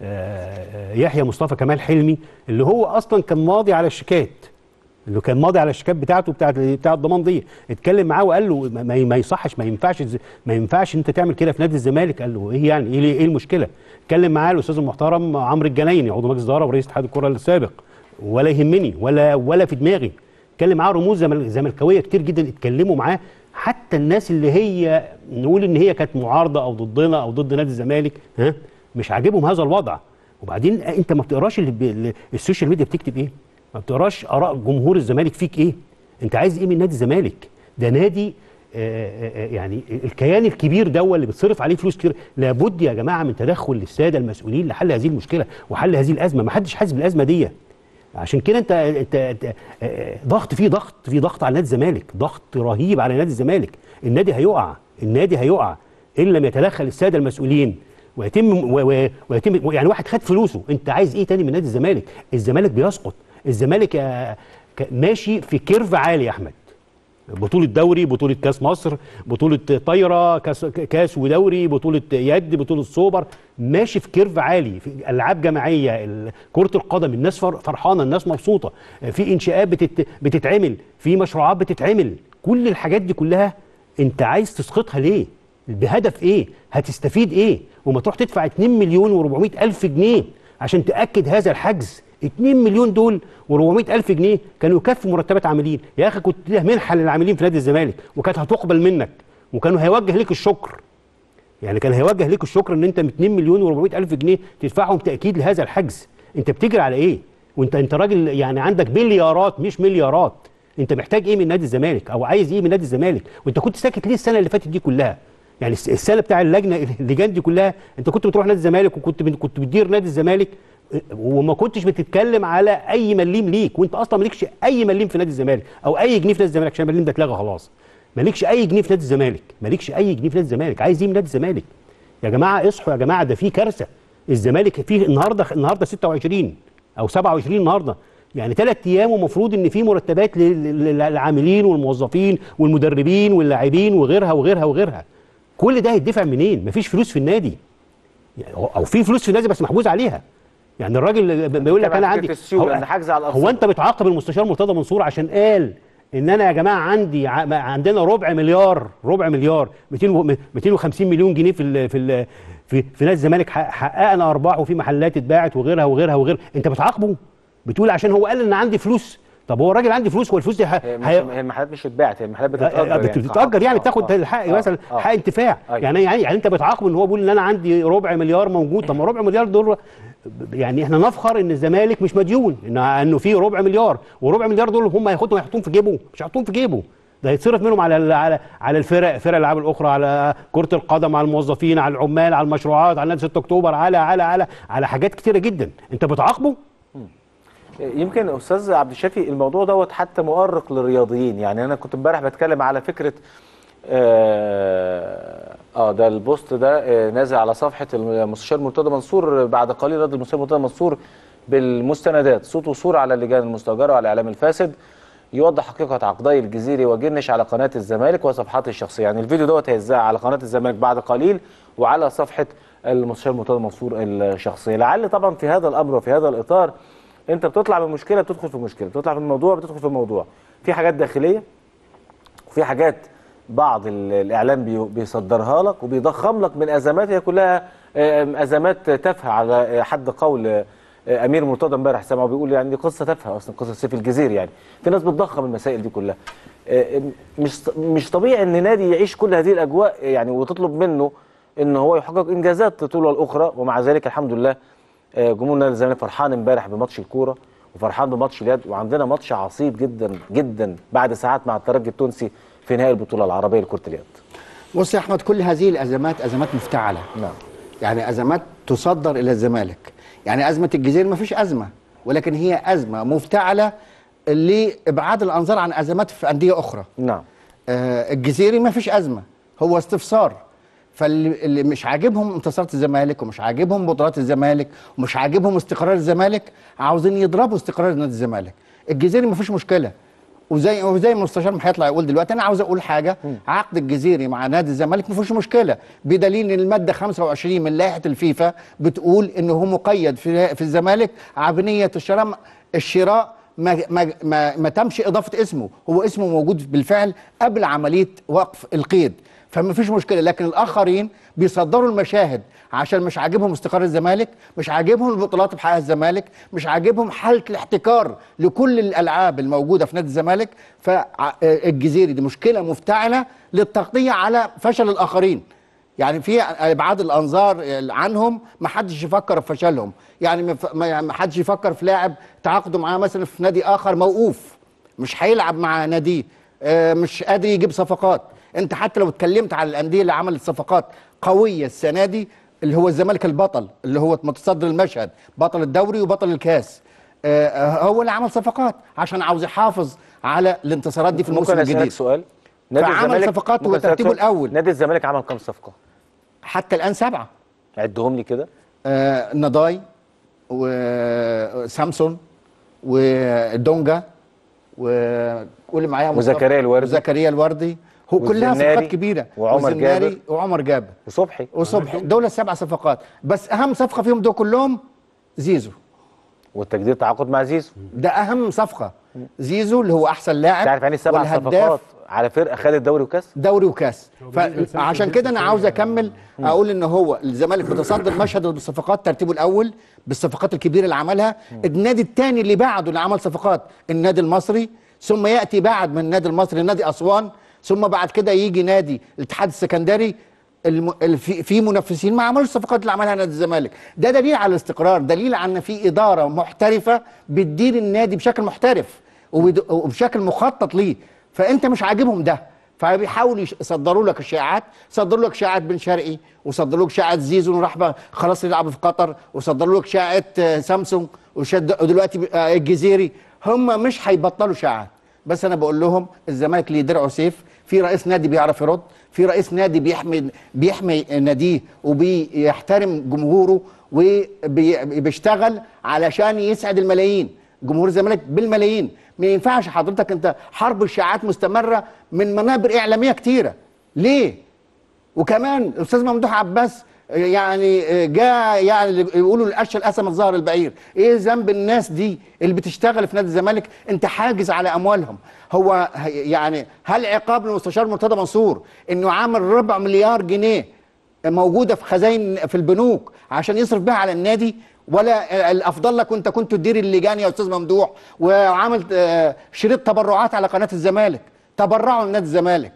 آه، يحيى مصطفى كمال حلمي اللي هو اصلا كان ماضي على الشيكات اللي كان ماضي على الشيكات بتاعته بتاعت بتاع الضمان دي اتكلم معاه وقال له ما, ما- ما يصحش ما ينفعش الز- ما ينفعش انت تعمل كده في نادي الزمالك قال له ايه يعني ايه ايه المشكله اتكلم معاه الاستاذ المحترم عمرو الجنايني عضو مجلس اداره ورئيس اتحاد الكره السابق ولا يهمني ولا ولا في دماغي اتكلم معاه رموز زمل- زملكاويه كتير جدا اتكلموا معاه حتى الناس اللي هي نقول ان هي كانت معارضه او ضدنا او ضد نادي الزمالك ها مش عاجبهم هذا الوضع وبعدين انت ما بتقراش اللي بي- اللي السوشيال ميديا بتكتب ايه ما بتقراش اراء جمهور الزمالك فيك ايه انت عايز ايه من نادي الزمالك ده نادي آه، آه، آه، يعني الكيان الكبير ده اللي بتصرف عليه فلوس كتير لابد يا جماعه من تدخل للساده المسؤولين لحل هذه المشكله وحل هذه الازمه ما حدش حاسس بالازمه دي عشان كده انت, انت, انت آه، ضغط في ضغط في ضغط على نادي الزمالك ضغط رهيب على نادي الزمالك النادي هيقع النادي هيقع ان لم يتدخل الساده المسؤولين ويتم و و ويتم يعني واحد خد فلوسه انت عايز ايه تاني من نادي الزمالك الزمالك بيسقط الزمالك آه، ك- ماشي في كيرف عالي يا احمد بطولة دوري بطولة كاس مصر بطولة طايرة كاس, كاس ودوري بطولة يد بطولة سوبر ماشي في كيرف عالي في ألعاب جماعية ال- كرة القدم الناس فر- فرحانة الناس مبسوطة في إنشاءات بتت بتتعمل في مشروعات بتتعمل كل الحاجات دي كلها أنت عايز تسقطها ليه بهدف إيه هتستفيد إيه وما تروح تدفع 2 مليون و400 ألف جنيه عشان تأكد هذا الحجز 2 مليون دول و400 الف جنيه كانوا يكفوا مرتبات عاملين يا اخي كنت تديها منحه للعاملين في نادي الزمالك وكانت هتقبل منك وكانوا هيوجه ليك الشكر يعني كان هيوجه ليك الشكر ان انت 2 مليون و400 الف جنيه تدفعهم تاكيد لهذا الحجز انت بتجري على ايه وانت انت راجل يعني عندك مليارات مش مليارات انت محتاج ايه من نادي الزمالك او عايز ايه من نادي الزمالك وانت كنت ساكت ليه السنه اللي فاتت دي كلها يعني الس- السنه بتاع اللجنه اللجان دي كلها انت كنت بتروح نادي الزمالك وكنت بت- كنت بتدير نادي الزمالك اه، وما كنتش بتتكلم على اي مليم ليك وانت اصلا مالكش اي مليم في نادي الزمالك او اي جنيه في نادي الزمالك عشان المليم ده اتلغى خلاص مالكش اي جنيه في نادي الزمالك مالكش اي جنيه في نادي الزمالك عايز ايه من نادي الزمالك يا جماعه اصحوا يا جماعه ده في كارثه الزمالك في النهارده النهارده 26 او 27 النهارده يعني ثلاث ايام ومفروض ان في مرتبات لل- لل- للعاملين والموظفين والمدربين واللاعبين وغيرها وغيرها وغيرها كل ده هيدفع منين مفيش فلوس في النادي يعني أو- او في فلوس في النادي بس محجوز عليها يعني الراجل بيقول لك بتتكلم انا عن عندي فكرة السيولة، إن حجز على هو الأرصدة. انت بتعاقب المستشار مرتضى منصور عشان قال ان انا يا جماعه عندي ع- ما- عندنا ربع مليار ربع مليار 200 و- 250 مليون جنيه في ال في ال في, في نادي الزمالك حق- حققنا ارباح وفي محلات اتباعت وغيرها وغيرها وغيرها انت بتعاقبه بتقول عشان هو قال ان عندي فلوس طب هو الراجل عندي فلوس هو الفلوس دي ه- هي مش- هي- هي المحلات مش اتباعت هي المحلات لا، بتتأجر بت- يعني بتتأجر يعني آه، بتاخد آه، الحق آه، مثلا آه. حق انتفاع أيوة. يعني يعني يعني انت بتعاقب ان هو بيقول ان انا عندي ربع مليار موجود طب ما ربع مليار دول يعني احنا نفخر ان الزمالك مش مديون ان انه في ربع مليار وربع مليار دول هم هياخدهم هيحطوهم في جيبه مش هيحطوهم في جيبه ده هيتصرف منهم على ال- على على الفرق فرق الالعاب الاخرى على كره القدم على الموظفين على العمال على المشروعات على نادي 6 اكتوبر على على على على حاجات كتيره جدا انت بتعاقبه يمكن استاذ عبد الشافي الموضوع دوت حتى مؤرق للرياضيين يعني انا كنت امبارح بتكلم على فكره اه, آه ده البوست ده آه نازل على صفحه المستشار مرتضى منصور بعد قليل رد المستشار مرتضى منصور بالمستندات صوت وصوره على اللجان المستاجره وعلى الاعلام الفاسد يوضح حقيقه عقدي الجزيري وجنش على قناه الزمالك وصفحاته الشخصيه يعني الفيديو دوت هيذاع على قناه الزمالك بعد قليل وعلى صفحه المستشار مرتضى منصور الشخصيه لعل طبعا في هذا الامر وفي هذا الاطار انت بتطلع من مشكله بتدخل في مشكله بتطلع من موضوع بتدخل في موضوع في حاجات داخليه وفي حاجات بعض ال- الاعلام بي- بيصدرها لك وبيضخم لك من ازمات هي كلها آم، ازمات تافهه على حد قول آه، امير مرتضى امبارح سامعه بيقول يعني دي قصه تافهه اصلا قصه سيف الجزيري يعني في ناس بتضخم المسائل دي كلها آه، مش مش طبيعي ان نادي يعيش كل هذه الاجواء يعني وتطلب منه ان هو يحقق انجازات طول والاخرى ومع ذلك الحمد لله آه، جمهور نادي الزمالك فرحان امبارح بماتش الكوره وفرحان بماتش اليد وعندنا ماتش عصيب جدا جدا بعد ساعات مع الترجي التونسي في نهائي البطوله العربيه لكره اليد. بص يا احمد كل هذه الازمات ازمات مفتعله نعم يعني ازمات تصدر الى الزمالك يعني ازمه الجزيره ما فيش ازمه ولكن هي ازمه مفتعله لابعاد الانظار عن ازمات في انديه اخرى نعم آه الجزيري ما فيش ازمه هو استفسار فاللي اللي مش عاجبهم انتصارات الزمالك ومش عاجبهم بطولات الزمالك ومش عاجبهم استقرار الزمالك عاوزين يضربوا استقرار نادي الزمالك الجزيري ما فيش مشكله وزي وزي ما المستشار ما هيطلع يقول دلوقتي انا عاوز اقول حاجه عقد الجزيري مع نادي الزمالك ما فيهوش مشكله بدليل ان الماده 25 من لائحه الفيفا بتقول ان هو مقيد في في الزمالك عبنيه الشراء الشراء ما ما ما, ما تمش اضافه اسمه هو اسمه موجود بالفعل قبل عمليه وقف القيد فما فيش مشكله لكن الاخرين بيصدروا المشاهد عشان مش عاجبهم استقرار الزمالك مش عاجبهم البطولات بحقها الزمالك مش عاجبهم حاله الاحتكار لكل الالعاب الموجوده في نادي الزمالك فالجزيري دي مشكله مفتعله للتغطيه على فشل الاخرين يعني في ابعاد الانظار عنهم ما حدش يفكر في فشلهم يعني ما ف- ما ما حدش يفكر في لاعب تعاقدوا معاه مثلا في نادي اخر موقوف مش هيلعب مع ناديه آه، مش قادر يجيب صفقات انت حتى لو اتكلمت على الانديه اللي عملت صفقات قويه السنه دي اللي هو الزمالك البطل اللي هو متصدر المشهد بطل الدوري وبطل الكاس آه، آه، هو اللي عمل صفقات عشان عاوز يحافظ على الانتصارات دي في الموسم ممكن اسالك الجديد سؤال فعمل صفقات ممكن أسألك وترتيبه سؤال؟ الاول نادي الزمالك عمل كام صفقه؟ حتى الان سبعه عدهم لي كده آه نضاي وسامسون ودونجا وقول معايا مصطفى. وزكريا الوردي. وزكريا الوردي هو كلها والزناري صفقات كبيره وعمر والزناري جابر. وعمر جابر وصبحي وصبحي دول السبع صفقات بس اهم صفقه فيهم دول كلهم زيزو والتجديد تعاقد مع زيزو ده اهم صفقه زيزو اللي هو احسن لاعب انت عارف يعني سبع والهداف صفقات على فرقه خدت دوري وكاس دوري وكاس بالنسبة لسامسون فعشان كده انا عاوز اكمل اقول ان هو الزمالك متصدر مشهد بالصفقات ترتيبه الاول بالصفقات الكبيره اللي عملها النادي الثاني اللي بعده اللي عمل صفقات النادي المصري ثم ياتي بعد من النادي المصري نادي اسوان ثم بعد كده يجي نادي الاتحاد السكندري الم... ال- في في منافسين ما عملوش الصفقات اللي عملها نادي الزمالك ده دليل على الاستقرار دليل على ان في اداره محترفه بتدير النادي بشكل محترف وبد- وبشكل مخطط ليه فانت مش عاجبهم ده فبيحاولوا يش- يصدروا لك الشائعات صدروا لك شائعه بن شرقي وصدروا لك شائعه زيزو انه راح بقى خلاص يلعب في قطر وصدروا لك شائعه آه، سامسونج وشد- ودلوقتي ب- آه، الجزيري هم مش هيبطلوا شائعات بس انا بقول لهم الزمالك ليه درعه سيف في رئيس نادي بيعرف يرد في رئيس نادي بيحمي بيحمي ناديه وبيحترم جمهوره وبيشتغل علشان يسعد الملايين جمهور الزمالك بالملايين ما ينفعش حضرتك انت حرب الشائعات مستمره من منابر اعلاميه كتيره ليه وكمان الاستاذ ممدوح عباس يعني جاء يعني اللي يقولوا القشه الاسم الظهر البعير ايه ذنب الناس دي اللي بتشتغل في نادي الزمالك انت حاجز على اموالهم هو ه- يعني هل عقاب المستشار مرتضى منصور انه عامل ربع مليار جنيه موجوده في خزائن في البنوك عشان يصرف بيها على النادي ولا الافضل لك وانت كنت تدير اللجان يا استاذ ممدوح وعمل آه، شريط تبرعات على قناه الزمالك تبرعوا لنادي الزمالك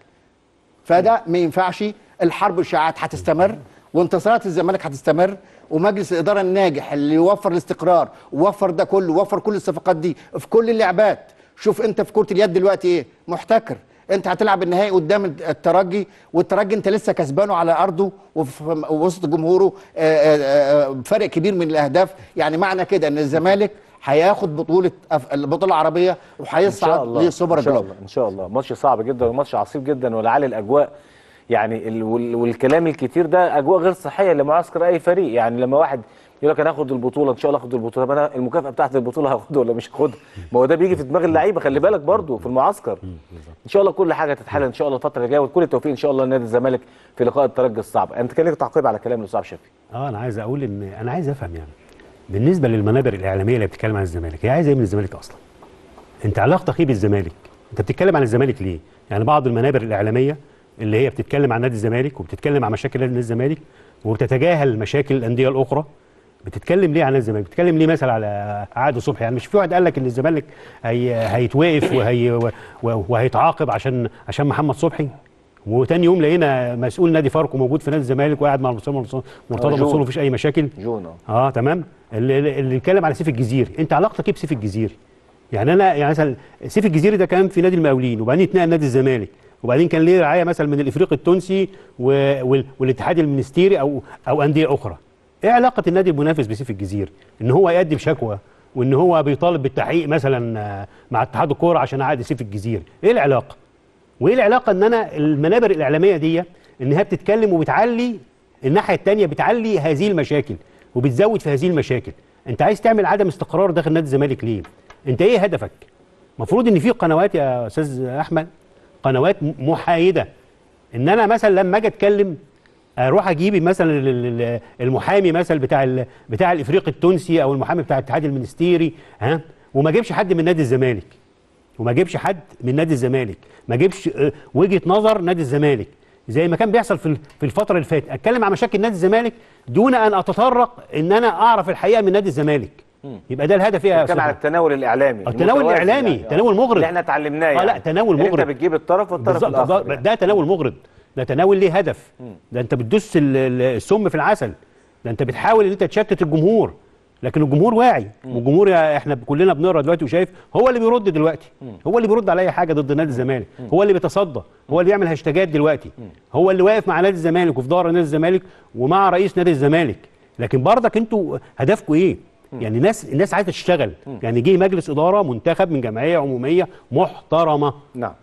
فده ما ينفعش الحرب الشائعات هتستمر وانتصارات الزمالك هتستمر ومجلس الاداره الناجح اللي يوفر الاستقرار ووفر ده كله ووفر كل الصفقات دي في كل اللعبات شوف انت في كره اليد دلوقتي ايه محتكر انت هتلعب النهائي قدام الترجي والترجي انت لسه كسبانه على ارضه وفي وسط جمهوره آه، آه، آه، بفرق كبير من الاهداف يعني معنى كده ان الزمالك هياخد بطوله أف- البطوله العربيه ان شاء وهيصعد الله لسوبر ان شاء جلوب الله ان شاء الله ماتش صعب جدا وماتش عصيب جدا ولعل الاجواء يعني ال وال والكلام الكتير ده اجواء غير صحيه لمعسكر اي فريق يعني لما واحد يقول لك انا هاخد البطوله ان شاء الله هاخد البطوله طب انا المكافاه بتاعت البطوله هاخدها ولا مش هاخدها ما هو ده بيجي في دماغ اللعيبه خلي بالك برضو في المعسكر ان شاء الله كل حاجه تتحل ان شاء الله الفتره الجايه وكل التوفيق ان شاء الله لنادي الزمالك في لقاء الترجي الصعب انت كان لك تعقيب على كلام الاستاذ شفيق اه انا عايز اقول ان انا عايز افهم يعني بالنسبه للمنابر الاعلاميه اللي بتتكلم عن الزمالك هي عايزه ايه من الزمالك اصلا انت علاقتك ايه بالزمالك انت بتتكلم عن الزمالك ليه يعني بعض المنابر الاعلاميه اللي هي بتتكلم عن نادي الزمالك وبتتكلم عن مشاكل نادي الزمالك وبتتجاهل مشاكل الانديه الاخرى بتتكلم ليه عن نادي الزمالك بتتكلم ليه مثلا على عقد صبحي يعني مش في واحد قال لك ان الزمالك هي هيتوقف وهي و- و- وهيتعاقب عشان عشان محمد صبحي وتاني يوم لقينا مسؤول نادي فاركو موجود في نادي الزمالك وقاعد مع المستشار مرتضى مرتضى جون. منصور مفيش اي مشاكل جون اه اه تمام اللي, اللي اتكلم على سيف الجزيري انت علاقتك ايه بسيف الجزيري يعني انا يعني مثلا سيف الجزيري ده كان في نادي المقاولين وبعدين اتنقل نادي الزمالك وبعدين كان ليه رعايه مثلا من الافريقي التونسي و... وال... والاتحاد المنستيري او او انديه اخرى ايه علاقه النادي المنافس بسيف الجزيري ان هو يقدم شكوى وان هو بيطالب بالتحقيق مثلا آه، مع اتحاد الكوره عشان عقد سيف الجزيري ايه العلاقه وايه العلاقه ان انا المنابر الاعلاميه دي انها بتتكلم وبتعلي الناحيه الثانيه بتعلي هذه المشاكل وبتزود في هذه المشاكل انت عايز تعمل عدم استقرار داخل نادي الزمالك ليه انت ايه هدفك المفروض ان في قنوات يا استاذ احمد قنوات م- محايده ان انا مثلا لما اجي اتكلم اروح اجيب مثلا ال- ال- ال- المحامي مثلا بتاع ال- بتاع الافريقي التونسي او المحامي بتاع الاتحاد المنستيري ها وما اجيبش حد من نادي الزمالك وما اجيبش حد من نادي الزمالك ما اجيبش آه، وجهه نظر نادي الزمالك زي ما كان بيحصل في ال- في الفتره اللي فاتت اتكلم عن مشاكل نادي الزمالك دون ان اتطرق ان انا اعرف الحقيقه من نادي الزمالك يبقى ده الهدف ايه يا كان استاذ على التناول الاعلامي التناول المتوازي الاعلامي يعني. آه. تناول مغرض اللي احنا اتعلمناه يعني اه لا تناول إن مغرض انت بتجيب الطرف والطرف بالظبط الاخر ده, ده تناول مغرض ده تناول ليه هدف ده انت بتدس ال- ال- السم في العسل ده انت بتحاول ان انت تشتت الجمهور لكن الجمهور واعي والجمهور يا- احنا كلنا بنقرا دلوقتي وشايف هو اللي بيرد دلوقتي هو اللي بيرد على اي حاجه ضد نادي الزمالك هو اللي بيتصدى هو اللي بيعمل هاشتاجات دلوقتي هو اللي واقف مع نادي الزمالك وفي ظهر نادي الزمالك ومع رئيس نادي الزمالك لكن برضك انتوا هدفكم ايه يعني ناس الناس عايزه تشتغل يعني جه مجلس اداره منتخب من جمعيه عموميه محترمه نعم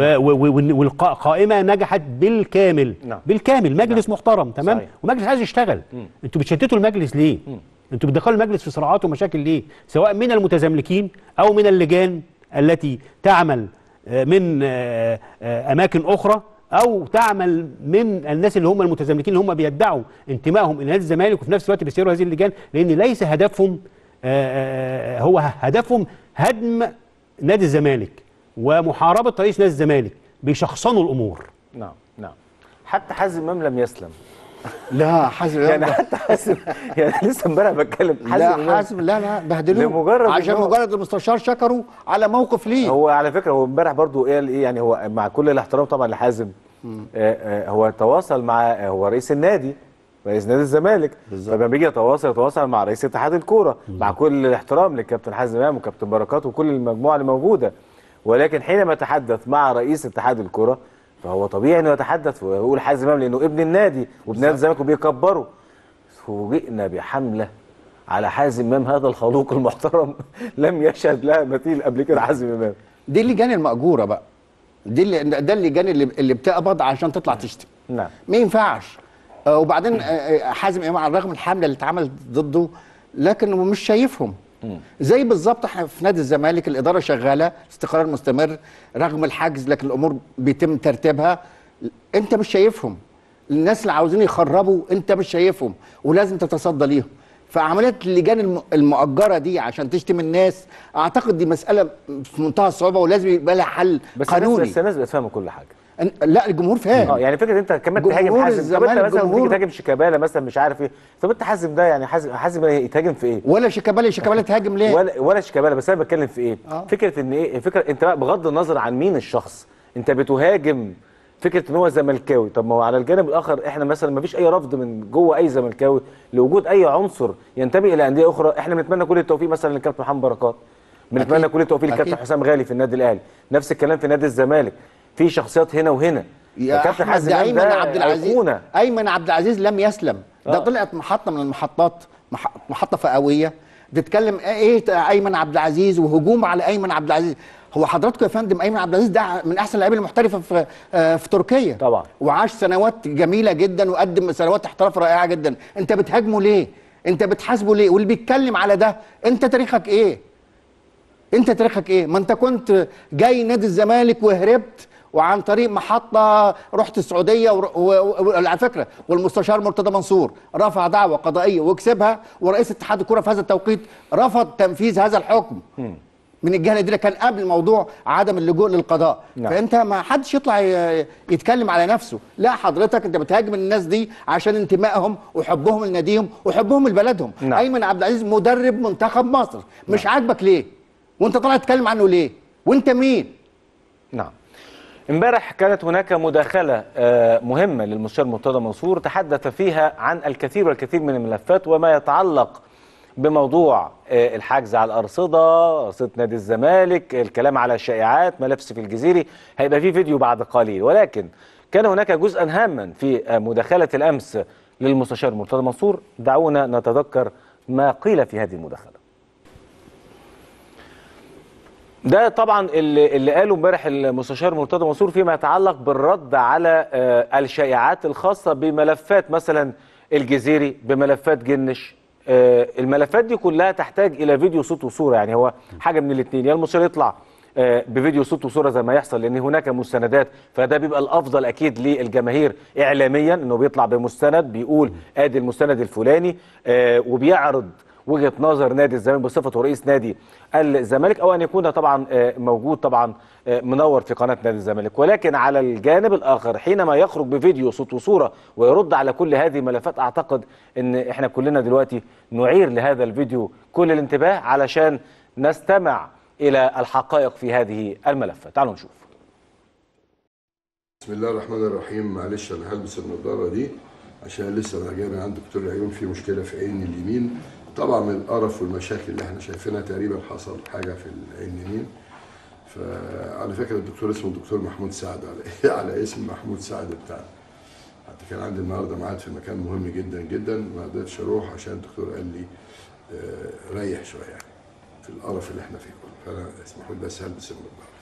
والقائمه نجحت بالكامل نعم. بالكامل مجلس محترم تمام صحيح. ومجلس عايز يشتغل مم. انتوا بتشتتوا المجلس ليه انتوا بتدخلوا المجلس في صراعات ومشاكل ليه سواء من المتزاملكين او من اللجان التي تعمل آه، من آه، آه، اماكن اخرى او تعمل من الناس اللي هم المتزاملكين اللي هم بيدعوا انتمائهم الى نادي الزمالك وفي نفس الوقت بيسيروا هذه اللجان لان ليس هدفهم آه، آه، هو هدفهم هدم نادي الزمالك ومحاربه رئيس نادي الزمالك بيشخصنوا الامور نعم نعم حتى حازم امام لم يسلم لا حازم يعني حتى حازم يعني لسه امبارح بتكلم لا إمام حازم لا لا بهدلوه لمجرد إن عشان هو- مجرد المستشار شكره على موقف ليه هو على فكره هو امبارح برضو قال ايه يعني هو مع كل الاحترام طبعا لحازم آه، آه، هو تواصل مع آه، هو رئيس النادي رئيس نادي الزمالك فلما بيجي يتواصل يتواصل مع رئيس اتحاد الكوره مع كل الاحترام للكابتن حازم امام وكابتن بركات وكل المجموعه اللي موجوده ولكن حينما يتحدث مع رئيس اتحاد الكوره فهو طبيعي انه يتحدث ويقول حازم امام لانه ابن النادي وابن نادي الزمالك وبيكبره فوجئنا بحمله على حازم امام هذا الخلوق المحترم لم يشهد لها مثيل قبل كده حازم امام دي اللجان المأجورة بقى دي اللي ده اللجان اللي اللي بتقبض عشان تطلع تشتم نعم ما ينفعش آه، وبعدين آه، آه، حازم امام على الرغم من الحمله اللي اتعملت ضده لكن هو مش شايفهم زي بالظبط احنا في نادي الزمالك الاداره شغاله استقرار مستمر رغم الحجز لكن الامور بيتم ترتيبها انت مش شايفهم الناس اللي عاوزين يخربوا انت مش شايفهم ولازم تتصدى ليهم فعمليه اللجان الم- المؤجره دي عشان تشتم الناس اعتقد دي مساله في منتهى الصعوبه ولازم يبقى لها حل بس قانوني الناس بس الناس بقت فاهمه كل حاجه أن- لا الجمهور فاهم اه يعني فكره انت كمان تهاجم جمهور حازم طب انت الزمالك مثلا تيجي جمهور- تهاجم شيكابالا مثلا مش عارف ايه طب انت حازم ده يعني حازم حازم ده يتهاجم في ايه؟ ولا شيكابالا شيكابالا تهاجم ليه؟ ولا ولا شيكابالا بس انا بتكلم في ايه؟ آه. فكره ان ايه؟ فكره انت بقى بغض النظر عن مين الشخص انت بتهاجم فكره ان هو زملكاوي طب ما هو على الجانب الاخر احنا مثلا ما فيش اي رفض من جوه اي زملكاوي لوجود اي عنصر ينتمي الى انديه اخرى احنا بنتمنى كل التوفيق مثلا للكابتن محمد بركات بنتمنى أكيد. كل التوفيق للكابتن أكيد. حسام غالي في النادي الاهلي نفس الكلام في نادي الزمالك في شخصيات هنا وهنا يا الكابتن احمد حازم ده إمام ايمن ده عبد العزيز أيقونة. ايمن عبد العزيز لم يسلم ده آه. طلعت محطه من المحطات مح- محطه فئويه بتتكلم ايه ايمن عبد العزيز وهجوم على ايمن عبد العزيز هو حضراتكم يا فندم ايمن عبد العزيز ده من احسن اللعيبه المحترفه في آه، في تركيا طبعا وعاش سنوات جميله جدا وقدم سنوات احتراف رائعه جدا انت بتهاجمه ليه انت بتحاسبه ليه واللي بيتكلم على ده انت تاريخك ايه انت تاريخك ايه ما انت كنت جاي نادي الزمالك وهربت وعن طريق محطه رحت السعوديه ور- و- و- وعلى فكره والمستشار مرتضى منصور رفع دعوه قضائيه وكسبها ورئيس اتحاد الكره في هذا التوقيت رفض تنفيذ هذا الحكم من الجهه الاداريه كان قبل موضوع عدم اللجوء للقضاء نعم. فانت ما حدش يطلع ي- يتكلم على نفسه لا حضرتك انت بتهاجم الناس دي عشان انتمائهم وحبهم لناديهم وحبهم لبلدهم نعم. ايمن عبد العزيز مدرب منتخب مصر مش عاجبك ليه وانت طالع تتكلم عنه ليه وانت مين نعم امبارح كانت هناك مداخلة آه، مهمة للمستشار مرتضى منصور تحدث فيها عن الكثير والكثير من الملفات وما يتعلق بموضوع آه، الحجز على الأرصدة أرصدة نادي الزمالك الكلام على الشائعات ملف سيف الجزيري هيبقى في فيديو بعد قليل ولكن كان هناك جزءا هاما في آه، مداخلة الأمس للمستشار مرتضى منصور دعونا نتذكر ما قيل في هذه المداخلة ده طبعا اللي, اللي قاله امبارح المستشار مرتضى منصور فيما يتعلق بالرد على آه، الشائعات الخاصه بملفات مثلا الجزيري بملفات جنش آه، الملفات دي كلها تحتاج الى فيديو صوت وصوره يعني هو حاجه من الاثنين يا المستشار يطلع آه، بفيديو صوت وصوره زي ما يحصل لان هناك مستندات فده بيبقى الافضل اكيد للجماهير اعلاميا انه بيطلع بمستند بيقول ادي المستند الفلاني آه، وبيعرض وجهه نظر نادي الزمالك بصفته رئيس نادي الزمالك او ان يكون طبعا آه، موجود طبعا آه، منور في قناه نادي الزمالك ولكن على الجانب الاخر حينما يخرج بفيديو صوت وصوره ويرد على كل هذه الملفات اعتقد ان احنا كلنا دلوقتي نعير لهذا الفيديو كل الانتباه علشان نستمع الى الحقائق في هذه الملفات تعالوا نشوف بسم الله الرحمن الرحيم معلش انا هلبس النضاره دي عشان لسه انا جاي من عند دكتور عيون في مشكله في عيني اليمين طبعا من القرف والمشاكل اللي احنا شايفينها تقريبا حصل حاجه في العين اليمين فعلى فكره الدكتور اسمه الدكتور محمود سعد على على اسم محمود سعد بتاعنا حتى كان عندي النهارده ميعاد في مكان مهم جدا جدا ما قدرتش اروح عشان الدكتور قال لي آه، ريح شويه يعني في القرف اللي احنا فيه كله فانا اسمحوا لي بس هلبس النضاره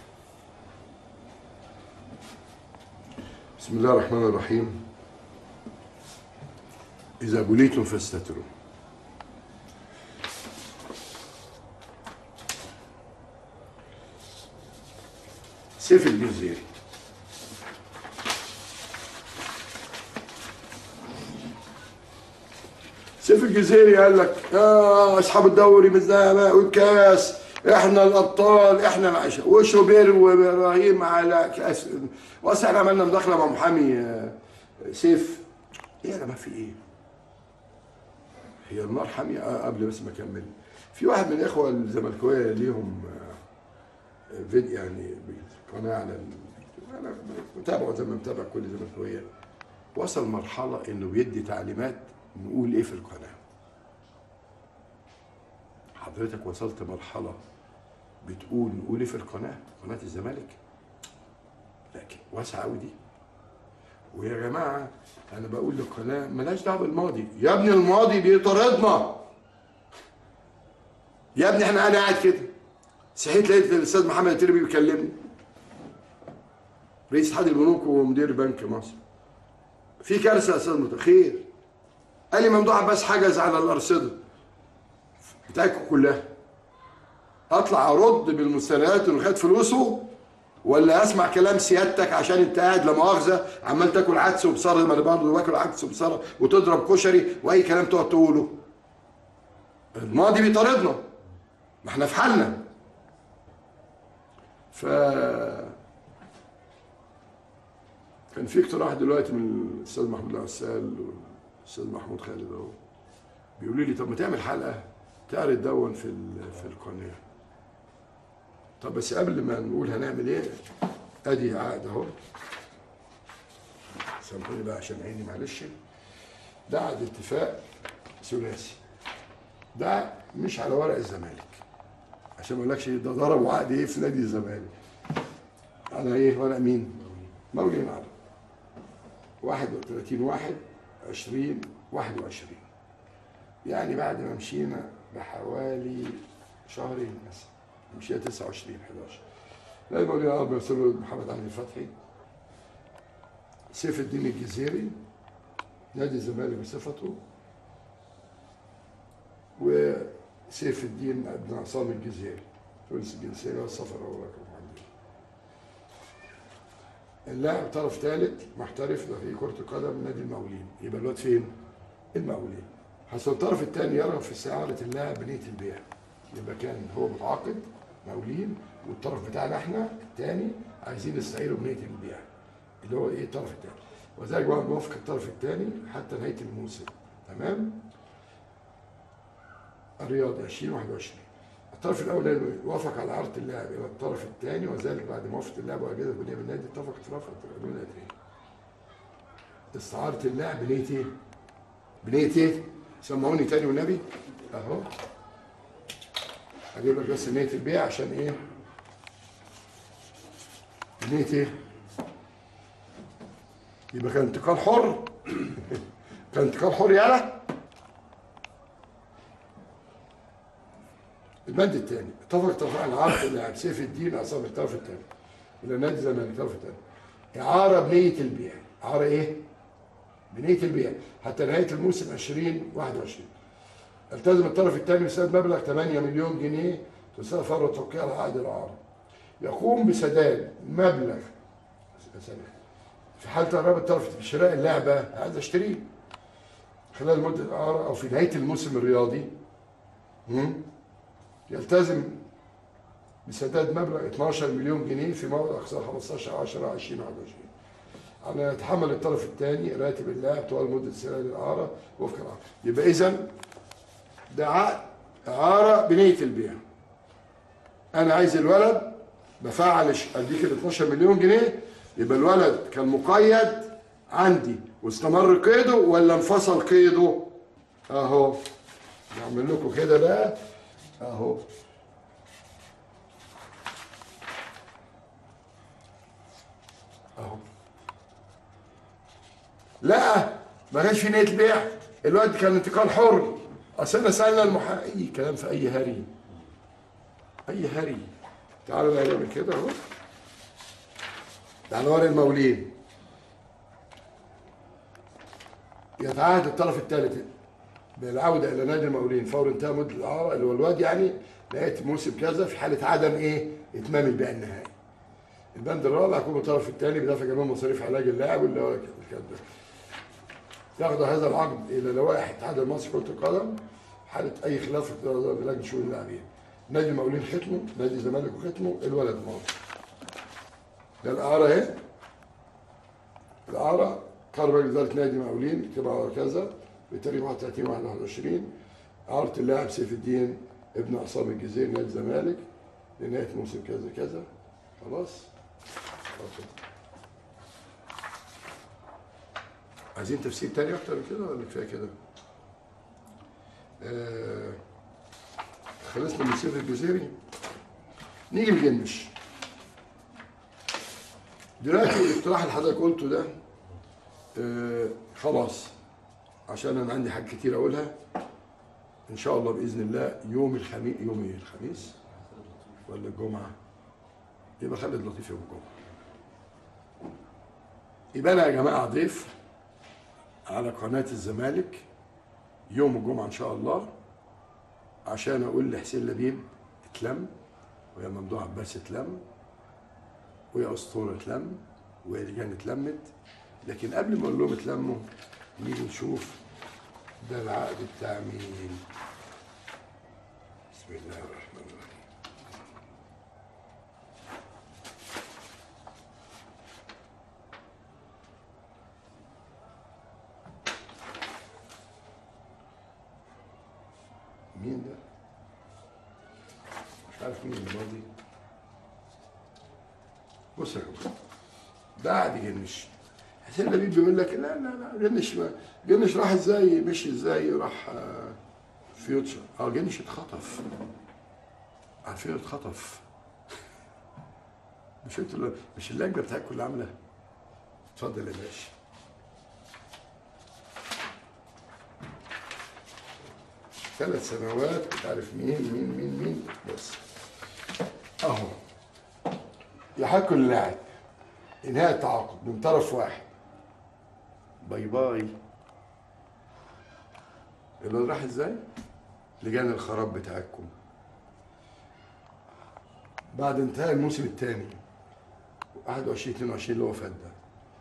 بسم الله الرحمن الرحيم إذا بليتم فاستتروا سيف الجزيري سيف الجزيري قال لك يا اصحاب الدوري بالذهب والكاس احنا الابطال احنا العشاء وشوبير وابراهيم على كاس واصل احنا عملنا مداخله مع محامي آه، سيف ايه يا جماعه في ايه؟ هي النار حاميه آه، قبل بس ما اكمل في واحد من الاخوه الزملكاويه ليهم آه، فيديو يعني قناه على ال- انا متابعه زي ما متابع كل زملكاويه وصل مرحله انه بيدي تعليمات نقول ايه في القناه حضرتك وصلت مرحله بتقول نقول ايه في القناه قناه الزمالك لكن واسعه قوي دي ويا جماعه انا بقول للقناه ملاش دعوه بالماضي يا ابني الماضي بيطاردنا يا ابني احنا انا قاعد كده صحيت لقيت الاستاذ محمد التربي بيكلمني رئيس اتحاد البنوك ومدير بنك مصر في كارثه يا استاذ مت- خير قال لي ممدوح عباس حجز على الارصده بتاعتكم كلها اطلع ارد بالمستندات انه خد فلوسه ولا اسمع كلام سيادتك عشان انت قاعد لا مؤاخذه عمال تاكل عدس وبصره ما انا برضه باكل عدس وبصره وتضرب كشري واي كلام تقعد تقوله الماضي بيطاردنا ما احنا في حالنا ف كان في اقتراح دلوقتي من الاستاذ محمود العسال والاستاذ محمود خالد اهو بيقولوا لي طب ما تعمل حلقه تعرض دون في ال- في القناه طب بس قبل ما نقول هنعمل ايه ادي عقد اهو سامحوني بقى عشان عيني معلش ده عقد اتفاق ثلاثي ده مش على ورق الزمالك عشان ما اقولكش ده ضربوا عقد ايه في نادي الزمالك على ايه ورق مين؟ مولين عرب 31 واحد 20 21 يعني بعد ما مشينا بحوالي شهرين مثلا مشينا 29 11 لا مولين عرب يرسلوا محمد علي الفتحي سيف الدين الجزيري نادي الزمالك بصفته وسيف الدين ابن عصام الجزيري تونس الجنسيه والسفر هو رقم عندي اللاعب طرف ثالث محترف ده في كره القدم نادي المقاولين يبقى الواد فين؟ المقاولين حسن الطرف الثاني يرغب في استعاره اللاعب بنيه البيع يبقى كان هو متعاقد مقاولين والطرف بتاعنا احنا الثاني عايزين نستعيره بنيه البيع اللي هو ايه الطرف الثاني وذلك بقى موافق الطرف الثاني حتى نهايه الموسم تمام الرياض 2021 الطرف الاول وافق على عرض اللاعب الى الطرف الثاني وذلك بعد موافقه اللاعب واجهزه البنيه بالنادي اتفقت رفض القانون الاتي استعاره اللاعب بنيه ايه؟ بنيه ايه؟ سمعوني تاني والنبي اهو هجيب لك بس نيه البيع عشان ايه؟ بنيه ايه؟ يبقى كان انتقال حر كان انتقال حر يالا البند الثاني اتفق اتفاق على عرض اللاعب سيف الدين عصام الطرف الثاني الى نادي الزمالك الطرف الثاني اعاره بنيه البيع اعاره ايه؟ بنيه البيع حتى نهايه الموسم 2021 التزم الطرف الثاني بسداد مبلغ 8 مليون جنيه تساوي فور توقيع على عقد الاعاره يقوم بسداد مبلغ في حاله رغبه الطرف في شراء اللعبه عايز اشتريه خلال مده الاعاره او في نهايه الموسم الرياضي مم؟ يلتزم بسداد مبلغ 12 مليون جنيه في موعد اقصى 15 10 2021 على يتحمل الطرف الثاني راتب اللاعب طوال مده سنه الاعاره وفق العقد يبقى اذا ده عقد اعاره بنيه البيع انا عايز الولد بفعل ش- اديك ال 12 مليون جنيه يبقى الولد كان مقيد عندي واستمر قيده ولا انفصل قيده اهو نعمل لكم كده بقى اهو اهو لا ما كانش في نيه بيع الوقت كان انتقال حر اصل انا سالنا المحا اي كلام في اي هري اي هري تعالوا بقى نعمل كده اهو ده على ورق المولين يتعهد الطرف الثالث بالعوده الى نادي المقاولين فور انتهاء مده الاعاره اللي هو الواد يعني نهايه موسم كذا في حاله عدم ايه؟ اتمام البيع النهائي. البند الرابع يكون الطرف الثاني بدفع جميع مصاريف علاج اللاعب واللي هو الكلام ده. ياخذ هذا العقد الى لوائح الاتحاد المصري لكره القدم حاله اي خلاف في لجنه شؤون اللاعبين. نادي المقاولين ختمه نادي الزمالك وختمه الولد ماضي ده الاعاره اهي الاعاره قرر مجلس اداره نادي المقاولين اكتبها على كذا بتاريخ 31 21 اعاره اللاعب سيف الدين ابن عصام الجزيري نادي الزمالك لنهايه موسم كذا كذا خلاص خلاص. عايزين تفسير تاني اكتر من كده ولا كفايه كده؟ آه خلصنا من سيف الجزيري نيجي لجنش دلوقتي الاقتراح اللي حضرتك قلته ده آه خلاص عشان انا عندي حاجات كتير اقولها ان شاء الله باذن الله يوم الخميس يوم ايه الخميس ولا الجمعه يبقى خالد لطيف يوم الجمعه يبقى انا يا جماعه ضيف على قناه الزمالك يوم الجمعه ان شاء الله عشان اقول لحسين لبيب اتلم ويا ممدوح عباس اتلم ويا اسطوره اتلم ويا لجان اتلمت لكن قبل ما اقول لهم اتلموا نيجي نشوف ده العقد بتاع مين بسم الله الرحمن الرحيم مين ده؟ مش عارف مين الماضي بص يا جماعه ده عقد جنش حسين لبيب بيقول لك لا لا لا جنش ما جنش راح ازاي مشي ازاي راح آه، فيوتشر اه جنش اتخطف عارفين اتخطف مش انتوا اللي- مش اللجنه بتاعتكم اللي عامله اتفضل يا باشا ثلاث سنوات مش عارف مين مين مين مين بس اهو يحق اللاعب انهاء التعاقد من طرف واحد باي باي الواد راح ازاي؟ لجان الخراب بتاعتكم بعد انتهاء الموسم الثاني 21 22 اللي هو فات ده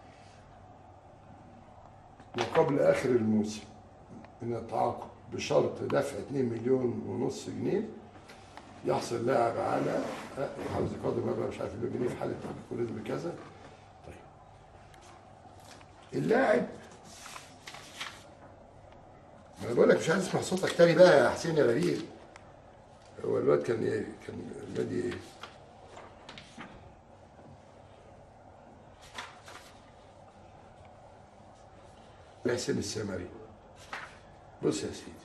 وقبل اخر الموسم من التعاقد بشرط دفع 2 مليون ونص جنيه يحصل لاعب على حفظ قدر مبلغ مش عارف مليون جنيه في حاله تحقيق الرزق بكذا طيب اللاعب ما انا بقول لك مش عايز اسمع صوتك تاني بقى يا حسين يا لبيب هو الواد كان ايه؟ كان النادي ايه؟ حسين السمري بص يا سيدي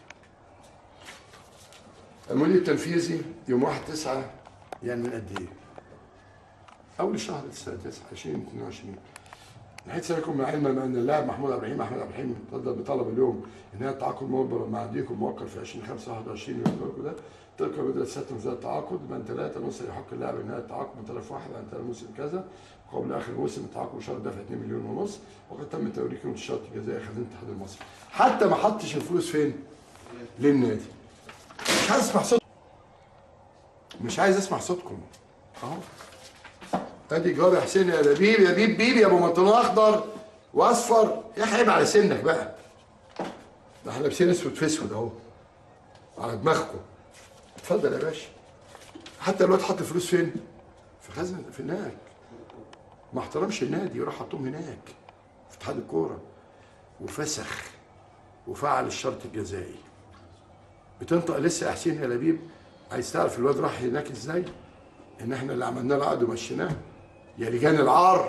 المدير التنفيذي يوم 1 9 يعني من قد ايه؟ اول شهر 9 9 20 22 نحيت سيكون مع علما ان اللاعب محمود عبد الرحيم احمد عبد الرحيم تفضل بطلب اليوم انهاء التعاقد مبرر مع ديكم موقع في 20 5 21 يوم ده تلك بدأت ست مثال التعاقد من ثلاثة نص يحق اللاعب انهاء التعاقد من طرف واحد عن انتهاء الموسم كذا قبل اخر الموسم التعاقد بشرط دفع 2 مليون ونص وقد تم توريكهم الشرط الجزائي خزينه الاتحاد المصري حتى ما حطش الفلوس فين؟ للنادي مش عايز اسمع صوت مش عايز اسمع صوتكم اهو ادي جواب يا حسين يا لبيب يا بيب بيب يا ابو منطقه اخضر واصفر يا اخي عيب على سنك بقى ده احنا لابسين اسود في اسود اهو على دماغكم اتفضل يا باشا حتى الواد حط فلوس فين؟ في خزنه في هناك ما احترمش النادي وراح حطهم هناك في اتحاد الكوره وفسخ وفعل الشرط الجزائي بتنطق لسه يا حسين يا لبيب عايز تعرف الواد راح هناك ازاي؟ ان احنا اللي عملنا له عقد ومشيناه يا لجان العار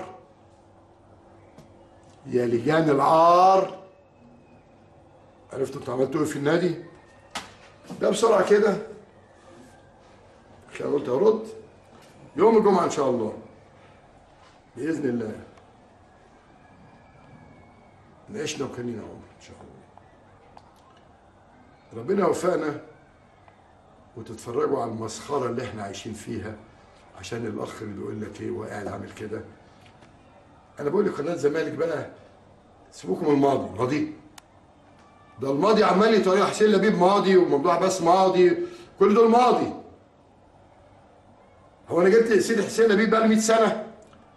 يا لجان العار عرفتوا انتوا عملتوا ايه في النادي؟ ده بسرعه كده عشان قلت هرد يوم الجمعه ان شاء الله باذن الله نعيشنا وكان لنا عمر ان شاء الله ربنا يوفقنا وتتفرجوا على المسخره اللي احنا عايشين فيها عشان الاخ اللي بيقول لك ايه وقاعد عامل كده انا بقول لقناه الزمالك بقى سيبوكم من الماضي ماضي ده الماضي عمال يطيح حسين لبيب ماضي وممدوح عباس ماضي كل دول ماضي هو انا جبت سيدي حسين لبيب بقى 100 سنه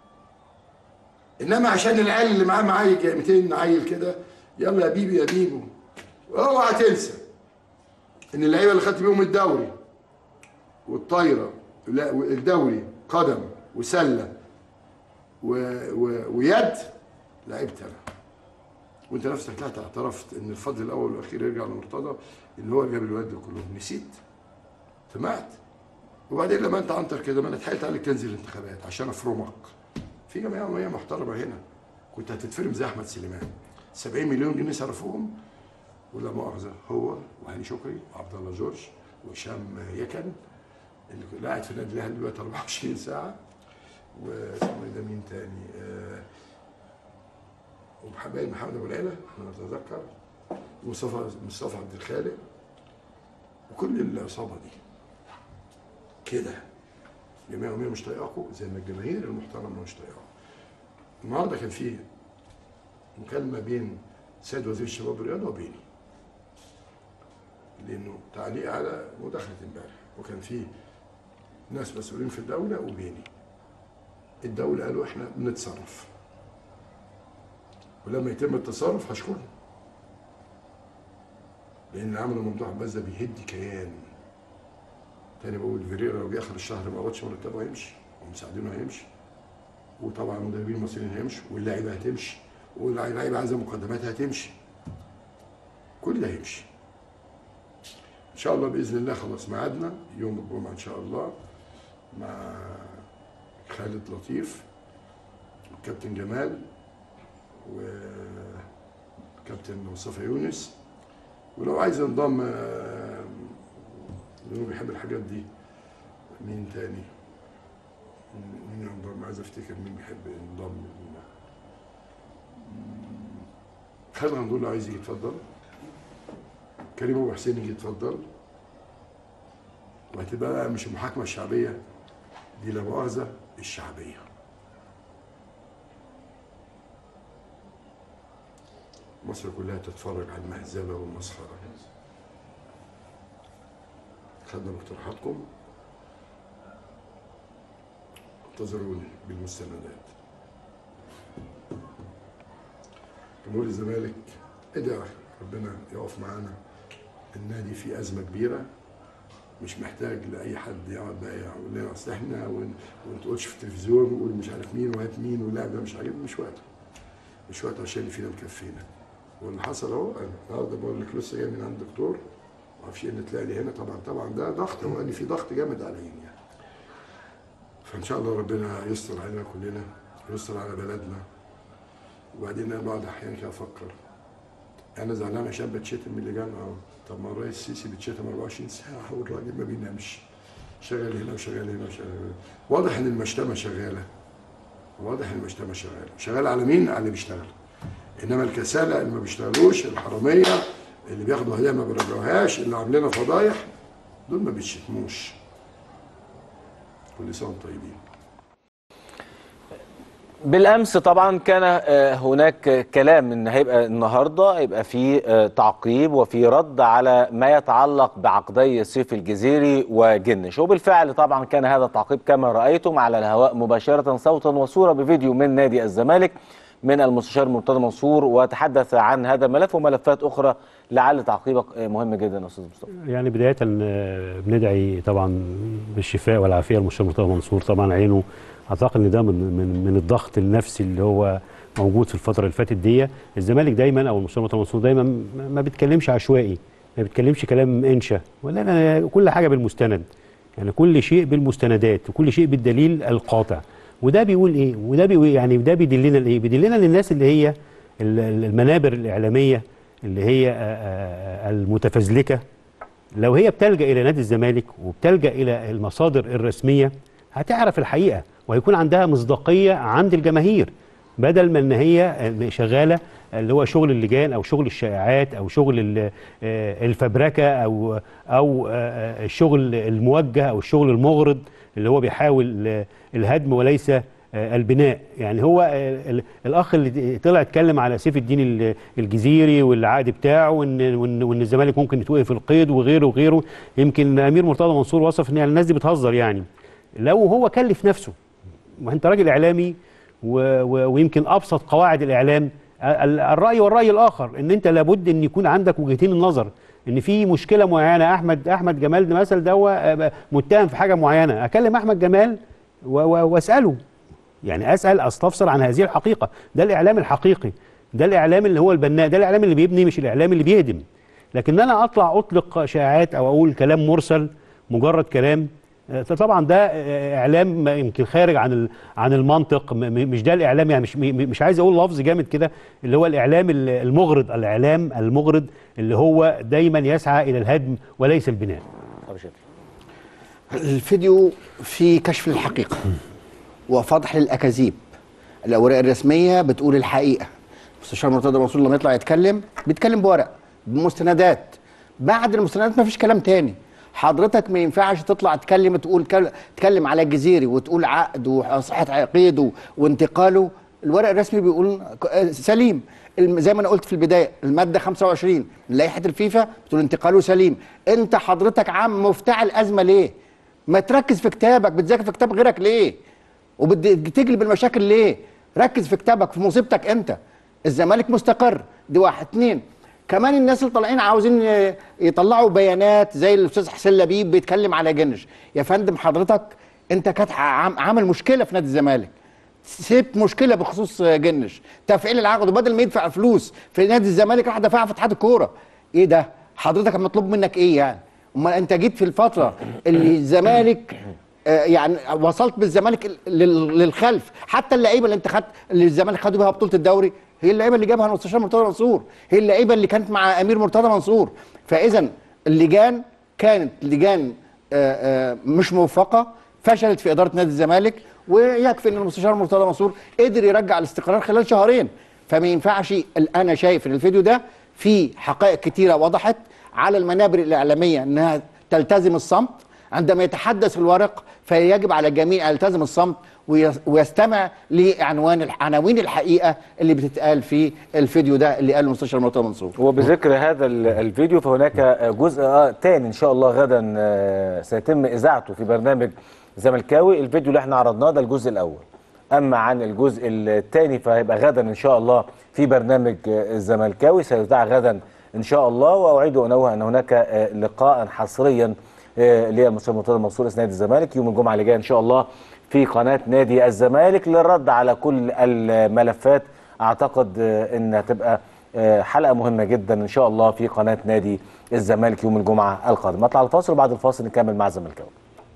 انما عشان العيال اللي معاه معايا 200 عيل كده يلا يا بيبي يا بيبو اوعى تنسى ان اللعيبه اللي خدت بيهم الدوري والطايره لا والدوري قدم وسله و... و... ويد لعبت انا وانت نفسك طلعت اعترفت ان الفضل الاول والاخير يرجع لمرتضى اللي هو اللي جاب الواد دول كلهم نسيت سمعت وبعدين لما انت عنتر كده ما انا اتحايلت عليك تنزل الانتخابات عشان افرمك في جمعيه عموميه محترمه هنا كنت هتتفرم زي احمد سليمان 70 مليون جنيه صرفوهم ولا مؤاخذه هو وهاني شكري وعبد الله جورج وهشام يكن اللي قاعد في النادي الاهلي دلوقتي 24 ساعه واسمه ايه ده مين تاني آه وحبايب محمد ابو العلا انا اتذكر مصطفى مصطفى عبد الخالق وكل العصابه دي كده جماعه عموميه مش طايقاكم زي ما الجماهير المحترمه مش طايقاكم النهارده كان في مكالمه بين سيد وزير الشباب والرياضه وبيني لانه تعليق على مداخله امبارح وكان في ناس مسؤولين في الدوله وبيني الدوله قالوا احنا بنتصرف ولما يتم التصرف هشكرهم لان اللي عمله ممدوح عباس ده بيهد كيان تاني بقول فيريرا لو جه اخر الشهر ما قبضش مرتبه هيمشي ومساعدينه هيمشي وطبعا المدربين المصريين هيمشوا واللعيبه هتمشي واللعيبه عايزه مقدمات هتمشي كل ده هيمشي ان شاء الله باذن الله خلاص ميعادنا يوم الجمعه ان شاء الله مع خالد لطيف والكابتن جمال وكابتن مصطفى يونس ولو عايز ينضم آه، لانه بيحب الحاجات دي مين تاني مين ينضم عايز افتكر مين بيحب ينضم خالد غندور لو عايز يجي يتفضل كريم ابو حسين يجي يتفضل وهتبقى بقى مش المحاكمه الشعبيه دي لا مؤاخذه الشعبيه مصر كلها تتفرج على المهزله والمسخره خدنا باقتراحاتكم انتظروني بالمستندات جمهور الزمالك ادعى ربنا يقف معانا النادي فيه ازمه كبيره مش محتاج لاي حد يقعد بقى يقول لنا اصل احنا ون- وما تقولش في التلفزيون وقول مش عارف مين وهات مين واللاعب ده مش عارف مش وقته مش وقته عشان اللي فينا مكفينا واللي حصل اهو انا النهارده بقول لك لسه جاي من عند دكتور ما اعرفش ايه اللي طلع لي هنا طبعا طبعا ده ضغط هو قال لي في ضغط جامد على عيني يعني فان شاء الله ربنا يستر علينا كلنا ويستر على بلدنا وبعدين انا بعض احيان كده افكر انا زعلان عشان بتشتم من اللجان اه طب ما الرئيس السيسي بيتشتم 24 ساعه والراجل ما بينامش شغال هنا وشغال هنا وشغال هنا واضح ان المشتمه شغاله واضح ان المشتمه شغاله شغال على مين؟ على اللي بيشتغل انما الكسالى اللي ما بيشتغلوش الحراميه اللي بياخدوا هدايا ما بيرجعوهاش اللي عاملين فضايح دول ما بيتشتموش كل سنه وانتم طيبين بالامس طبعا كان آه، هناك كلام ان هيبقى النهارده هيبقى في آه، تعقيب وفي رد على ما يتعلق بعقدي سيف الجزيري وجنش وبالفعل طبعا كان هذا التعقيب كما رايتم على الهواء مباشره صوتا وصوره بفيديو من نادي الزمالك من المستشار مرتضى منصور وتحدث عن هذا الملف وملفات اخرى لعل تعقيبك آه، مهم جدا يا استاذ مصطفى يعني بداية آه، بندعي طبعا بالشفاء والعافية للمستشار مرتضى منصور طبعا عينه اعتقد ان ده من من من الضغط النفسي اللي هو موجود في الفترة اللي فاتت دي الزمالك دايما او المستشار مرتضى منصور دايما ما- ما بيتكلمش عشوائي ما بيتكلمش كلام انشا ولا أنا كل حاجة بالمستند يعني كل شيء بالمستندات وكل شيء بالدليل القاطع وده بيقول ايه وده بيقول يعني ده بيدلنا لايه بيدلنا للناس اللي هي ال- ال- المنابر الاعلاميه اللي هي آه، آه، آه، المتفزلكه لو هي بتلجا الى نادي الزمالك وبتلجا الى المصادر الرسميه هتعرف الحقيقه وهيكون عندها مصداقيه عند الجماهير بدل ما ان هي شغاله اللي هو شغل اللجان او شغل الشائعات او شغل ال- آه، الفبركه او او آه، آه، الشغل الموجه او الشغل المغرض اللي هو بيحاول آه، الهدم وليس آه، البناء يعني هو آه، ال- الاخ اللي طلع اتكلم على سيف الدين ال- الجزيري والعقد بتاعه وان وان وإن الزمالك ممكن يتوقف القيد وغيره وغيره يمكن امير مرتضى منصور وصف ان الناس دي بتهزر يعني لو هو كلف نفسه ما انت راجل اعلامي و و ويمكن ابسط قواعد الاعلام ال- الراي والراي الاخر ان انت لابد ان يكون عندك وجهتين النظر ان في مشكله معينه احمد احمد جمال ده مثل ده هو آه، متهم في حاجه معينه اكلم احمد جمال و- و- واساله يعني اسال استفسر عن هذه الحقيقه ده الاعلام الحقيقي ده الاعلام اللي هو البناء ده الاعلام اللي بيبني مش الاعلام اللي بيهدم لكن انا اطلع اطلق شائعات او اقول كلام مرسل مجرد كلام آه، طبعا ده آه، اعلام ما يمكن خارج عن ال- عن المنطق م- م- مش ده الاعلام يعني مش م- م- مش عايز اقول لفظ جامد كده اللي هو الاعلام ال- المغرض الاعلام المغرض اللي هو دايما يسعى الى الهدم وليس البناء الفيديو فيه كشف للحقيقة وفضح للأكاذيب الأوراق الرسمية بتقول الحقيقة مستشار مرتضى منصور لما يطلع يتكلم بيتكلم بورق بمستندات بعد المستندات ما فيش كلام تاني حضرتك ما ينفعش تطلع تتكلم تقول كل- تتكلم على الجزيري وتقول عقد وصحة عقيده وانتقاله الورق الرسمي بيقول ك- سليم الم- زي ما انا قلت في البدايه الماده 25 من لائحه الفيفا بتقول انتقاله سليم انت حضرتك عام مفتعل ازمه ليه ما تركز في كتابك بتذاكر في كتاب غيرك ليه وبتجلب المشاكل ليه ركز في كتابك في مصيبتك انت الزمالك مستقر دي واحد اتنين كمان الناس اللي طالعين عاوزين ي- يطلعوا بيانات زي الاستاذ حسين لبيب بيتكلم على جنش يا فندم حضرتك انت كانت عام- عامل مشكله في نادي الزمالك سبت مشكله بخصوص جنش تفعيل العقد وبدل ما يدفع فلوس في نادي الزمالك راح دفعها في اتحاد الكوره ايه ده حضرتك مطلوب منك ايه يعني امال انت جيت في الفتره اللي الزمالك آه، يعني وصلت بالزمالك لل- للخلف حتى اللعيبه اللي انت خدت اللي الزمالك خدوا بيها بطوله الدوري هي اللعيبه اللي جابها المستشار مرتضى منصور هي اللعيبه اللي كانت مع امير مرتضى منصور فاذا اللجان كانت لجان آه، آه، مش موفقه فشلت في اداره نادي الزمالك ويكفي ان المستشار مرتضى منصور قدر يرجع الاستقرار خلال شهرين فما ينفعش ال- انا شايف ان الفيديو ده فيه حقائق كتيره وضحت على المنابر الاعلاميه انها تلتزم الصمت عندما يتحدث الورق فيجب على الجميع ان يلتزم الصمت ويس- ويستمع لعنوان الح- عناوين الحقيقه اللي بتتقال في الفيديو ده اللي قاله المستشار مرتضى منصور وبذكر هذا ال- الفيديو فهناك جزء آه تاني ان شاء الله غدا آه، سيتم اذاعته في برنامج زملكاوي الفيديو اللي احنا عرضناه ده الجزء الاول اما عن الجزء الثاني فهيبقى غدا ان شاء الله في برنامج آه، الزملكاوي سيذاع غدا ان شاء الله واعيد وانوه ان هناك آه، لقاء حصريا آه، للمستشار مرتضى منصور رئيس نادي الزمالك يوم الجمعه اللي جايه ان شاء الله في قناه نادي الزمالك للرد على كل الملفات اعتقد آه، ان هتبقى آه، حلقه مهمه جدا ان شاء الله في قناه نادي الزمالك يوم الجمعه القادم اطلع الفاصل وبعد الفاصل نكمل مع الزملكاوي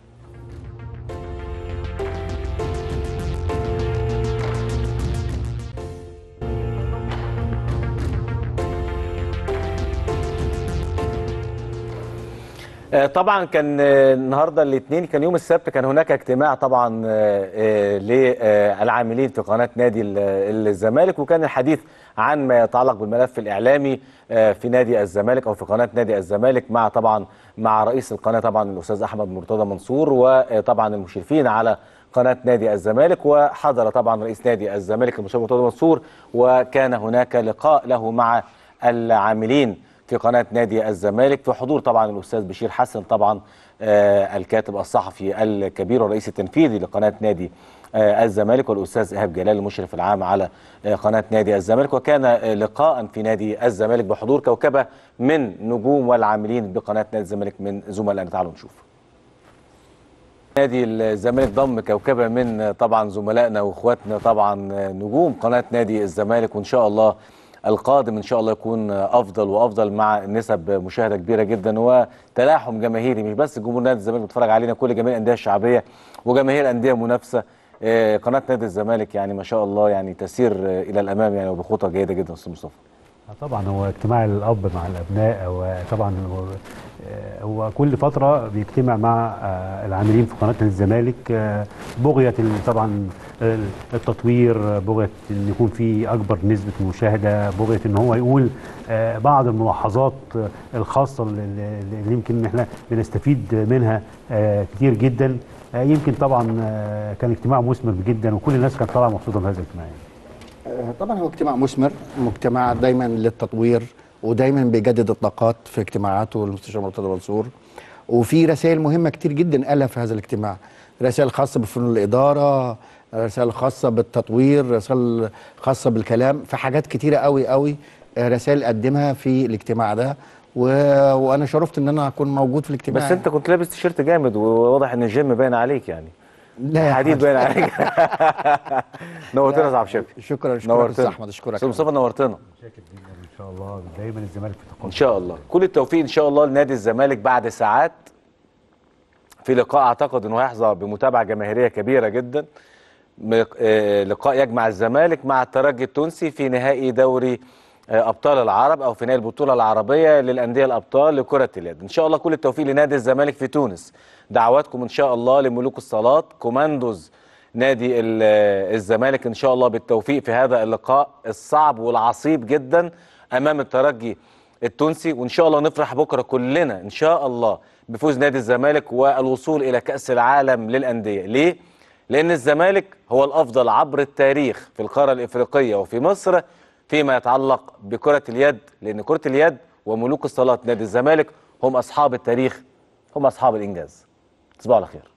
آه، طبعا كان آه، النهارده الاثنين كان يوم السبت كان هناك اجتماع طبعا آه، آه، للعاملين في قناه نادي ال- الزمالك وكان الحديث عن ما يتعلق بالملف الاعلامي آه، في نادي الزمالك او في قناه نادي الزمالك مع طبعا مع رئيس القناه طبعا الاستاذ احمد مرتضى منصور وطبعا المشرفين على قناه نادي الزمالك وحضر طبعا رئيس نادي الزمالك المستشار مرتضى منصور وكان هناك لقاء له مع العاملين في قناة نادي الزمالك في حضور طبعا الأستاذ بشير حسن طبعا آه الكاتب الصحفي الكبير والرئيس التنفيذي لقناة نادي آه الزمالك والأستاذ إيهاب جلال المشرف العام على آه قناة نادي الزمالك وكان آه لقاء في نادي الزمالك بحضور كوكبة من نجوم والعاملين بقناة نادي الزمالك من زملائنا تعالوا نشوف نادي الزمالك ضم كوكبة من طبعا زملائنا واخواتنا طبعا نجوم قناة نادي الزمالك وان شاء الله القادم ان شاء الله يكون افضل وافضل مع نسب مشاهده كبيره جدا وتلاحم جماهيري مش بس جمهور نادي الزمالك بيتفرج علينا كل جماهير الانديه الشعبيه وجماهير انديه منافسه آه، قناه نادي الزمالك يعني ما شاء الله يعني تسير آه، الى الامام يعني وبخطى جيده جدا استاذ مصطفى طبعا هو اجتماع الاب مع الابناء وطبعا هو آه، هو كل فتره بيجتمع مع آه، العاملين في قناه نادي الزمالك آه، بغيه ال- طبعا آه، التطوير بغيه ان يكون في اكبر نسبه مشاهده بغيه ان هو يقول آه، بعض الملاحظات آه، الخاصه اللي اللي يمكن احنا بنستفيد منها آه، كتير جدا آه، يمكن طبعا آه، كان اجتماع مثمر جدا وكل الناس كانت طالعه مبسوطه بهذا الاجتماع يعني. آه، طبعا هو اجتماع مثمر مجتمع دايما للتطوير ودايما بيجدد الطاقات في اجتماعاته المستشار مرتضى منصور وفي رسائل مهمه كتير جدا قالها في هذا الاجتماع رسائل خاصه بفنون الاداره رسائل خاصه بالتطوير رسائل خاصه بالكلام في حاجات كتيره قوي قوي آه، رسائل قدمها في الاجتماع ده و... وانا شرفت ان انا اكون موجود في الاجتماع بس انت كنت لابس تيشيرت جامد وواضح ان الجيم باين عليك يعني لا يا حديد حاج. باين عليك نورتنا يا صاحب شفي شكرا شكرا استاذ احمد اشكرك استاذ مصطفى نورتنا ان شاء الله دايما الزمالك في تقدم ان شاء الله كل التوفيق ان شاء الله لنادي الزمالك بعد ساعات في لقاء اعتقد انه هيحظى بمتابعه جماهيريه كبيره جدا م- آه، لقاء يجمع الزمالك مع الترجي التونسي في نهائي دوري آه، ابطال العرب او في نهائي البطوله العربيه للانديه الابطال لكره اليد ان شاء الله كل التوفيق لنادي الزمالك في تونس دعواتكم ان شاء الله لملوك الصالات كوماندوز نادي ال- آه، الزمالك ان شاء الله بالتوفيق في هذا اللقاء الصعب والعصيب جدا امام الترجي التونسي وان شاء الله نفرح بكره كلنا ان شاء الله بفوز نادي الزمالك والوصول الى كاس العالم للانديه ليه لان الزمالك هو الافضل عبر التاريخ في القاره الافريقيه وفي مصر فيما يتعلق بكره اليد لان كره اليد وملوك الصالات نادي الزمالك هم اصحاب التاريخ هم اصحاب الانجاز تصبحوا على خير